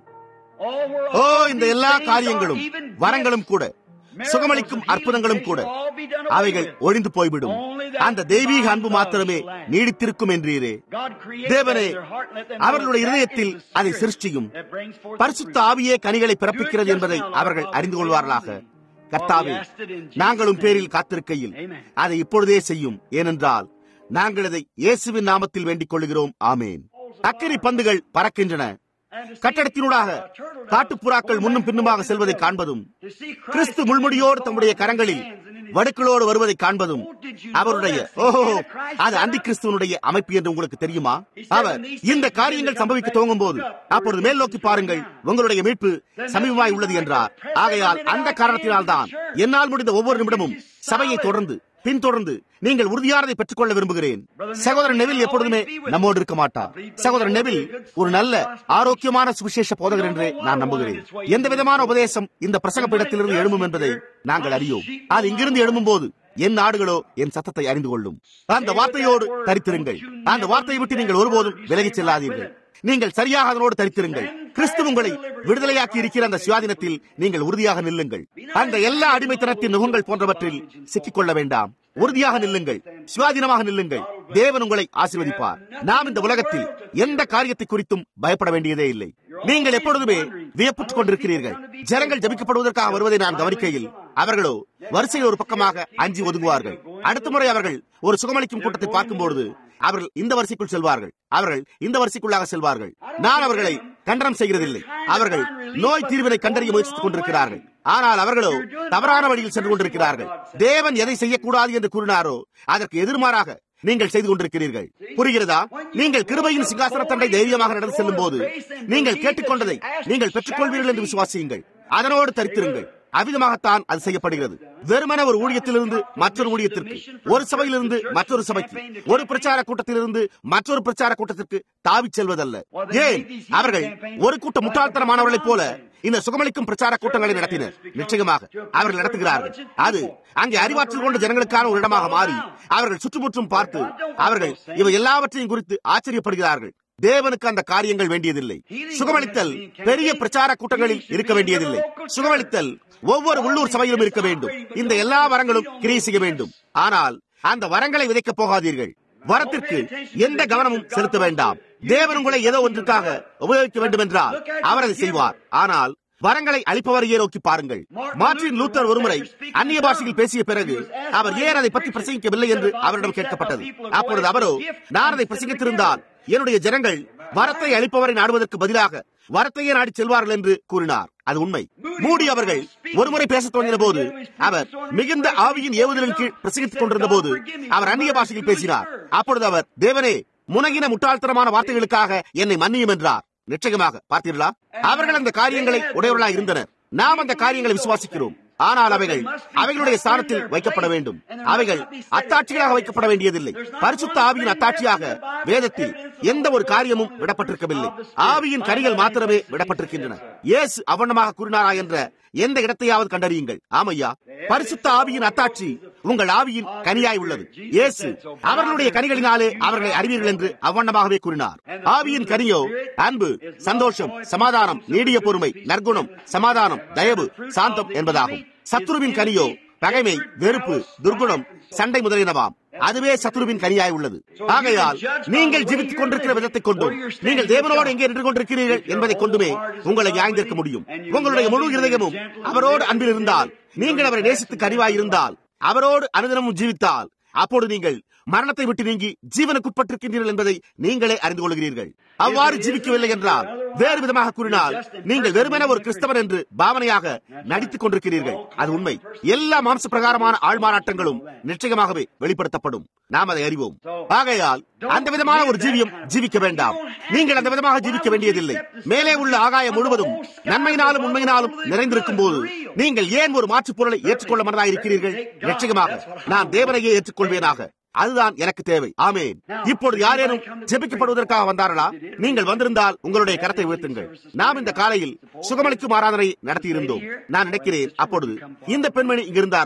ஓ இந்த எல்லா காரியங்களும் வரங்களும் கூட சுகமளிக்கும் அற்புதங்களும் கூட அவைகள் ஒழிந்து போய்விடும் அந்த தெய்வீக அன்பு மாத்திரமே நீடித்திருக்கும் என்றீரே தேவனே அவர்களுடைய இருதயத்தில் அதை சிருஷ்டியும் பரிசுத்த ஆவியே கனிகளை பிறப்பிக்கிறது என்பதை அவர்கள் அறிந்து கொள்வார்களாக கர்த்தாவே நாங்களும் பேரில் காத்திருக்கையில் அதை இப்பொழுதே செய்யும் ஏனென்றால் நாங்கள் அதை இயேசுவின் நாமத்தில் வேண்டிக் கொள்கிறோம் ஆமேன் அக்கறை பந்துகள் பறக்கின்றன கட்டடத்தினூடாக காட்டுப்புறாக்கள் முன்னும் பின்னுமாக செல்வதை காண்பதும் கிறிஸ்து முள்முடியோடு தம்முடைய கரங்களில் வடுக்களோடு வருவதை காண்பதும் அவருடைய ஓஹோ அது அந்தி கிறிஸ்துவனுடைய அமைப்பு என்று உங்களுக்கு தெரியுமா அவர் இந்த காரியங்கள் சம்பவிக்க துவங்கும் போது அப்பொழுது மேல் நோக்கி பாருங்கள் உங்களுடைய மீட்பு சமீபமாய் உள்ளது என்றார் ஆகையால் அந்த காரணத்தினால்தான் என்னால் முடிந்த ஒவ்வொரு நிமிடமும் சபையை தொடர்ந்து பின்தொடர்ந்து நீங்கள் உறுதியானதை பெற்றுக்கொள்ள விரும்புகிறேன் சகோதரன் நெவில் எப்பொழுதுமே நம்மோடு இருக்க மாட்டார் சகோதரன் நெவில் ஒரு நல்ல ஆரோக்கியமான சுவிசேஷ போதகர் என்றே நான் நம்புகிறேன் எந்த விதமான உபதேசம் இந்த பிரசங்க பீடத்திலிருந்து எழும்பும் என்பதை நாங்கள் அறியோம் அது இங்கிருந்து எழும்பும் போது என் நாடுகளோ என் சத்தத்தை அறிந்து கொள்ளும் அந்த வார்த்தையோடு தரித்திருங்கள் அந்த வார்த்தையை விட்டு நீங்கள் ஒருபோதும் விலகிச் செல்லாதீர்கள் நீங்கள் சரியாக அதனோடு தரித்திருங்கள் கிறிஸ்து உங்களை விடுதலையாக்கி இருக்கிற அந்த சுயாதீனத்தில் நீங்கள் உறுதியாக நில்லுங்கள் அந்த எல்லா அடிமைத்தனத்தின் நுகங்கள் போன்றவற்றில் சிக்கிக்கொள்ள வேண்டாம் உறுதியாக நில்லுங்கள் சுவாதீனமாக நில்லுங்கள் தேவன் உங்களை ஆசீர்வதிப்பார் நாம் இந்த உலகத்தில் எந்த காரியத்தை குறித்தும் பயப்பட வேண்டியதே இல்லை நீங்கள் எப்பொழுதுமே வியப்புற்றுக் கொண்டிருக்கிறீர்கள் ஜனங்கள் ஜபிக்கப்படுவதற்காக வருவதை நான் கவனிக்கையில் அவர்களோ வரிசையில் ஒரு பக்கமாக அஞ்சி ஒதுங்குவார்கள் அடுத்த முறை அவர்கள் ஒரு சுகமளிக்கும் கூட்டத்தை பார்க்கும்போது அவர்கள் இந்த வரிசைக்குள் செல்வார்கள் அவர்கள் இந்த வரிசைக்குள்ளாக செல்வார்கள் நான் அவர்களை கண்டனம் செய்கிறதில்லை அவர்கள் நோய் தீர்வினை கண்டறிய முயற்சித்துக் கொண்டிருக்கிறார்கள் ஆனால் அவர்களோ தவறான வழியில் சென்று கொண்டிருக்கிறார்கள் தேவன் எதை செய்யக்கூடாது என்று கூறினாரோ அதற்கு எதிர்மாறாக நீங்கள் செய்து கொண்டிருக்கிறீர்கள் புரிகிறதா நீங்கள் கிருபையின் சிங்காசனத்தண்டை தைரியமாக நடந்து செல்லும் போது நீங்கள் கேட்டுக்கொண்டதை நீங்கள் பெற்றுக்கொள்வீர்கள் என்று விசுவாசியுங்கள் அதனோடு தரித்திருங்கள் அவ்விதமாகத்தான் அது செய்யப்படுகிறது வெறுமன ஒரு ஊழியத்திலிருந்து மற்றொரு ஊழியத்திற்கு ஒரு சபையிலிருந்து மற்றொரு சபைக்கு ஒரு பிரச்சார கூட்டத்திலிருந்து மற்றொரு பிரச்சார கூட்டத்திற்கு தாவிச் செல்வதல்ல ஏன் அவர்கள் ஒரு கூட்ட முட்டாள்தனமானவர்களைப் போல இந்த சுகமளிக்கும் பிரச்சார கூட்டங்களை நடத்தினர் நிச்சயமாக அவர்கள் நடத்துகிறார்கள் அது அங்கே அறிவாற்றல் கொண்ட ஜனங்களுக்கான ஒரு இடமாக மாறி அவர்கள் சுற்றுமுற்றும் பார்த்து அவர்கள் இவை எல்லாவற்றையும் குறித்து ஆச்சரியப்படுகிறார்கள் தேவனுக்கு அந்த காரியங்கள் வேண்டியதில்லை சுகமளித்தல் பெரிய பிரச்சார கூட்டங்களில் இருக்க வேண்டியதில்லை சுகமளித்தல் ஒவ்வொரு உள்ளூர் சபையிலும் இருக்க வேண்டும் இந்த எல்லா வரங்களும் கிரியை செய்ய வேண்டும் ஆனால் அந்த வரங்களை விதைக்கப் போகாதீர்கள் வரத்திற்கு எந்த கவனமும் செலுத்த வேண்டாம் தேவன் உங்களை ஏதோ ஒன்றுக்காக உபயோகிக்க வேண்டும் என்றால் அவர் அதை செய்வார் ஆனால் வரங்களை அளிப்பவரையே நோக்கி பாருங்கள் மார்டின் லூத்தர் ஒருமுறை அந்நிய பாஷையில் பேசிய பிறகு அவர் ஏன் அதை பற்றி பிரசங்கிக்கவில்லை என்று அவரிடம் கேட்கப்பட்டது அப்பொழுது அவரோ நான் அதை பிரசங்கித்திருந்தால் என்னுடைய ஜனங்கள் வரத்தை அளிப்பவரை நாடுவதற்கு பதிலாக வரத்தையே நாடி செல்வார்கள் என்று கூறினார் அது உண்மை மூடி அவர்கள் ஒருமுறை பேசத் தொடங்கின போது அவர் மிகுந்த ஆவியின் ஏவுதலின் கீழ் பிரசங்கித்துக் கொண்டிருந்த போது அவர் அந்நிய பாஷையில் பேசினார் அப்பொழுது அவர் தேவனே முனகின முட்டாள்தனமான வார்த்தைகளுக்காக என்னை மன்னியும் என்றார் நிச்சயமாக பார்த்தீர்களா அவர்கள் அந்த காரியங்களை உடையவர்களாக இருந்தனர் நாம் அந்த காரியங்களை விசுவாசிக்கிறோம் ஆனால் அவைகள் அவைகளுடைய ஸ்தானத்தில் வைக்கப்பட வேண்டும் அவைகள் அத்தாட்சிகளாக வைக்கப்பட வேண்டியதில்லை பரிசுத்த ஆவியின் அத்தாட்சியாக வேதத்தில் எந்த ஒரு காரியமும் விடப்பட்டிருக்கவில்லை ஆவியின் கனிகள் மாத்திரமே விடப்பட்டிருக்கின்றன இயேசு அவண்ணமாக கூறினாரா என்ற எந்த இடத்தையாவது கண்டறியுங்கள் ஆமையா பரிசுத்த ஆவியின் அத்தாட்சி உங்கள் ஆவியின் கனியாய் உள்ளது இயேசு அவர்களுடைய கனிகளினாலே அவர்களை அறிவீர்கள் என்று அவ்வண்ணமாகவே கூறினார் ஆவியின் கனியோ அன்பு சந்தோஷம் சமாதானம் நீடிய பொறுமை நற்குணம் சமாதானம் தயவு சாந்தம் என்பதாகும் சத்துருவின் கனியோ பகைமை வெறுப்பு துர்குணம் சண்டை முதலியனவாம் அதுவே சத்துருவின் கனியாய் உள்ளது ஆகையால் நீங்கள் ஜீவித்துக் கொண்டிருக்கிற விதத்தை கொண்டும் நீங்கள் தேவனோடு எங்கே நின்று கொண்டிருக்கிறீர்கள் என்பதை கொண்டுமே உங்களை நியாய்ந்திருக்க முடியும் உங்களுடைய முழு இருதயமும் அவரோடு அன்பில் இருந்தால் நீங்கள் அவரை நேசித்துக்கு அறிவாய் இருந்தால் அவரோடு அனுதினமும் ஜீவித்தால் அப்போது நீங்கள் மரணத்தை விட்டு நீங்கி ஜீவனுக்குட்பட்டிருக்கின்றீர்கள் என்பதை நீங்களே அறிந்து கொள்கிறீர்கள் அவ்வாறு ஜீவிக்கவில்லை என்றால் வேறு விதமாக கூறினால் நீங்கள் வெறுமன ஒரு கிறிஸ்தவர் என்று பாவனையாக நடித்துக் கொண்டிருக்கிறீர்கள் அது உண்மை எல்லா மாம்ச பிரகாரமான ஆள்மாறாட்டங்களும் நிச்சயமாகவே வெளிப்படுத்தப்படும் நாம் அதை அறிவோம் ஆகையால் அந்த விதமான ஒரு ஜீவியம் ஜீவிக்க வேண்டாம் நீங்கள் அந்த விதமாக ஜீவிக்க வேண்டியதில்லை மேலே உள்ள ஆகாயம் முழுவதும் நன்மையினாலும் உண்மையினாலும் நிறைந்திருக்கும் போது நீங்கள் ஏன் ஒரு மாற்றுப் பொருளை ஏற்றுக்கொள்ள மனதாக இருக்கிறீர்கள் நிச்சயமாக நான் தேவனையே ஏற்றுக்கொள்வேனாக அதுதான் எனக்கு தேவை ஆமேன் இப்பொழுது யாரேனும் ஜெபிக்கப்படுவதற்காக வந்தார்களா நீங்கள் வந்திருந்தால் உங்களுடைய கரத்தை உயர்த்துங்கள் நாம் இந்த காலையில் சுகமளிக்கும் ஆராதனை நடத்தியிருந்தோம் நான் நினைக்கிறேன் அப்பொழுது இந்த பெண்மணி இங்க இருந்தாரா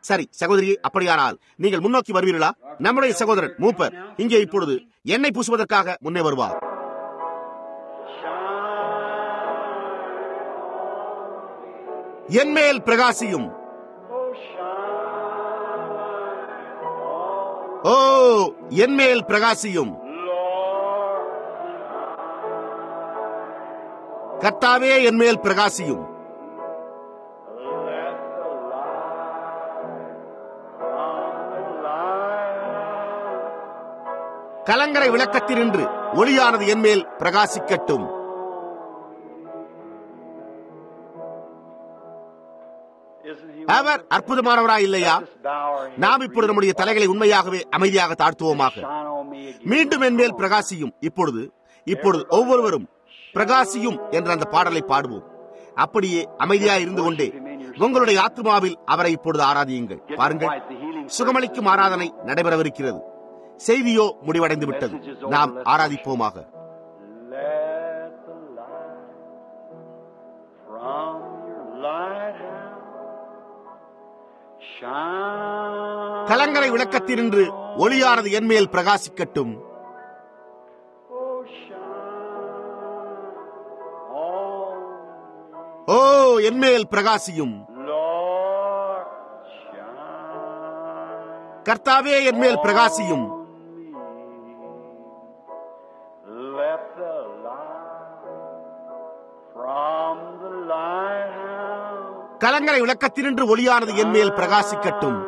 சரி சகோதரி அப்படியானால் நீங்கள் முன்னோக்கி வருவீர்களா நம்முடைய சகோதரன் மூப்பர் இங்கே இப்பொழுது எண்ணெய் பூசுவதற்காக முன்னே வருவார் என்மேல் பிரகாசியும் ஓ என்மேல் பிரகாசியும் கர்த்தாவே என்மேல் பிரகாசியும் கலங்கரை விளக்கத்தினின்று ஒளியானது என்மேல் பிரகாசிக்கட்டும் அவர் அற்புதமானவரா இல்லையா நாம் இப்பொழுது நம்முடைய தலைகளை உண்மையாகவே அமைதியாக தாழ்த்துவோமாக மீண்டும் என்மேல் பிரகாசியும் இப்பொழுது இப்பொழுது ஒவ்வொருவரும் பிரகாசியும் என்ற அந்த பாடலை பாடுவோம் அப்படியே அமைதியா இருந்து கொண்டே உங்களுடைய ஆத்மாவில் அவரை இப்பொழுது ஆராதியுங்கள் பாருங்கள் சுகமளிக்கும் ஆராதனை நடைபெறவிருக்கிறது செய்தியோ முடிவடைந்து விட்டது நாம் ஆராதிப்போமாக கலங்கரை விளக்கத்தினின்று ஒளியானது என்மேல் பிரகாசிக்கட்டும் ஓ என்மேல் பிரகாசியும் கர்த்தாவே என்மேல் பிரகாசியும் கலங்கரை விளக்கத்தினின்று ஒளியானது என்மேல் பிரகாசிக்கட்டும்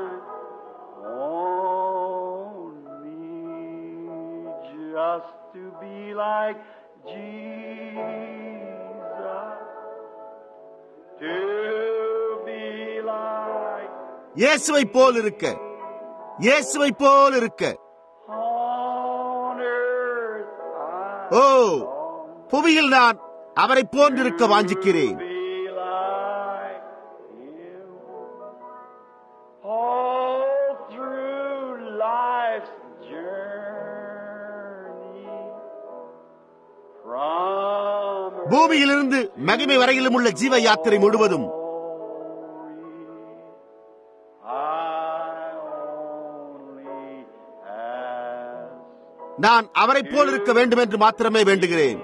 to be like Jesus, to be like இயேசுவை போல் இருக்க இயேசுவை போல் இருக்க on earth. I ஓ புவியில் நான் அவரை போன்றிருக்க வாஞ்சிக்கிறேன் be like Him. All through life's journey, from பூமியிலிருந்து மகிமை வரையிலும் உள்ள ஜீவ யாத்திரை முழுவதும் I only ask. நான் அவரை போல் இருக்க வேண்டும் என்று மாத்திரமே வேண்டுகிறேன்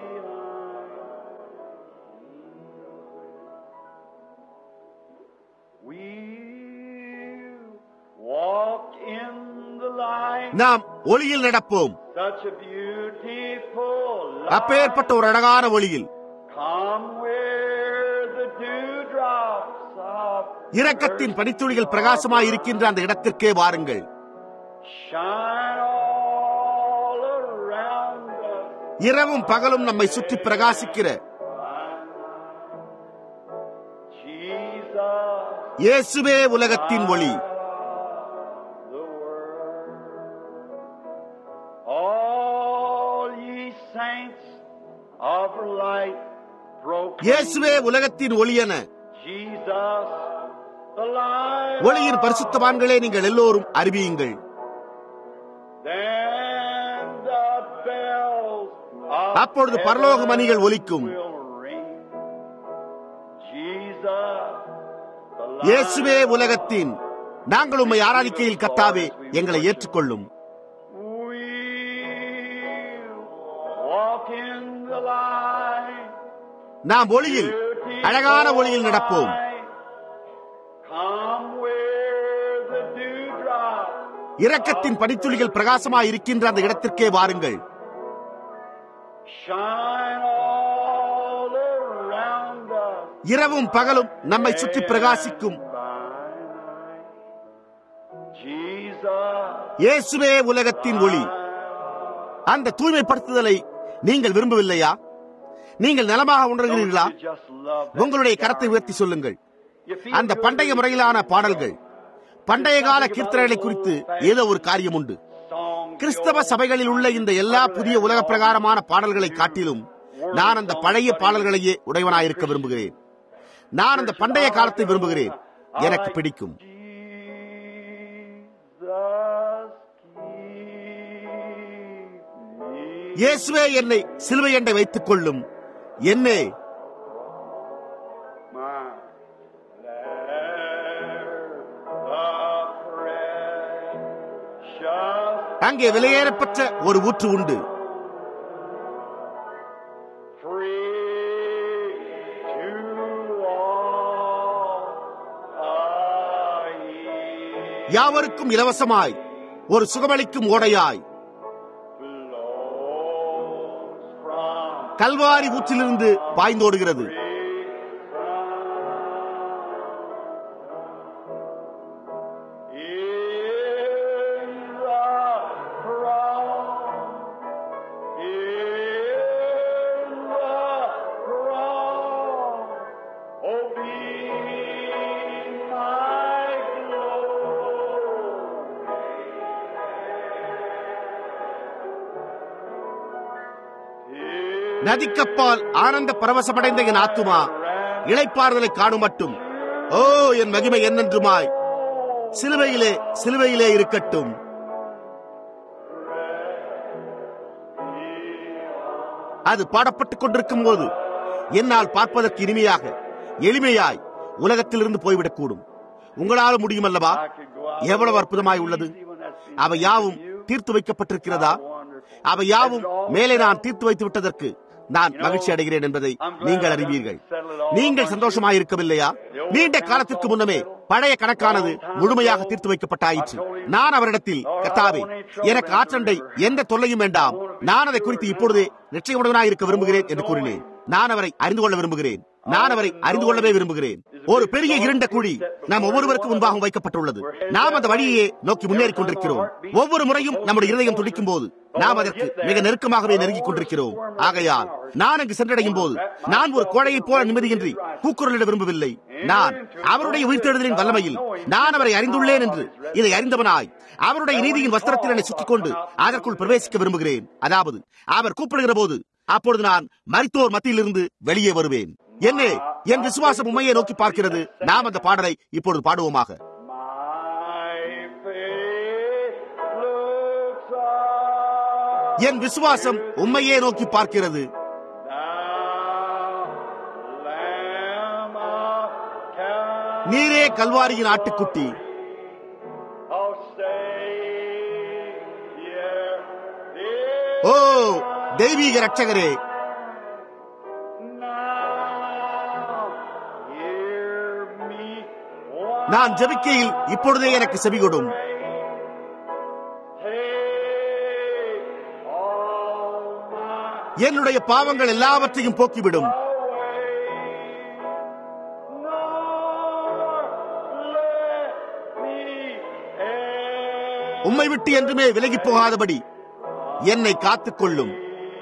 We'll walk in the light. நாம் ஒளியில் நடப்போம் Such a beautiful அப்பேற்பட்ட ஒரு அழகான ஒளியில் Come where the dewdrops of இரக்கத்தின் பனித்துளிகள் பிரகாசமாய் இருக்கின்ற அந்த இடத்திற்கே வாருங்கள் shine all around us. இரவும் பகலும் நம்மை சுற்றி பிரகாசிக்கிற Jesus, இயேசுவே உலகத்தின் ஒளி the world. All ye saints of light proclaim இயேசுவே உலகத்தின் ஒளி என Jesus, the light. ஒளியின் பரிசுத்தவான்களே நீங்கள் எல்லோரும் அறிவியுங்கள் Then the bells of அப்பொழுது பரலோக மணிகள் ஒலிக்கும் will ring. Jesus, the light. இயேசுவே உலகத்தின் நாங்கள் உம்மை ஆராதிக்கையில் கத்தாவே எங்களை ஏற்றுக்கொள்ளும் We'll walk in the light. நாம் ஒளியில் அழகான ஒளியில் நடப்போம் Come where the dewdrop இரக்கத்தின் பனித்துளிகள் பிரகாசமாய் இருக்கின்ற அந்த இடத்திற்கே வாருங்கள் shine all around us. இரவும் பகலும் நம்மை சுற்றி பிரகாசிக்கும் by night. Jesus, இயேசுவே உலகத்தின் ஒளி அந்த தூய்மைப்படுத்துதலை நீங்கள் விரும்பவில்லையா நீங்கள் நலமாக உணர்கிறீர்களா you just love that உங்களுடைய கரத்தை உயர்த்தி சொல்லுங்கள் You feel அந்த good பண்டைய when you முறையிலான பாடல்கள் பண்டைய கால கீர்த்தனைகளை குறித்து ஏதோ ஒரு காரியம் உண்டு song கிறிஸ்தவ சபைகளில் உள்ள இந்த எல்லா புதிய உலக பிரகாரமான பாடல்களை காட்டிலும் நான் அந்த பழைய பாடல்களையே உடையவனாயிருக்க விரும்புகிறேன் நான் அந்த பண்டைய காலத்தை விரும்புகிறேன் எனக்கு பிடிக்கும் Jesus, keep me. இயேசுவே என்னை சிலுவை எண்டை வைத்துக் கொள்ளும் என்னே My there the அங்கே விலையேறப்பட்ட ஒரு ஊற்று உண்டு free to all. Ah, he யாவருக்கும் இலவசமாய் ஒரு சுகமளிக்கும் ஓடையாய் flows from Kalvari ஊற்றிலிருந்து பாய்ந்தோடுகிறது in the cross, in the cross, oh, be my glory. நதிக்கப்பால் ஆனந்த பரவசமடைந்த என் ஆத்துமா இளைப்பாறுதலை காணும் மட்டும் ஓ என் மகிமை என்னென்றுமாய் சிலுவையிலே சிலுவையிலே இருக்கட்டும் அது பாடப்பட்டுக் கொண்டிருக்கும் போது என்னால் பார்ப்பதற்கு இனிமையாக எளிமையாய் உலகத்திலிருந்து போய்விடக்கூடும் உங்களால் முடியும் அல்லவா எவ்வளவு அற்புதமாய் உள்ளது அவை யாவும் தீர்த்து வைக்கப்பட்டிருக்கிறதா அவை யாவும் மேலே நான் தீர்த்து வைத்து விட்டதற்கு நான் மகிழ்ச்சி அடைகிறேன் என்பதை நீங்கள் அறிவீர்கள் நீங்கள் சந்தோஷமாக இருக்கவில்லையா நீண்ட காலத்திற்கு முன்னமே பழைய கணக்கானது முழுமையாக தீர்த்து வைக்கப்பட்டாயிற்று நான் அவரிடத்தில் கத்தாவே எனக்கு ஆற்றண்டை எந்த தொல்லையும் வேண்டாம் நான் அதை குறித்து இப்பொழுதே நிச்சயமுடனாக இருக்க விரும்புகிறேன் என்று கூறினேன் நான் அவரை அறிந்து கொள்ள விரும்புகிறேன் நான் அவரை அறிந்து கொள்ளவே விரும்புகிறேன் ஒரு பெரிய இருண்ட குழி நாம் ஒவ்வொருவருக்கும் முன்பாகவும் வைக்கப்பட்டுள்ளது நாம் அந்த வழியே நோக்கி முன்னேறிக் கொண்டிருக்கிறோம் ஒவ்வொரு முறையும் நம்முடைய இருதயம் துடிக்கும் போது நாம் அதற்கு மிக நெருக்கமாகவே நெருங்கிக் கொண்டிருக்கிறோம் ஆகையால் நான் அங்கு சென்றடையும் போது நான் ஒரு கோழையைப் போல நிம்மதியின்றி கூக்குரலிட விரும்பவில்லை நான் அவருடைய உயிர்த்தெழுதலின் வல்லமையில் நான் அவரை அறிந்துள்ளேன் என்று இதை அறிந்தவனாய் அவருடைய நீதியின் வஸ்திரத்தில் என்னை சுற்றிக் கொண்டு அதற்குள் பிரவேசிக்க விரும்புகிறேன் அதாவது அவர் கூப்பிடுகிற போது அப்பொழுது நான் மரித்தோர் மத்தியிலிருந்து வெளியே வருவேன் என்னே என் விசுவாசம் உண்மையை நோக்கி பார்க்கிறது நாம் அந்த பாடலை இப்பொழுது பாடுவோமாக My faith looks up என் விசுவாசம் உண்மையே நோக்கி பார்க்கிறது now, Lamb of God, நீரே கல்வாரியின் ஆட்டுக்குட்டி oh Savior, ஓ தெய்வீக ரட்சகரே now hear me. One நான் ஜெபிக்கையில் இப்பொழுதே எனக்கு செவிகொடும் take all my என்னுடைய பாவங்கள் எல்லாவற்றையும் போக்கிவிடும் உம்மை விட்டு என்றுமே விலகி போகாதபடி என்னை காத்துக் கொள்ளும்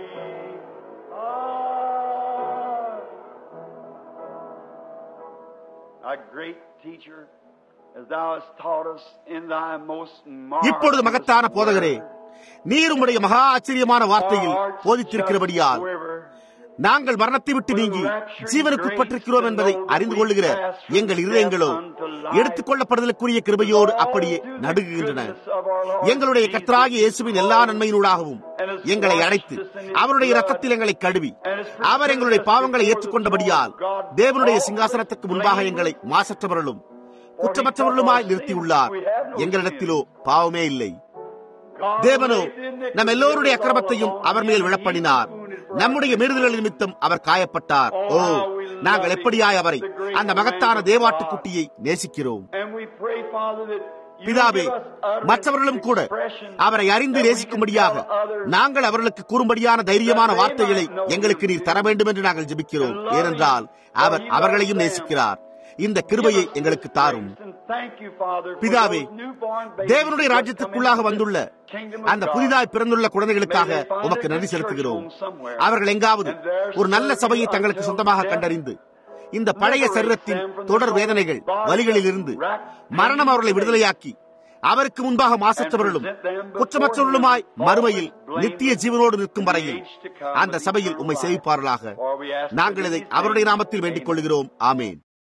A great teacher, as thou hast taught us in thy most இப்பொழுது மகத்தான போதகரே நீர் உம்முடைய மகா ஆச்சரியமான வார்த்தையில் marvelous போதித்திருக்கிறபடியால் quiver, நாங்கள் மரணத்தை விட்டு நீங்கி ஜீவனுக்குட்பட்டிருக்கிறோம் என்பதை அறிந்து கொள்ளுகிற எங்கள் இருதயங்களோ எடுத்துக் கொள்ளப்படுதலுக்குரிய கிருபையோடு அப்படியே நடுங்குகின்றன எங்களுடைய கர்த்தராகிய இயேசுவின் எல்லா நன்மையினூடாகவும் எங்களை அழைத்து அவருடைய ரத்தத்தில் எங்களை கழுவி அவர் எங்களுடைய பாவங்களை ஏற்றுக்கொண்டபடியால் தேவனுடைய சிங்காசனத்துக்கு முன்பாக எங்களை மாசற்றவர்களும் குற்றமற்றவர்களுமாய் நிறுத்தியுள்ளார் எங்களிடத்திலோ பாவமே இல்லை தேவனோ நம் எல்லோருடைய அக்கிரமத்தையும் அவர் மேல் விழப்பண்ணினார் நம்முடைய மீறுதல்கள் நிமித்தம் அவர் காயப்பட்டார் ஓ நாங்கள் எப்படியாய் அவரை அந்த மகத்தான தேவாட்டுக்குட்டியை நேசிக்கிறோம் And we pray, Father, that you பிதாவே give us utterance, மற்றவர்களும் கூட expression, அவரை அறிந்து that we can நேசிக்கும்படியாக tell others நாங்கள் அவர்களுக்கு கூறும்படியான தைரியமான வார்த்தைகளை எங்களுக்கு நீர் தர வேண்டும் என்று நாங்கள் ஜெபிக்கிறோம் ஏனென்றால் அவர் அவர்களையும் நேசிக்கிறார் இந்த கிருபையை எங்களுக்கு தாரும் And thank you, Father, for பிதாவே those newborn babies தேவனுடைய that ராஜ்யத்திற்குள்ளாக come into வந்துள்ள the kingdom of அந்த God. புதிதாய் பிறந்துள்ள குழந்தைகளுக்காக May they find உமக்கு a நன்றி good செலுத்துகிறோம் church home somewhere. அவர்கள் எங்காவது And there ஒரு நல்ல serving சபையை தங்களுக்கு until சொந்தமாக death கண்டறிந்து இந்த பழைய சரீரத்தின் தொடர் வேதனைகள் வலிகளில் இருந்து மரணம் அவர்களை விடுதலையாக்கி அவருக்கு முன்பாக மாசற்றவர்களும் குற்றமற்றவர்களுமாய் மறுமையில் நித்திய ஜீவனோடு நிற்கும் வரையில் அந்த சபையில் உம்மை சேவிப்பார்களாக நாங்கள் இதை அவருடைய நாமத்தில் வேண்டிக் கொள்கிறோம் ஆமேன்